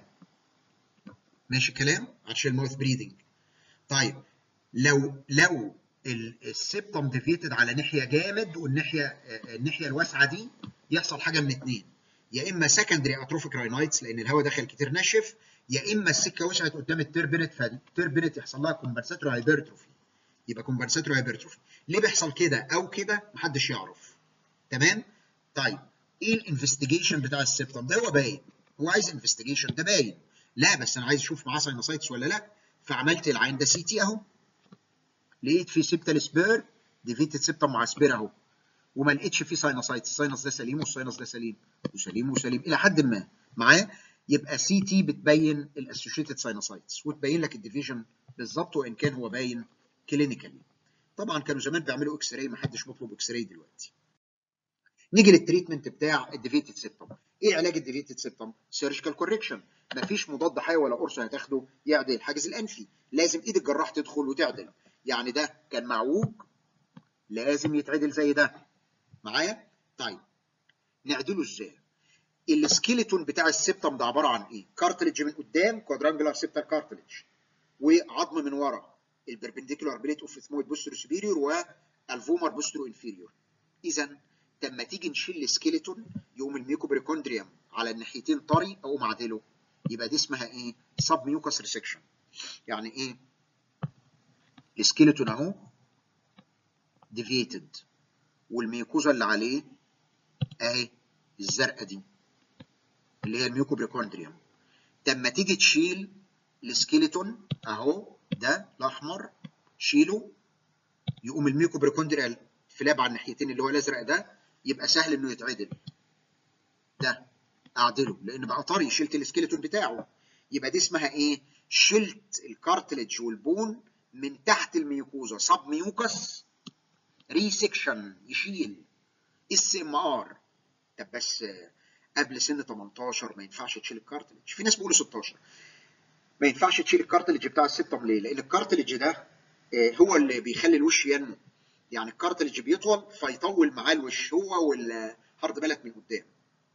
ماشي الكلام عشان الماوث بريدنج طيب لو لو السبتم ديفيتد على ناحيه جامد والناحيه الناحيه الواسعه دي يحصل حاجه من اثنين يا اما سكندري اتروفيك راينايتس لان الهواء داخل كتير ناشف يا اما السكه وسعت قدام التربنت فالتربنت يحصل لها كومبنساتوري هايبرتروفي يبقى كومبنساتوري هايبرتروفي ليه بيحصل كده او كده محدش يعرف تمام طيب ايه الانفستيجيشن بتاع السبتم ده هو باين هو عايز انفستيجيشن ده باين لا بس انا عايز اشوف معاه ساينوسايتس ولا لا فعملت العين ده سي تي اهو لقيت في سبتال سبير ديفيتد سبتم مع سبير اهو وما لقيتش فيه ساينوسايتس الساينس ده سليم والساينس ده سليم وسليم وسليم الى حد ما معاه يبقى سي تي بتبين الاسوشيتد ساينوسايتس وتبين لك الديفيجن بالظبط وان كان هو باين كلينيكالي طبعا كانوا زمان بيعملوا اكس راي ما حدش بيطلب اكس راي دلوقتي نيجي للتريتمنت بتاع الديفيتد سيبتم ايه علاج الديفيتد سيبتم سيرجيكال كوركشن مفيش مضاد حيوي ولا قرص هتاخده يعدل الحاجز الانفي لازم ايد الجراح تدخل وتعدل يعني ده كان معوج لازم يتعدل زي ده معايا طيب نعدله ازاي السكيلتون بتاع السبتم ده عباره عن ايه كارتلج من قدام كوادرانجلر سيبتال كارتلج وعظم من ورا البربنديكولار بليت اوف اثمويد بوسترو سوبيريور والفومر بوسترو انفيريور اذا لما تيجي نشيل السكيلتون يقوم الميوكوبريكوندريوم على الناحيتين طري اقوم اعدله يبقى دي اسمها ايه سب ميوكس ريسكشن يعني ايه السكيلتون اهو ديفيتد والميوكوزا اللي عليه اهي الزرقاء دي اللي هي الميوكوبريكوندريوم لما تيجي تشيل السكيلتون اهو ده الاحمر شيله يقوم الميوكوبريكوندريال فلاب على الناحيتين اللي هو الازرق ده يبقى سهل انه يتعدل ده اعدله لان بقى طري شلت السكيلتون بتاعه يبقى دي اسمها ايه شلت الكارتلج والبون من تحت الميوكوزا سب ميوكس ريسكشن يشيل اس ام ار طب بس قبل سن 18 ما ينفعش تشيل الكارتلج في ناس بيقولوا 16 ما ينفعش تشيل الكارتلج بتاع السبتم ليه لان الكارتلج ده هو اللي بيخلي الوش ينمو يعني الكارتلج بيطول فيطول معاه الوش هو والهارد بالك من قدام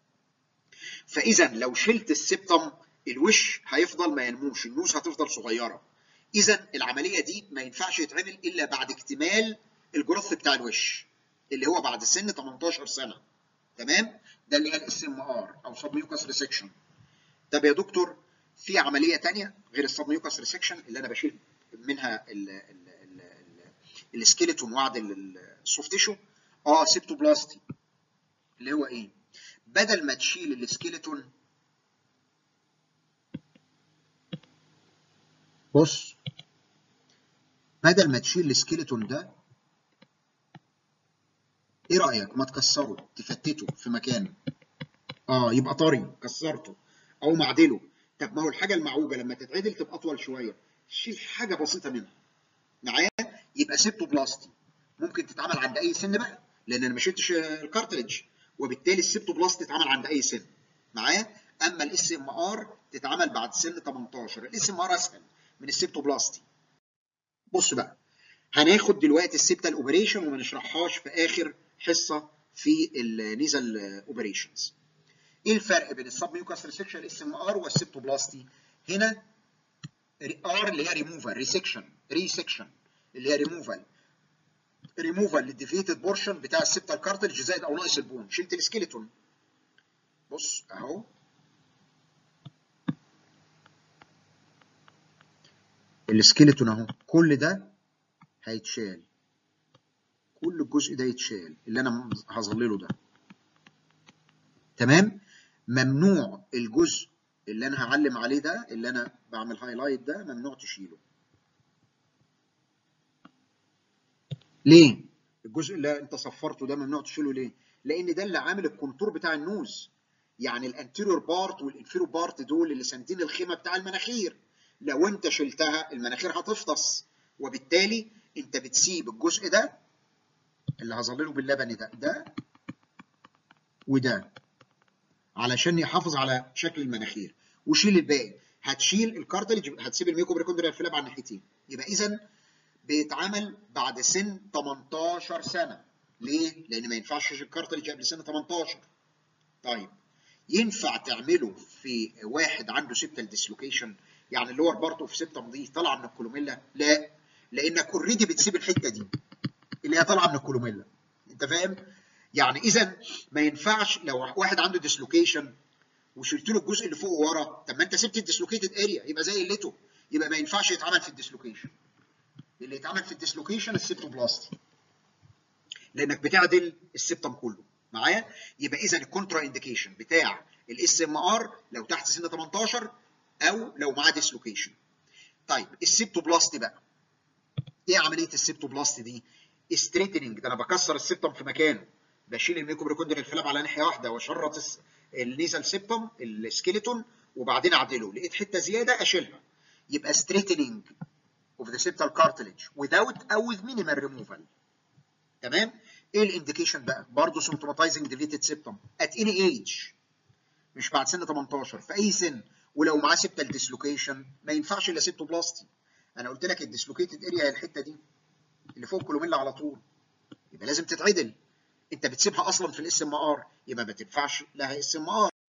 فاذا لو شلت السبتم الوش هيفضل ما ينموش النوز هتفضل صغيره اذا العمليه دي ما ينفعش يتعمل الا بعد اكتمال الجروث بتاع الوش اللي هو بعد سن 18 سنه تمام ده اللي هي الاس ام ار او سب ميوكس ريسكشن طب يا دكتور في عمليه ثانيه غير السب ميوكس ريسكشن اللي انا بشيل منها ال ال ال السكيلتون واعدل السوفت تيشو اه سيبتوبلاستي اللي هو ايه بدل ما تشيل السكيلتون بص بدل ما تشيل السكيلتون ده ايه رايك ما تكسره تفتته في مكانه اه يبقى طري كسرته او معدله طب ما هو الحاجه المعوجه لما تتعدل تبقى اطول شويه شيل حاجه بسيطه منها معايا يبقى سيبتوبلاستي ممكن تتعمل عند اي سن بقى لان انا ما شلتش الكارتريدج وبالتالي السيبتوبلاستي تتعمل عند اي سن معايا اما الاس ام ار تتعمل بعد سن 18 الاس ام ار اسهل من السيبتوبلاستي بص بقى هناخد دلوقتي السيبتال اوبريشن وما نشرحهاش في اخر حصه في النيزل اوبريشنز ايه الفرق بين السب ميوكاس ريسكشن اس ام ار والسيبتوبلاستي هنا ار اللي هي ريموفال ريسكشن ريسكشن اللي هي ريموفال ريموفال للديفيتد بورشن بتاع السبتال كارتلج زائد او ناقص البون شلت السكيلتون بص اهو السكيلتون اهو كل ده هيتشال كل الجزء ده يتشال اللي انا هظلله ده تمام ممنوع الجزء اللي انا هعلم عليه ده اللي انا بعمل هايلايت ده ممنوع تشيله ليه الجزء اللي انت صفرته ده ممنوع تشيله ليه لان ده اللي عامل الكونتور بتاع النوز يعني الانتيريور بارت والانفيريور بارت دول اللي ساندين الخيمه بتاع المناخير لو انت شلتها المناخير هتفطس وبالتالي انت بتسيب الجزء ده اللي هظلله باللبني ده ده وده علشان يحافظ على شكل المناخير وشيل الباقي هتشيل الكارتلج هتسيب الميكوبريكوندريال فلاب على الناحيتين يبقى اذا بيتعمل بعد سن 18 سنه ليه؟ لان ما ينفعش الكارتلج قبل سن 18 طيب ينفع تعمله في واحد عنده سيبتال ديسلوكيشن يعني اللور بارت اوف سيبتم دي طالعه من الكولوميلا لا لانك اوريدي بتسيب الحته دي اللي هي طالعه من الكولوميلا انت فاهم يعني اذا ما ينفعش لو واحد عنده ديسلوكيشن وشلت له الجزء اللي فوق وورا طب ما انت سبت الديسلوكيتد اريا يبقى زي قلته يبقى ما ينفعش يتعمل في الديسلوكيشن اللي يتعمل في الديسلوكيشن السيبتوبلاستي لانك بتعدل السيبتم كله معايا يبقى اذا الكونترا انديكيشن بتاع الاس ام ار لو تحت سن 18 او لو معاه ديسلوكيشن طيب السيبتوبلاستي بقى ايه عمليه السيبتوبلاستي دي ستريتنينج ده انا بكسر السيبتم في مكانه بشيل الميكوبريكوندريال فلاب على ناحيه واحده واشرط النيزل سيبتم السكيلتون وبعدين اعدله لقيت حته زياده اشيلها يبقى ستريتنينج اوف ذا سيبتال كارتلج without او with minimal removal تمام ايه الانديكيشن بقى برضه سيمتوماتايزنج ديليتد سيبتم ات اني ايج مش بعد سن 18 في اي سن ولو معاه سيبتال ديسلوكيشن ما ينفعش الا سيبتوبلاستي انا قلت لك الديسلوكيتد اريا هي الحته دي اللي فوق الكولوميلا على طول يبقى لازم تتعدل انت بتسيبها اصلا في الاس ام ار يبقى ما تنفعش لها اس ام ار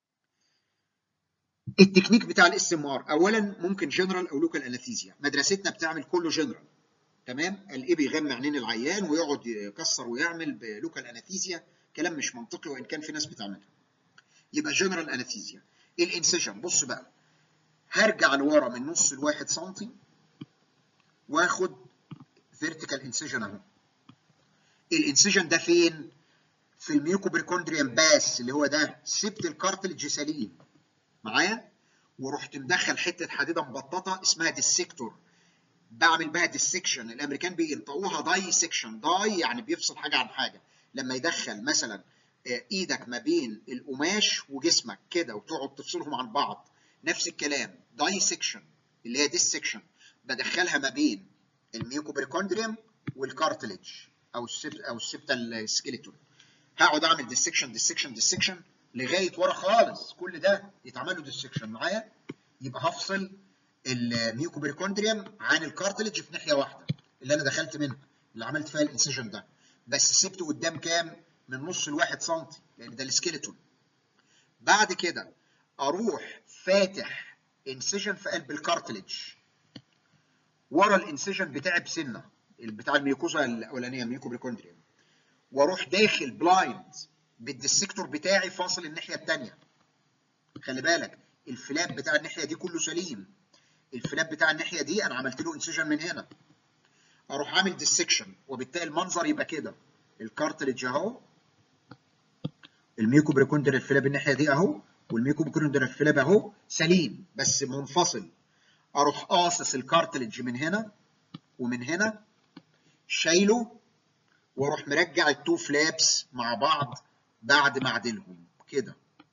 التكنيك بتاع الاس ام ار اولا ممكن جنرال او لوكال انستيزيا مدرستنا بتعمل كله جنرال تمام الايه بيغمى عينين العيان ويقعد يكسر ويعمل بلوكال انستيزيا كلام مش منطقي وان كان في ناس بتعملها يبقى جنرال انستيزيا الانسيجن بص بقى هرجع لورا من نص الواحد سنتي واخد فيرتيكال انسيجن اهو الانسيجن ده فين في الميوكوبريكوندريان باس اللي هو ده سبت الكارتلج سليم معايا ورحت مدخل حته حديده مبططه اسمها ديسكتور بعمل بقى ديسكشن الامريكان بينطقوها داي سكشن داي يعني بيفصل حاجه عن حاجه لما يدخل مثلا ايدك ما بين القماش وجسمك كده وتقعد تفصلهم عن بعض نفس الكلام داي سكشن اللي هي ديسكشن بدخلها ما بين الميوكوبريكوندريوم والكارتلج او السبت او السبتال سكيلتون هقعد اعمل ديسكشن ديسكشن ديسكشن لغايه ورا خالص كل ده يتعمل له ديسكشن معايا يبقى هفصل الميوكوبريكوندريوم عن الكارتلج في ناحيه واحده اللي انا دخلت منها اللي عملت فيها الانسيجن ده بس سبته قدام كام؟ من نص لواحد سنتي لان ده السكيلتون بعد كده اروح فاتح انسيجن في قلب الكارتلج ورا الانسيجن بتاعي بسنه بتاع الميوكوزا الاولانيه الميوكوبريكوندريوم واروح داخل بلايند بالديسكتور بتاعي فاصل الناحيه الثانيه خلي بالك الفلاب بتاع الناحيه دي كله سليم الفلاب بتاع الناحيه دي انا عملت له انسيجن من هنا اروح عامل ديسكشن وبالتالي المنظر يبقى كده الكارتلج اهو الميوكوبريكوندريال فلاب الناحيه دي اهو والميوكوبريكوندريال فلاب اهو سليم بس منفصل اروح قاصص الكارتلج من هنا ومن هنا شايله واروح مرجع التو فلابس مع بعض بعد ما اعدلهم كده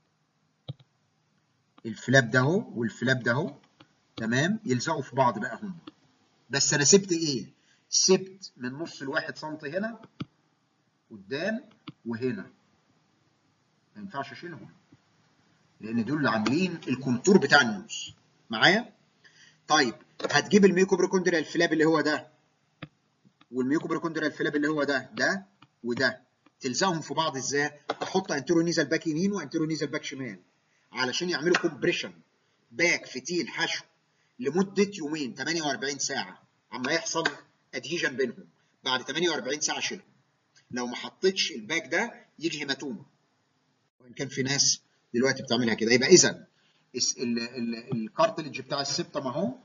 الفلاب ده اهو والفلاب ده اهو تمام يلزقوا في بعض بقى هم بس انا سبت ايه سبت من نص الواحد سنتي هنا قدام وهنا ما ينفعش اشيلهم لان دول اللي عاملين الكونتور بتاع النوز معايا طيب هتجيب الميوكوبريكوندريال فلاب اللي هو ده والميوكوبريكوندريال فلاب اللي هو ده ده وده تلزقهم في بعض ازاي تحط انترونيزال باك يمين وانترونيزال باك شمال علشان يعملوا كومبريشن باك فتيل حشو لمده يومين 48 ساعه عما يحصل ادهيجن بينهم بعد 48 ساعه شيلها لو ما حطيتش الباك ده يجي هيماتوما وان كان في ناس دلوقتي بتعملها كده يبقى اذا الكارتلج بتاع السبتم اهو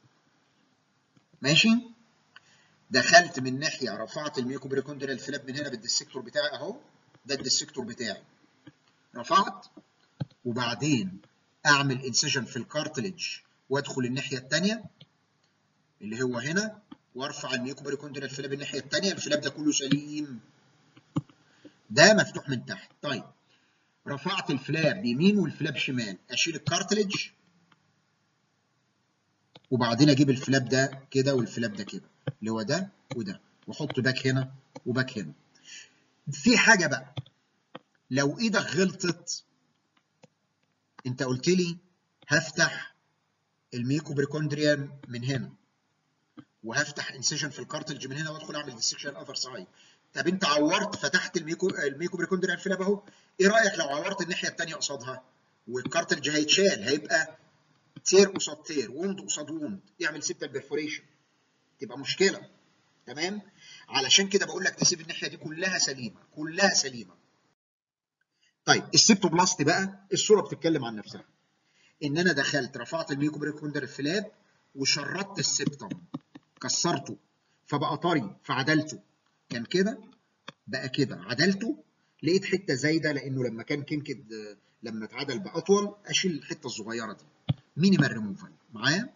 ماشي دخلت من ناحيه رفعت الميوكوبريكوندريال فلاب من هنا بالديسكتور بتاعي اهو ده الديسكتور بتاعي رفعت وبعدين اعمل انسيجن في الكارتلج وادخل الناحيه الثانيه اللي هو هنا وارفع الميوكوبريكوندريال فلاب الناحيه الثانيه الفلاب ده كله سليم ده مفتوح من تحت طيب رفعت الفلاب يمين والفلاب شمال اشيل الكارتلج وبعدين اجيب الفلاب ده كده والفلاب ده كده اللي هو ده وده واحط باك هنا وباك هنا في حاجه بقى لو ايدك غلطت انت قلت لي هفتح الميكوبريكوندريا من هنا وهفتح انسيشن في الكارتلج من هنا وادخل اعمل ديسكشن اذر سايد طب انت عورت فتحت الميكو الميكوبريكوندريا فلاب اهو ايه رايك لو عورت الناحيه الثانيه قصادها والكارتلج هيتشال هيبقى تير قصاد تير ووند قصاد ووند يعمل سيبتال بيرفوريشن تبقى مشكله تمام علشان كده بقول لك تسيب الناحيه دي كلها سليمه كلها سليمه طيب السيبتوبلاست بقى الصوره بتتكلم عن نفسها ان انا دخلت رفعت الميكوبريكوندر فلاب وشردت السبتم كسرته فبقى طري فعدلته كان كده بقى كده عدلته لقيت حته زايده لانه لما كان كنكد لما اتعدل باطول اشيل الحته الصغيره دي مينيمال ريموفال معايا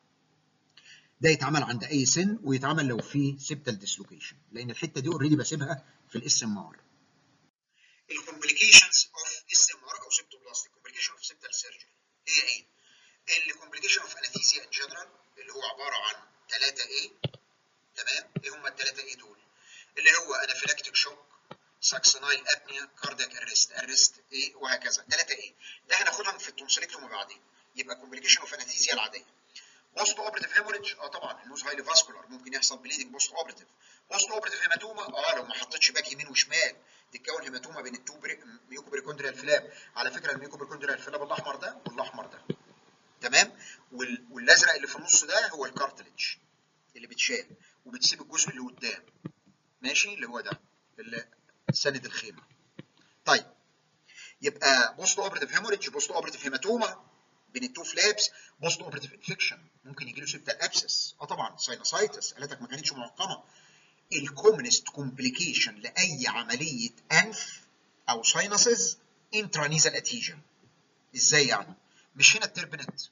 ده يتعمل عند اي سن ويتعمل لو في سيبتال ديسلوكيشن لان الحته دي اوريدي بسيبها في الاس ام ار الكومبليكيشنز اوف اس ام ار او سيبتوبلاستيك كومبليكيشن اوف سيبتال سيرجري هي ايه؟ الكومبليكيشن اوف انستيزيا ان جنرال اللي هو عباره عن 3 ايه تمام؟ ايه هم الثلاثه ايه دول؟ اللي هو انافيلاكتيك شوك ساكسونايل ابنيا كاردياك ارست ارست ايه وهكذا 3 ايه ده هناخدهم في التونسيلكتوم بعدين يبقى كومبليكيشن اوف انستيزيا العاديه بوست اوبريتيف هيموريدج اه طبعا النوز هايلي فاسكولار ممكن يحصل بليدنج بوست اوبريتيف بوست اوبريتيف هيماتوما اه لو ما حطيتش باك يمين وشمال تتكون هيماتوما بين التو ميوكوبريكوندريال فلاب على فكره الميوكوبريكوندريال فلاب الاحمر ده والاحمر ده تمام وال... والازرق اللي في النص ده هو الكارتلج اللي بتشال وبتسيب الجزء اللي قدام ماشي اللي هو ده اللي سند الخيمه طيب يبقى بوست اوبريتيف هيموريدج بوست اوبريتيف هيماتوما بين التو فلابس بوست اوبريتيف انفكشن ممكن يجي له سيبتال ابسس اه طبعا ساينوسايتس قالتك ما كانتش معقمه الكومنست كومبليكيشن لاي عمليه انف او ساينسز انترانيزال اتيجن ازاي يعني مش هنا التربنت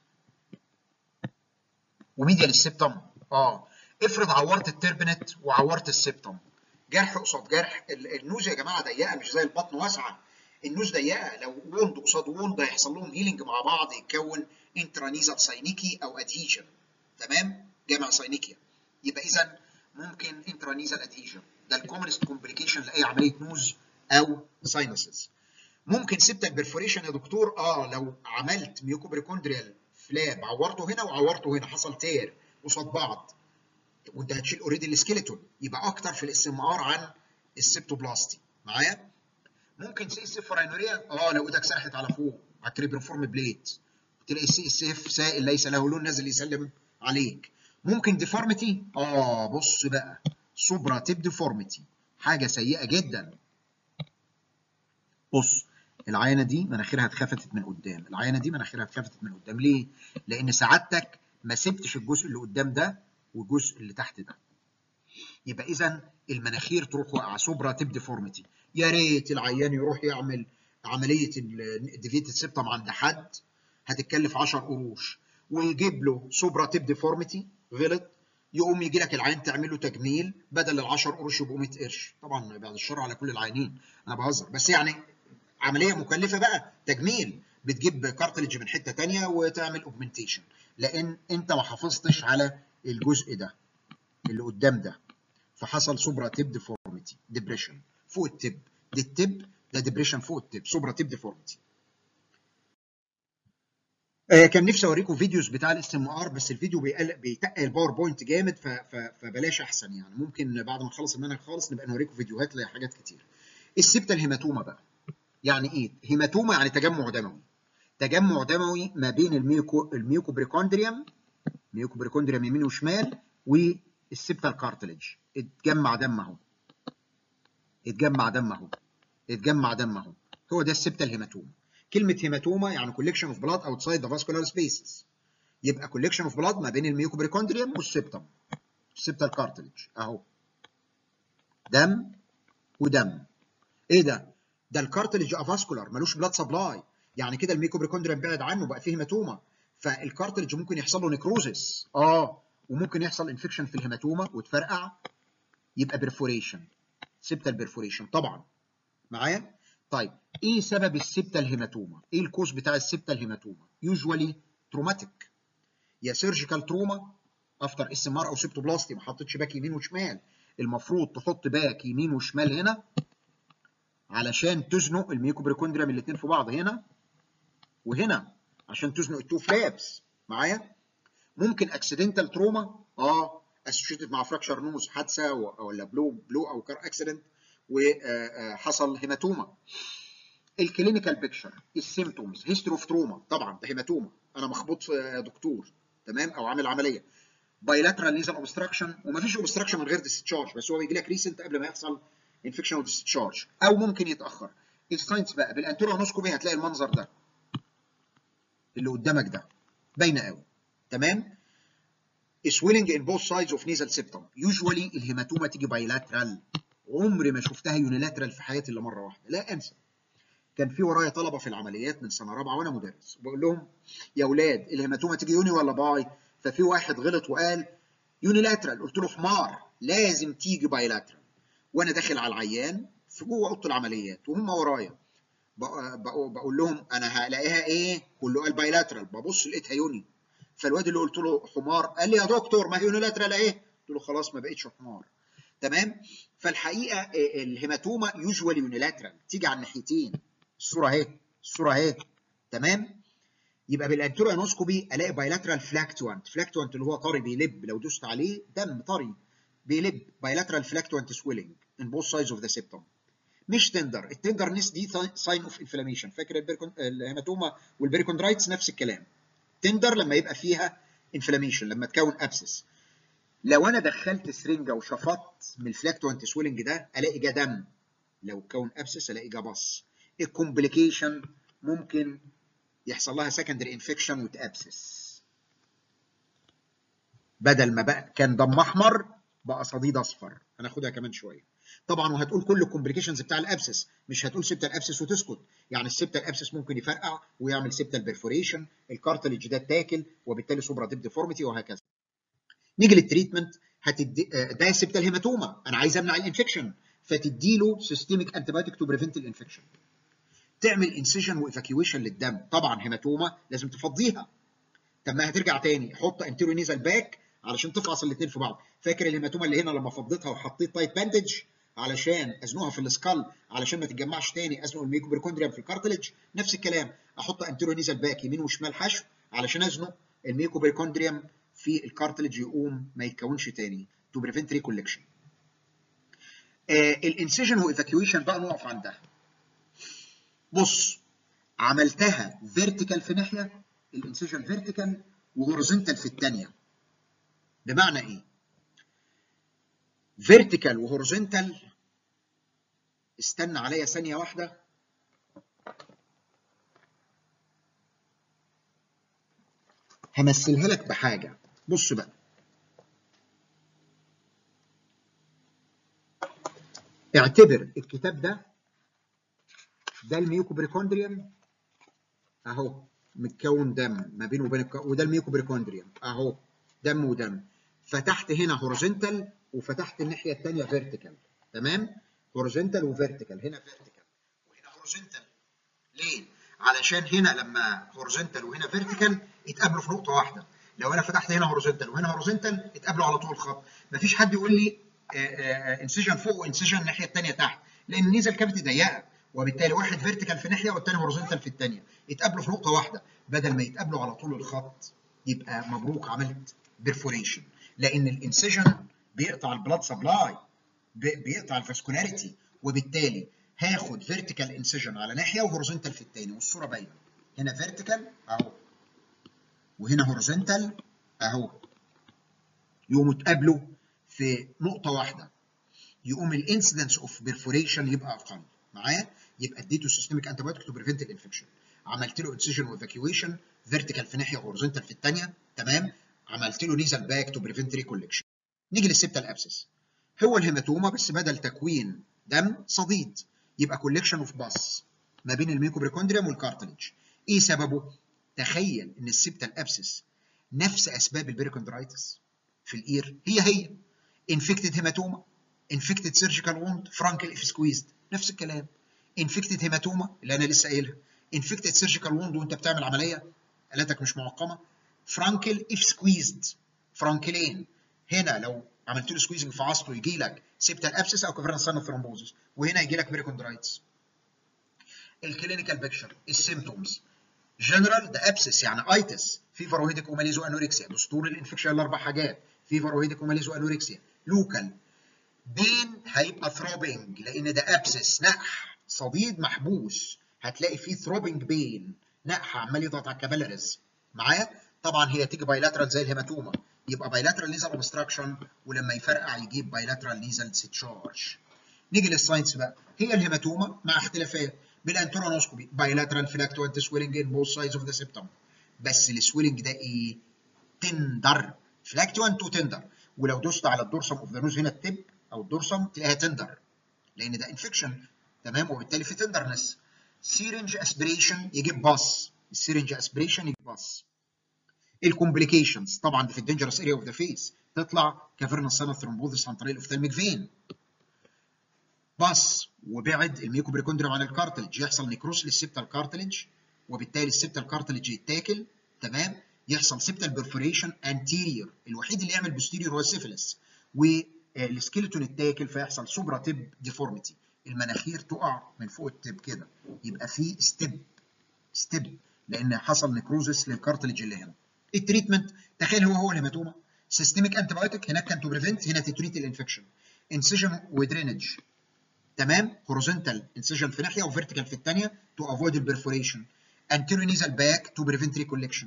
وميديا للسبتم اه افرض عورت التربنت وعورت السبتم جرح قصاد جرح النوز يا جماعه ضيقه مش زي البطن واسعه النوز ضيقه لو ووند قصاد ووند هيحصل لهم هيلينج مع بعض يتكون انترانيزال ساينيكي او ادهيجن تمام جامع ساينيكيا يبقى اذا ممكن انترانيزال ادهيجن ده الكومنست كومبليكيشن لاي عمليه نوز او ساينسز ممكن سبتال بيرفوريشن يا دكتور اه لو عملت ميوكوبريكوندريال فلاب عورته هنا وعورته هنا حصل تير قصاد بعض وانت هتشيل اوريدي السكيلتون يبقى اكتر في الاس ام ار عن السبتوبلاستي معايا ممكن سي اس اف راينوريا اه لو ايدك سرحت على فوق على الكريبرفورم بليت تلاقي السي اس اف سائل ليس له لون نازل يسلم عليك ممكن ديفورميتي اه بص بقى سوبرا تيب ديفورميتي حاجه سيئه جدا بص العينه دي مناخيرها اتخفتت من قدام العينه دي مناخيرها اتخفتت من قدام ليه لان سعادتك ما سبتش الجزء اللي قدام ده والجزء اللي تحت ده يبقى اذا المناخير تروح واقعه سوبرا تيب ديفورميتي يا ريت العيان يروح يعمل عمليه الديفيتد سيبتم عند حد هتتكلف 10 قروش ويجيب له سوبرا تيب ديفورميتي غلط يقوم يجي لك العين تعمل له تجميل بدل ال 10 قروش يبقوا 100 قرش طبعا بعد الشر على كل العيانين انا بهزر بس يعني عمليه مكلفه بقى تجميل بتجيب كارتلج من حته ثانيه وتعمل اوجمنتيشن لان انت ما حافظتش على الجزء ده اللي قدام ده فحصل سوبرا تيب ديفورميتي ديبريشن فوق التب دي التب ده ديبريشن فوق التب سوبرا تيب ديفورميتي آه كان نفسي اوريكم فيديوز بتاع الاس ام ار بس الفيديو بيتقل الباوربوينت جامد فبلاش احسن يعني ممكن بعد ما نخلص المنهج خالص نبقى نوريكم فيديوهات لحاجات كتير السبتة الهيماتوما بقى يعني ايه هيماتوما يعني تجمع دموي تجمع دموي ما بين الميوكو الميوكوبريكوندريوم ميوكوبريكوندريوم يمين وشمال السبتال كارتلج اتجمع دم اهو اتجمع دم اهو اتجمع دم اهو هو ده السبتال هيماتوما كلمه هيماتوما يعني كوليكشن اوف بلاد اوتسايد ذا فاسكولار سبيسز يبقى كوليكشن اوف بلاد ما بين الميوكوبريكوندريوم والسبتم السبتال كارتلج اهو دم ودم ايه ده ده الكارتلج افاسكولار ملوش بلاد سبلاي يعني كده الميكوبريكوندريوم بعد عنه بقى فيه هيماتوما فالكارتلج ممكن يحصل له نيكروزس اه وممكن يحصل انفكشن في الهيماتوما وتفرقع يبقى برفوريشن سبتال برفوريشن طبعا معايا طيب ايه سبب السبتال هيماتوما ايه الكوز بتاع السبتال هيماتوما يوجوالي تروماتيك يا سيرجيكال تروما افتر اس ام ار او سيبتوبلاستي ما حطيتش باك يمين وشمال المفروض تحط باك يمين وشمال هنا علشان تزنق الميوكوبريكوندريا الاثنين في بعض هنا وهنا عشان تزنق التو فلابس معايا ممكن اكسيدنتال تروما اه اسوشيتد مع فراكشر نوز حادثه ولا بلو بلو او كار اكسيدنت وحصل هيماتوما الكلينيكال بيكتشر السيمتومز هيستوري اوف تروما طبعا ده هيماتوما انا مخبوط يا دكتور تمام او عامل عمليه بايلاترال ليزر اوبستراكشن ومفيش اوبستراكشن من غير ديستشارج بس هو بيجي لك ريسنت قبل ما يحصل انفكشن وديستشارج او ممكن يتاخر الساينس بقى بالانتورونوسكوبي هتلاقي المنظر ده اللي قدامك ده باينه قوي تمام swelling in both sides of nasal septum usually الهيماتوما تيجي بايلاترال عمري ما شفتها يونيلاترال في حياتي الا مره واحده لا انسى كان في ورايا طلبه في العمليات من سنه رابعه وانا مدرس بقول لهم يا اولاد الهيماتوما تيجي يوني ولا باي ففي واحد غلط وقال يونيلاترال قلت له حمار لازم تيجي بايلاترال وانا داخل على العيان في جوه اوضه العمليات وهم ورايا بقول لهم انا هلاقيها ايه كله قال بايلاترال ببص لقيتها يوني فالواد اللي قلت له حمار قال لي يا دكتور ما هي يونيلاترال ايه قلت له خلاص ما بقتش حمار تمام فالحقيقه الهيماتوما يوجوالي يونيلاترال تيجي على الناحيتين الصوره اهي الصوره اهي تمام يبقى بالانتوريانوسكوبي الاقي بايلاترال فلاكتوانت فلاكتوانت اللي هو طري بيلب لو دوست عليه دم طري بيلب بايلاترال فلاكتوانت سويلنج ان بوث سايدز اوف ذا سيبتوم مش تندر التندرنس دي ساين اوف انفلاميشن فاكر البيركون الهيماتوما والبيريكوندرايتس نفس الكلام تندر لما يبقى فيها انفلاميشن لما تكون ابسس لو انا دخلت سرنجه وشفطت من الفلاكتوانت سويلنج ده الاقي جا دم لو كون ابسس الاقي جا بص الكومبليكيشن ممكن يحصل لها سكندري انفكشن وتابسس بدل ما بقى كان دم احمر بقى صديد اصفر هناخدها كمان شويه طبعا وهتقول كل الكومبليكيشنز بتاع الابسس مش هتقول سبتال ابسس وتسكت يعني السبتال ابسس ممكن يفرقع ويعمل سبتال بيرفوريشن الكارتلج ده تاكل وبالتالي سوبرا ديب ديفورميتي وهكذا نيجي للتريتمنت هتدي ده سبتال هيماتوما انا عايز امنع الانفكشن فتدي له سيستميك انتبيوتيك تو بريفنت الانفكشن تعمل انسيجن وايفاكيويشن للدم طبعا هيماتوما لازم تفضيها طب ما هترجع تاني حط انتيرو نيزال باك علشان تفعص الاثنين في بعض فاكر الهيماتوما اللي هنا لما فضيتها وحطيت تايت باندج علشان ازنقها في السكال علشان ما تتجمعش تاني ازنق الميكوبريكوندريوم في الكارتلج نفس الكلام احط انتيرو نيزال باك يمين وشمال حشو علشان ازنق الميكوبريكوندريوم في الكارتلج يقوم ما يتكونش تاني تو بريفنت ريكولكشن آه الانسيجن وايفاكيويشن بقى نقف عندها بص عملتها فيرتيكال في ناحيه الانسيجن فيرتيكال وهوريزونتال في الثانيه بمعنى ايه فيرتيكال وهوريزونتال استنى عليا ثانيه واحده همثلها لك بحاجه بص بقى اعتبر الكتاب ده ده الميوكوبريكوندريوم اهو متكون دم ما بينه وبين الك... وده الميوكوبريكوندريوم اهو دم ودم فتحت هنا هوريزونتال وفتحت الناحيه الثانيه فيرتيكال تمام هوريزونتال وفيرتيكال هنا فيرتيكال وهنا هوريزونتال ليه علشان هنا لما هوريزونتال وهنا فيرتيكال يتقابلوا في نقطه واحده لو انا فتحت هنا هوريزونتال وهنا هوريزونتال يتقابلوا على طول الخط مفيش حد يقول لي انسيجن فوق وانسيجن الناحيه الثانيه تحت لان النيزل كافيتي ضيقه وبالتالي واحد فيرتيكال في ناحيه والثاني هوريزونتال في الثانيه يتقابلوا في نقطه واحده بدل ما يتقابلوا على طول الخط يبقى مبروك عملت بيرفوريشن لان الانسيجن بيقطع البلاد سبلاي بيقطع الفاسكولاريتي وبالتالي هاخد فيرتيكال انسيجن على ناحيه وهوريزونتال في الثاني والصوره باينه هنا فيرتيكال اهو وهنا هوريزونتال اهو يقوموا اتقابلوا في نقطه واحده يقوم الانسيدنس اوف بيرفوريشن يبقى اقل معايا يبقى اديته سيستميك انتي بايوتيك تو بريفنت الانفكشن عملت له انسيجن وايفاكيويشن فيرتيكال في ناحيه هورزونتال في الثانيه تمام عملت له نيزل باك تو بريفنت ريكولكشن نيجي للسبتال ابسس هو الهيماتوما بس بدل تكوين دم صديد يبقى كولكشن اوف باس ما بين الميكوبريكوندريوم والكارتلج ايه سببه تخيل ان السبتال ابسس نفس اسباب البريكوندرايتس في الاير هي هي انفكتد هيماتوما انفكتد سيرجيكال ووند فرانكل اف سكويزد نفس الكلام انفكتد هيماتوما اللي انا لسه قايلها انفكتد سيرجيكال ووند وانت بتعمل عمليه الاتك مش معقمه فرانكل اف سكويزد فرانكلين هنا لو عملت له سكويزنج في عصته يجي لك سيبتال ابسس او كافرنس سان ثرومبوزس وهنا يجي لك بريكوندرايتس الكلينيكال بيكتشر السيمتومز جنرال ده ابسس يعني ايتس فيفر وهيدك وماليزو انوركسيا دستور الانفكشن الاربع حاجات فيفر وهيدك وماليزو انوركسيا لوكال بين هيبقى ثروبنج لان ده ابسس نقح صديد محبوس هتلاقي فيه ثروبنج بين نقح عمال يضغط على الكابيلاريز معايا طبعا هي تيجي بايلاترال زي الهيماتوما يبقى بايلاترال ليزال اوبستراكشن ولما يفرقع يجيب بايلاترال ليزال تشارج نيجي للساينس بقى هي الهيماتوما مع اختلافات بالانترونوسكوبي بايلاترال فلاكتوانت سويلنج ان بوث سايدز اوف ذا سيبتم بس السويلنج ده ايه؟ تندر فلاكتوانت وتندر ولو دوست على الدورسم اوف ذا نوز هنا التب او الدورسم تلاقيها تندر لان ده انفكشن تمام وبالتالي في تندرنس سيرنج اسبريشن يجيب باص السيرنج اسبريشن يجيب باص الكومبليكيشنز طبعا في الدينجرس اريا اوف ذا فيس تطلع كافيرنس سنه ثرومبوزس عن طريق الاوفتالميك فين باص وبعد الميكوبريكوندريوم عن الكارتلج يحصل نيكروس للسبتال كارتلج وبالتالي السبتال كارتلج يتاكل تمام يحصل سبتال بيرفوريشن انتيريور الوحيد اللي يعمل بوستيريور هو السيفلس والسكيلتون يتاكل فيحصل سوبرا تيب ديفورميتي المناخير تقع من فوق التب كده يبقى في ستيب ستيب لان حصل نيكروزس للكارتلج اللي هنا التريتمنت تخيل هو هو الهيماتوما سيستميك انتي بايوتيك هناك كان تو بريفنت هنا تتريت الانفكشن انسيجن ودرينج تمام هوريزونتال انسيجن في ناحيه وفيرتيكال في الثانيه تو افويد البرفوريشن anterior nasal back to prevent recollection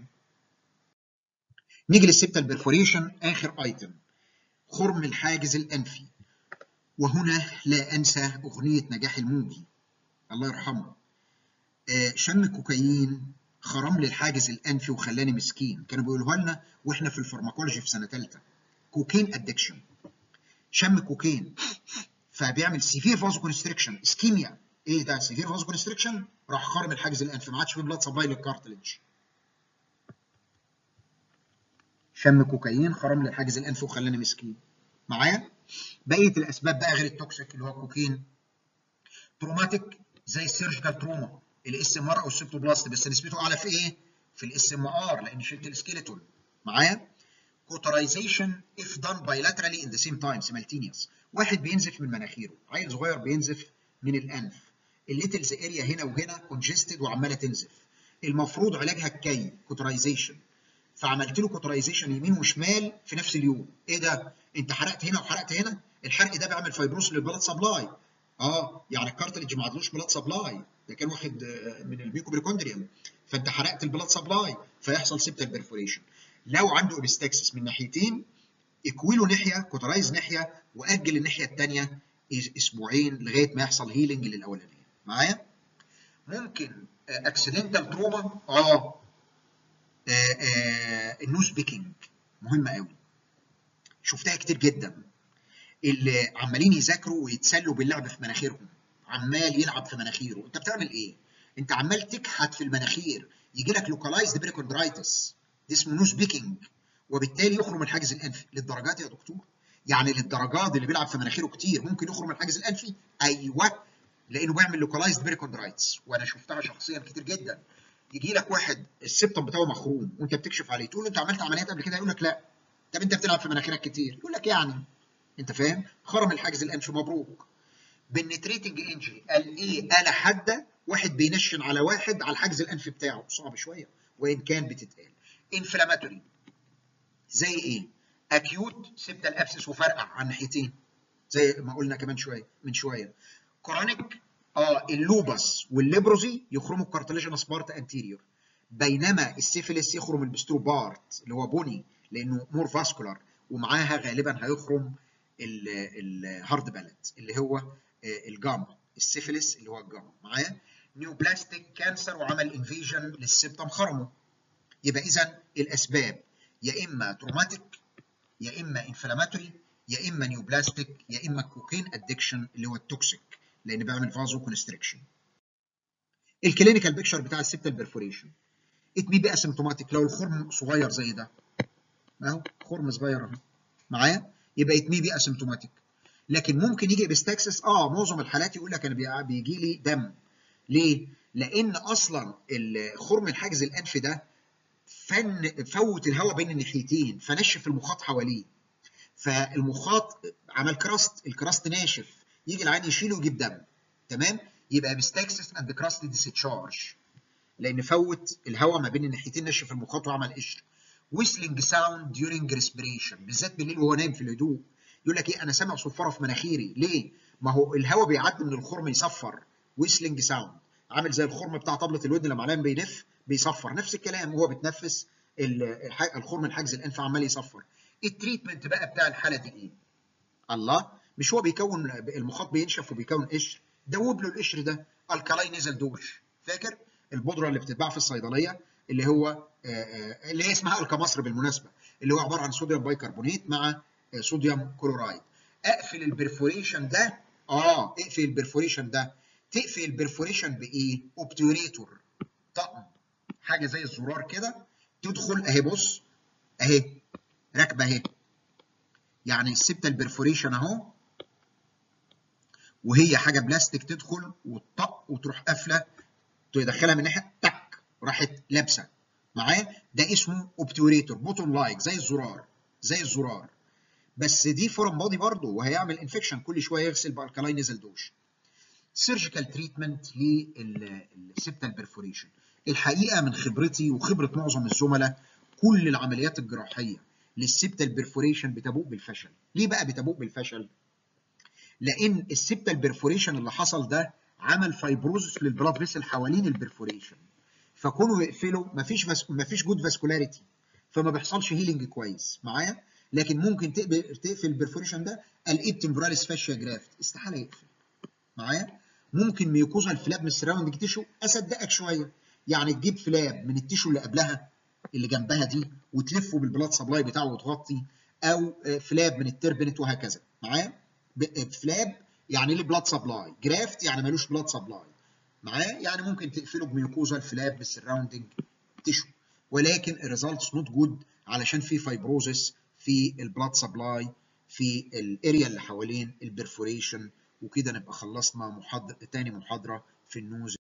نيجي للسبتال بيرفوريشن اخر ايتم خرم الحاجز الانفي وهنا لا انسى اغنيه نجاح الموجي الله يرحمه آه شم كوكايين خرم لي الحاجز الانفي وخلاني مسكين كانوا بيقولوها لنا واحنا في الفارماكولوجي في سنه ثالثه كوكين ادكشن شم كوكين فبيعمل سيفير فازو كونستريكشن اسكيميا ايه ده سيفير فازو كونستريكشن راح خرم الحاجز الانفي ما عادش في بلاد سبلاي للكارتلج شم كوكايين خرم لي الحاجز الانفي وخلاني مسكين معايا بقيه الاسباب بقى غير التوكسيك اللي هو الكوكين تروماتيك زي السيرجيكال تروما الاس ام ار او السيبتوبلاست بس نسبته اعلى في ايه؟ في الاس ام ار لان شلت السكيلتون معايا؟ كوترايزيشن اف دان بايلاترالي ان ذا سيم تايم سيمالتينيوس واحد بينزف من مناخيره عيل صغير بينزف من الانف الليتلز اريا هنا وهنا كونجستد وعماله تنزف المفروض علاجها الكي كوترايزيشن فعملت له كوترايزيشن يمين وشمال في نفس اليوم ايه ده انت حرقت هنا وحرقت هنا الحرق ده بيعمل فايبروس للبلد سبلاي اه يعني الكارتلج ما عادلوش بلاد سبلاي ده كان واخد من الميكوبريكوندريوم فانت حرقت البلاد سبلاي فيحصل سيبتال بيرفوريشن لو عنده اوبستكسس من ناحيتين اكويله ناحيه كوترايز ناحيه واجل الناحيه الثانيه اسبوعين لغايه ما يحصل هيلينج للاولانيه معايا ممكن اكسيدنتال تروما اه النوز بيكينج مهمه قوي شفتها كتير جدا اللي عمالين يذاكروا ويتسلوا باللعب في مناخيرهم عمال يلعب في مناخيره انت بتعمل ايه انت عمال تكحت في المناخير يجي لك لوكالايزد بريكوندرايتس دي اسمه نوز بيكينج وبالتالي يخرم الحاجز الانفي للدرجات يا دكتور يعني للدرجات اللي بيلعب في مناخيره كتير ممكن يخرم الحاجز الانفي ايوه لانه بيعمل لوكالايزد بريكوندرايتس وانا شفتها شخصيا كتير جدا يجي لك واحد السبتم بتاعه مخروم وانت بتكشف عليه تقول له انت عملت عمليات قبل كده يقول لك لا طب انت بتلعب في مناخيرك كتير يقول لك يعني انت فاهم خرم الحاجز الانفي مبروك بالنتريتنج انجري قال ايه آلة حادة واحد بينشن على واحد على الحاجز الانفي بتاعه صعب شويه وان كان بتتقال انفلاماتوري زي ايه اكيوت سبتال ابسس وفرقع على الناحيتين زي ما قلنا كمان شويه من شويه كرونيك اه اللوبس والليبروزي يخرموا الكارتلاجينس بارت انتيريور بينما السيفيلس يخرم البستروبارت اللي هو بني لانه مور فاسكولار ومعاها غالبا هيخرم الهارد بالانس اللي هو الجاما السيفيلس اللي هو الجاما معايا نيوبلاستيك كانسر وعمل انفيجن للسبتم خرمه يبقى اذا الاسباب يا اما تروماتيك يا اما انفلاماتوري يا اما نيوبلاستيك يا اما كوكين ادكشن اللي هو التوكسيك لان بيعمل فازو كونستريكشن الكلينيكال بيكشر بتاع السبتال بيرفوريشن ات بي بي اسيمتوماتيك لو الخرم صغير زي ده اهو خرم صغير اهو معايا يبقى ات بي بي اسيمتوماتيك لكن ممكن يجي بستاكسس اه معظم الحالات يقول لك انا بيجي لي دم ليه؟ لان اصلا خرم الحاجز الانفي ده فن فوت الهواء بين الناحيتين فنشف المخاط حواليه فالمخاط عمل كراست الكراست ناشف يجي العين يشيله ويجيب دم تمام يبقى بستاكسس اند كراست ديسشارج لان فوت الهواء ما بين الناحيتين نشف المخاط وعمل قشر ويسلنج ساوند ديورنج ريسبريشن بالذات بالليل وهو نايم في الهدوء يقول لك ايه انا سامع صفاره في مناخيري ليه ما هو الهواء بيعدي من الخرم يصفر ويسلنج ساوند عامل زي الخرم بتاع طبله الودن لما العين بيلف بيصفر نفس الكلام وهو بيتنفس الخرم الحاجز الانف عمال يصفر التريتمنت بقى بتاع الحاله دي ايه الله مش هو بيكون المخاط بينشف وبيكون قشر دوب له القشر ده الكالاي نزل دوش فاكر البودره اللي بتتباع في الصيدليه اللي هو اللي هي اسمها الكمصر بالمناسبه اللي هو عباره عن صوديوم بايكربونات مع صوديوم كلورايد اقفل البرفوريشن ده اه اقفل البرفوريشن ده تقفل البرفوريشن بايه اوبتوريتور طقم حاجه زي الزرار كده تدخل اهي بص اهي راكبه اهي يعني السبته البرفوريشن اهو وهي حاجه بلاستيك تدخل وتطق وتروح قافله تدخلها من ناحيه تك راحت لابسه معايا ده اسمه اوبتوريتور بوتون لايك زي الزرار زي الزرار بس دي فورم بادي برضه وهيعمل انفكشن كل شويه يغسل بالكلاين نزل دوش سيرجيكال تريتمنت للسبتال بيرفوريشن الحقيقه من خبرتي وخبره معظم الزملاء كل العمليات الجراحيه للسبتال بيرفوريشن بتبوء بالفشل ليه بقى بتبوء بالفشل لان السبتال بيرفوريشن اللي حصل ده عمل فايبروزس للبلاد فيسل حوالين البرفوريشن فكونوا يقفلوا مفيش فس... مفيش جود فاسكولاريتي فما بيحصلش هيلينج كويس معايا لكن ممكن تقفل البرفوريشن ده الايب تمبراليس فاشيا جرافت استحاله يقفل معايا ممكن ميوكوزا الفلاب من السراوندنج تيشو اصدقك شويه يعني تجيب فلاب من التيشو اللي قبلها اللي جنبها دي وتلفه بالبلاد سبلاي بتاعه وتغطي او فلاب من التربنت وهكذا معايا فلاب يعني ليه بلاد سبلاي جرافت يعني ملوش بلاد سبلاي معايا يعني ممكن تقفله بميوكوزا الفلاب بالسراوندنج تيشو ولكن الريزلتس نوت جود علشان في فايبروزس في البلاد سبلاي في الاريا اللي حوالين البرفوريشن وكده نبقى خلصنا محاضره تاني محاضره في النوز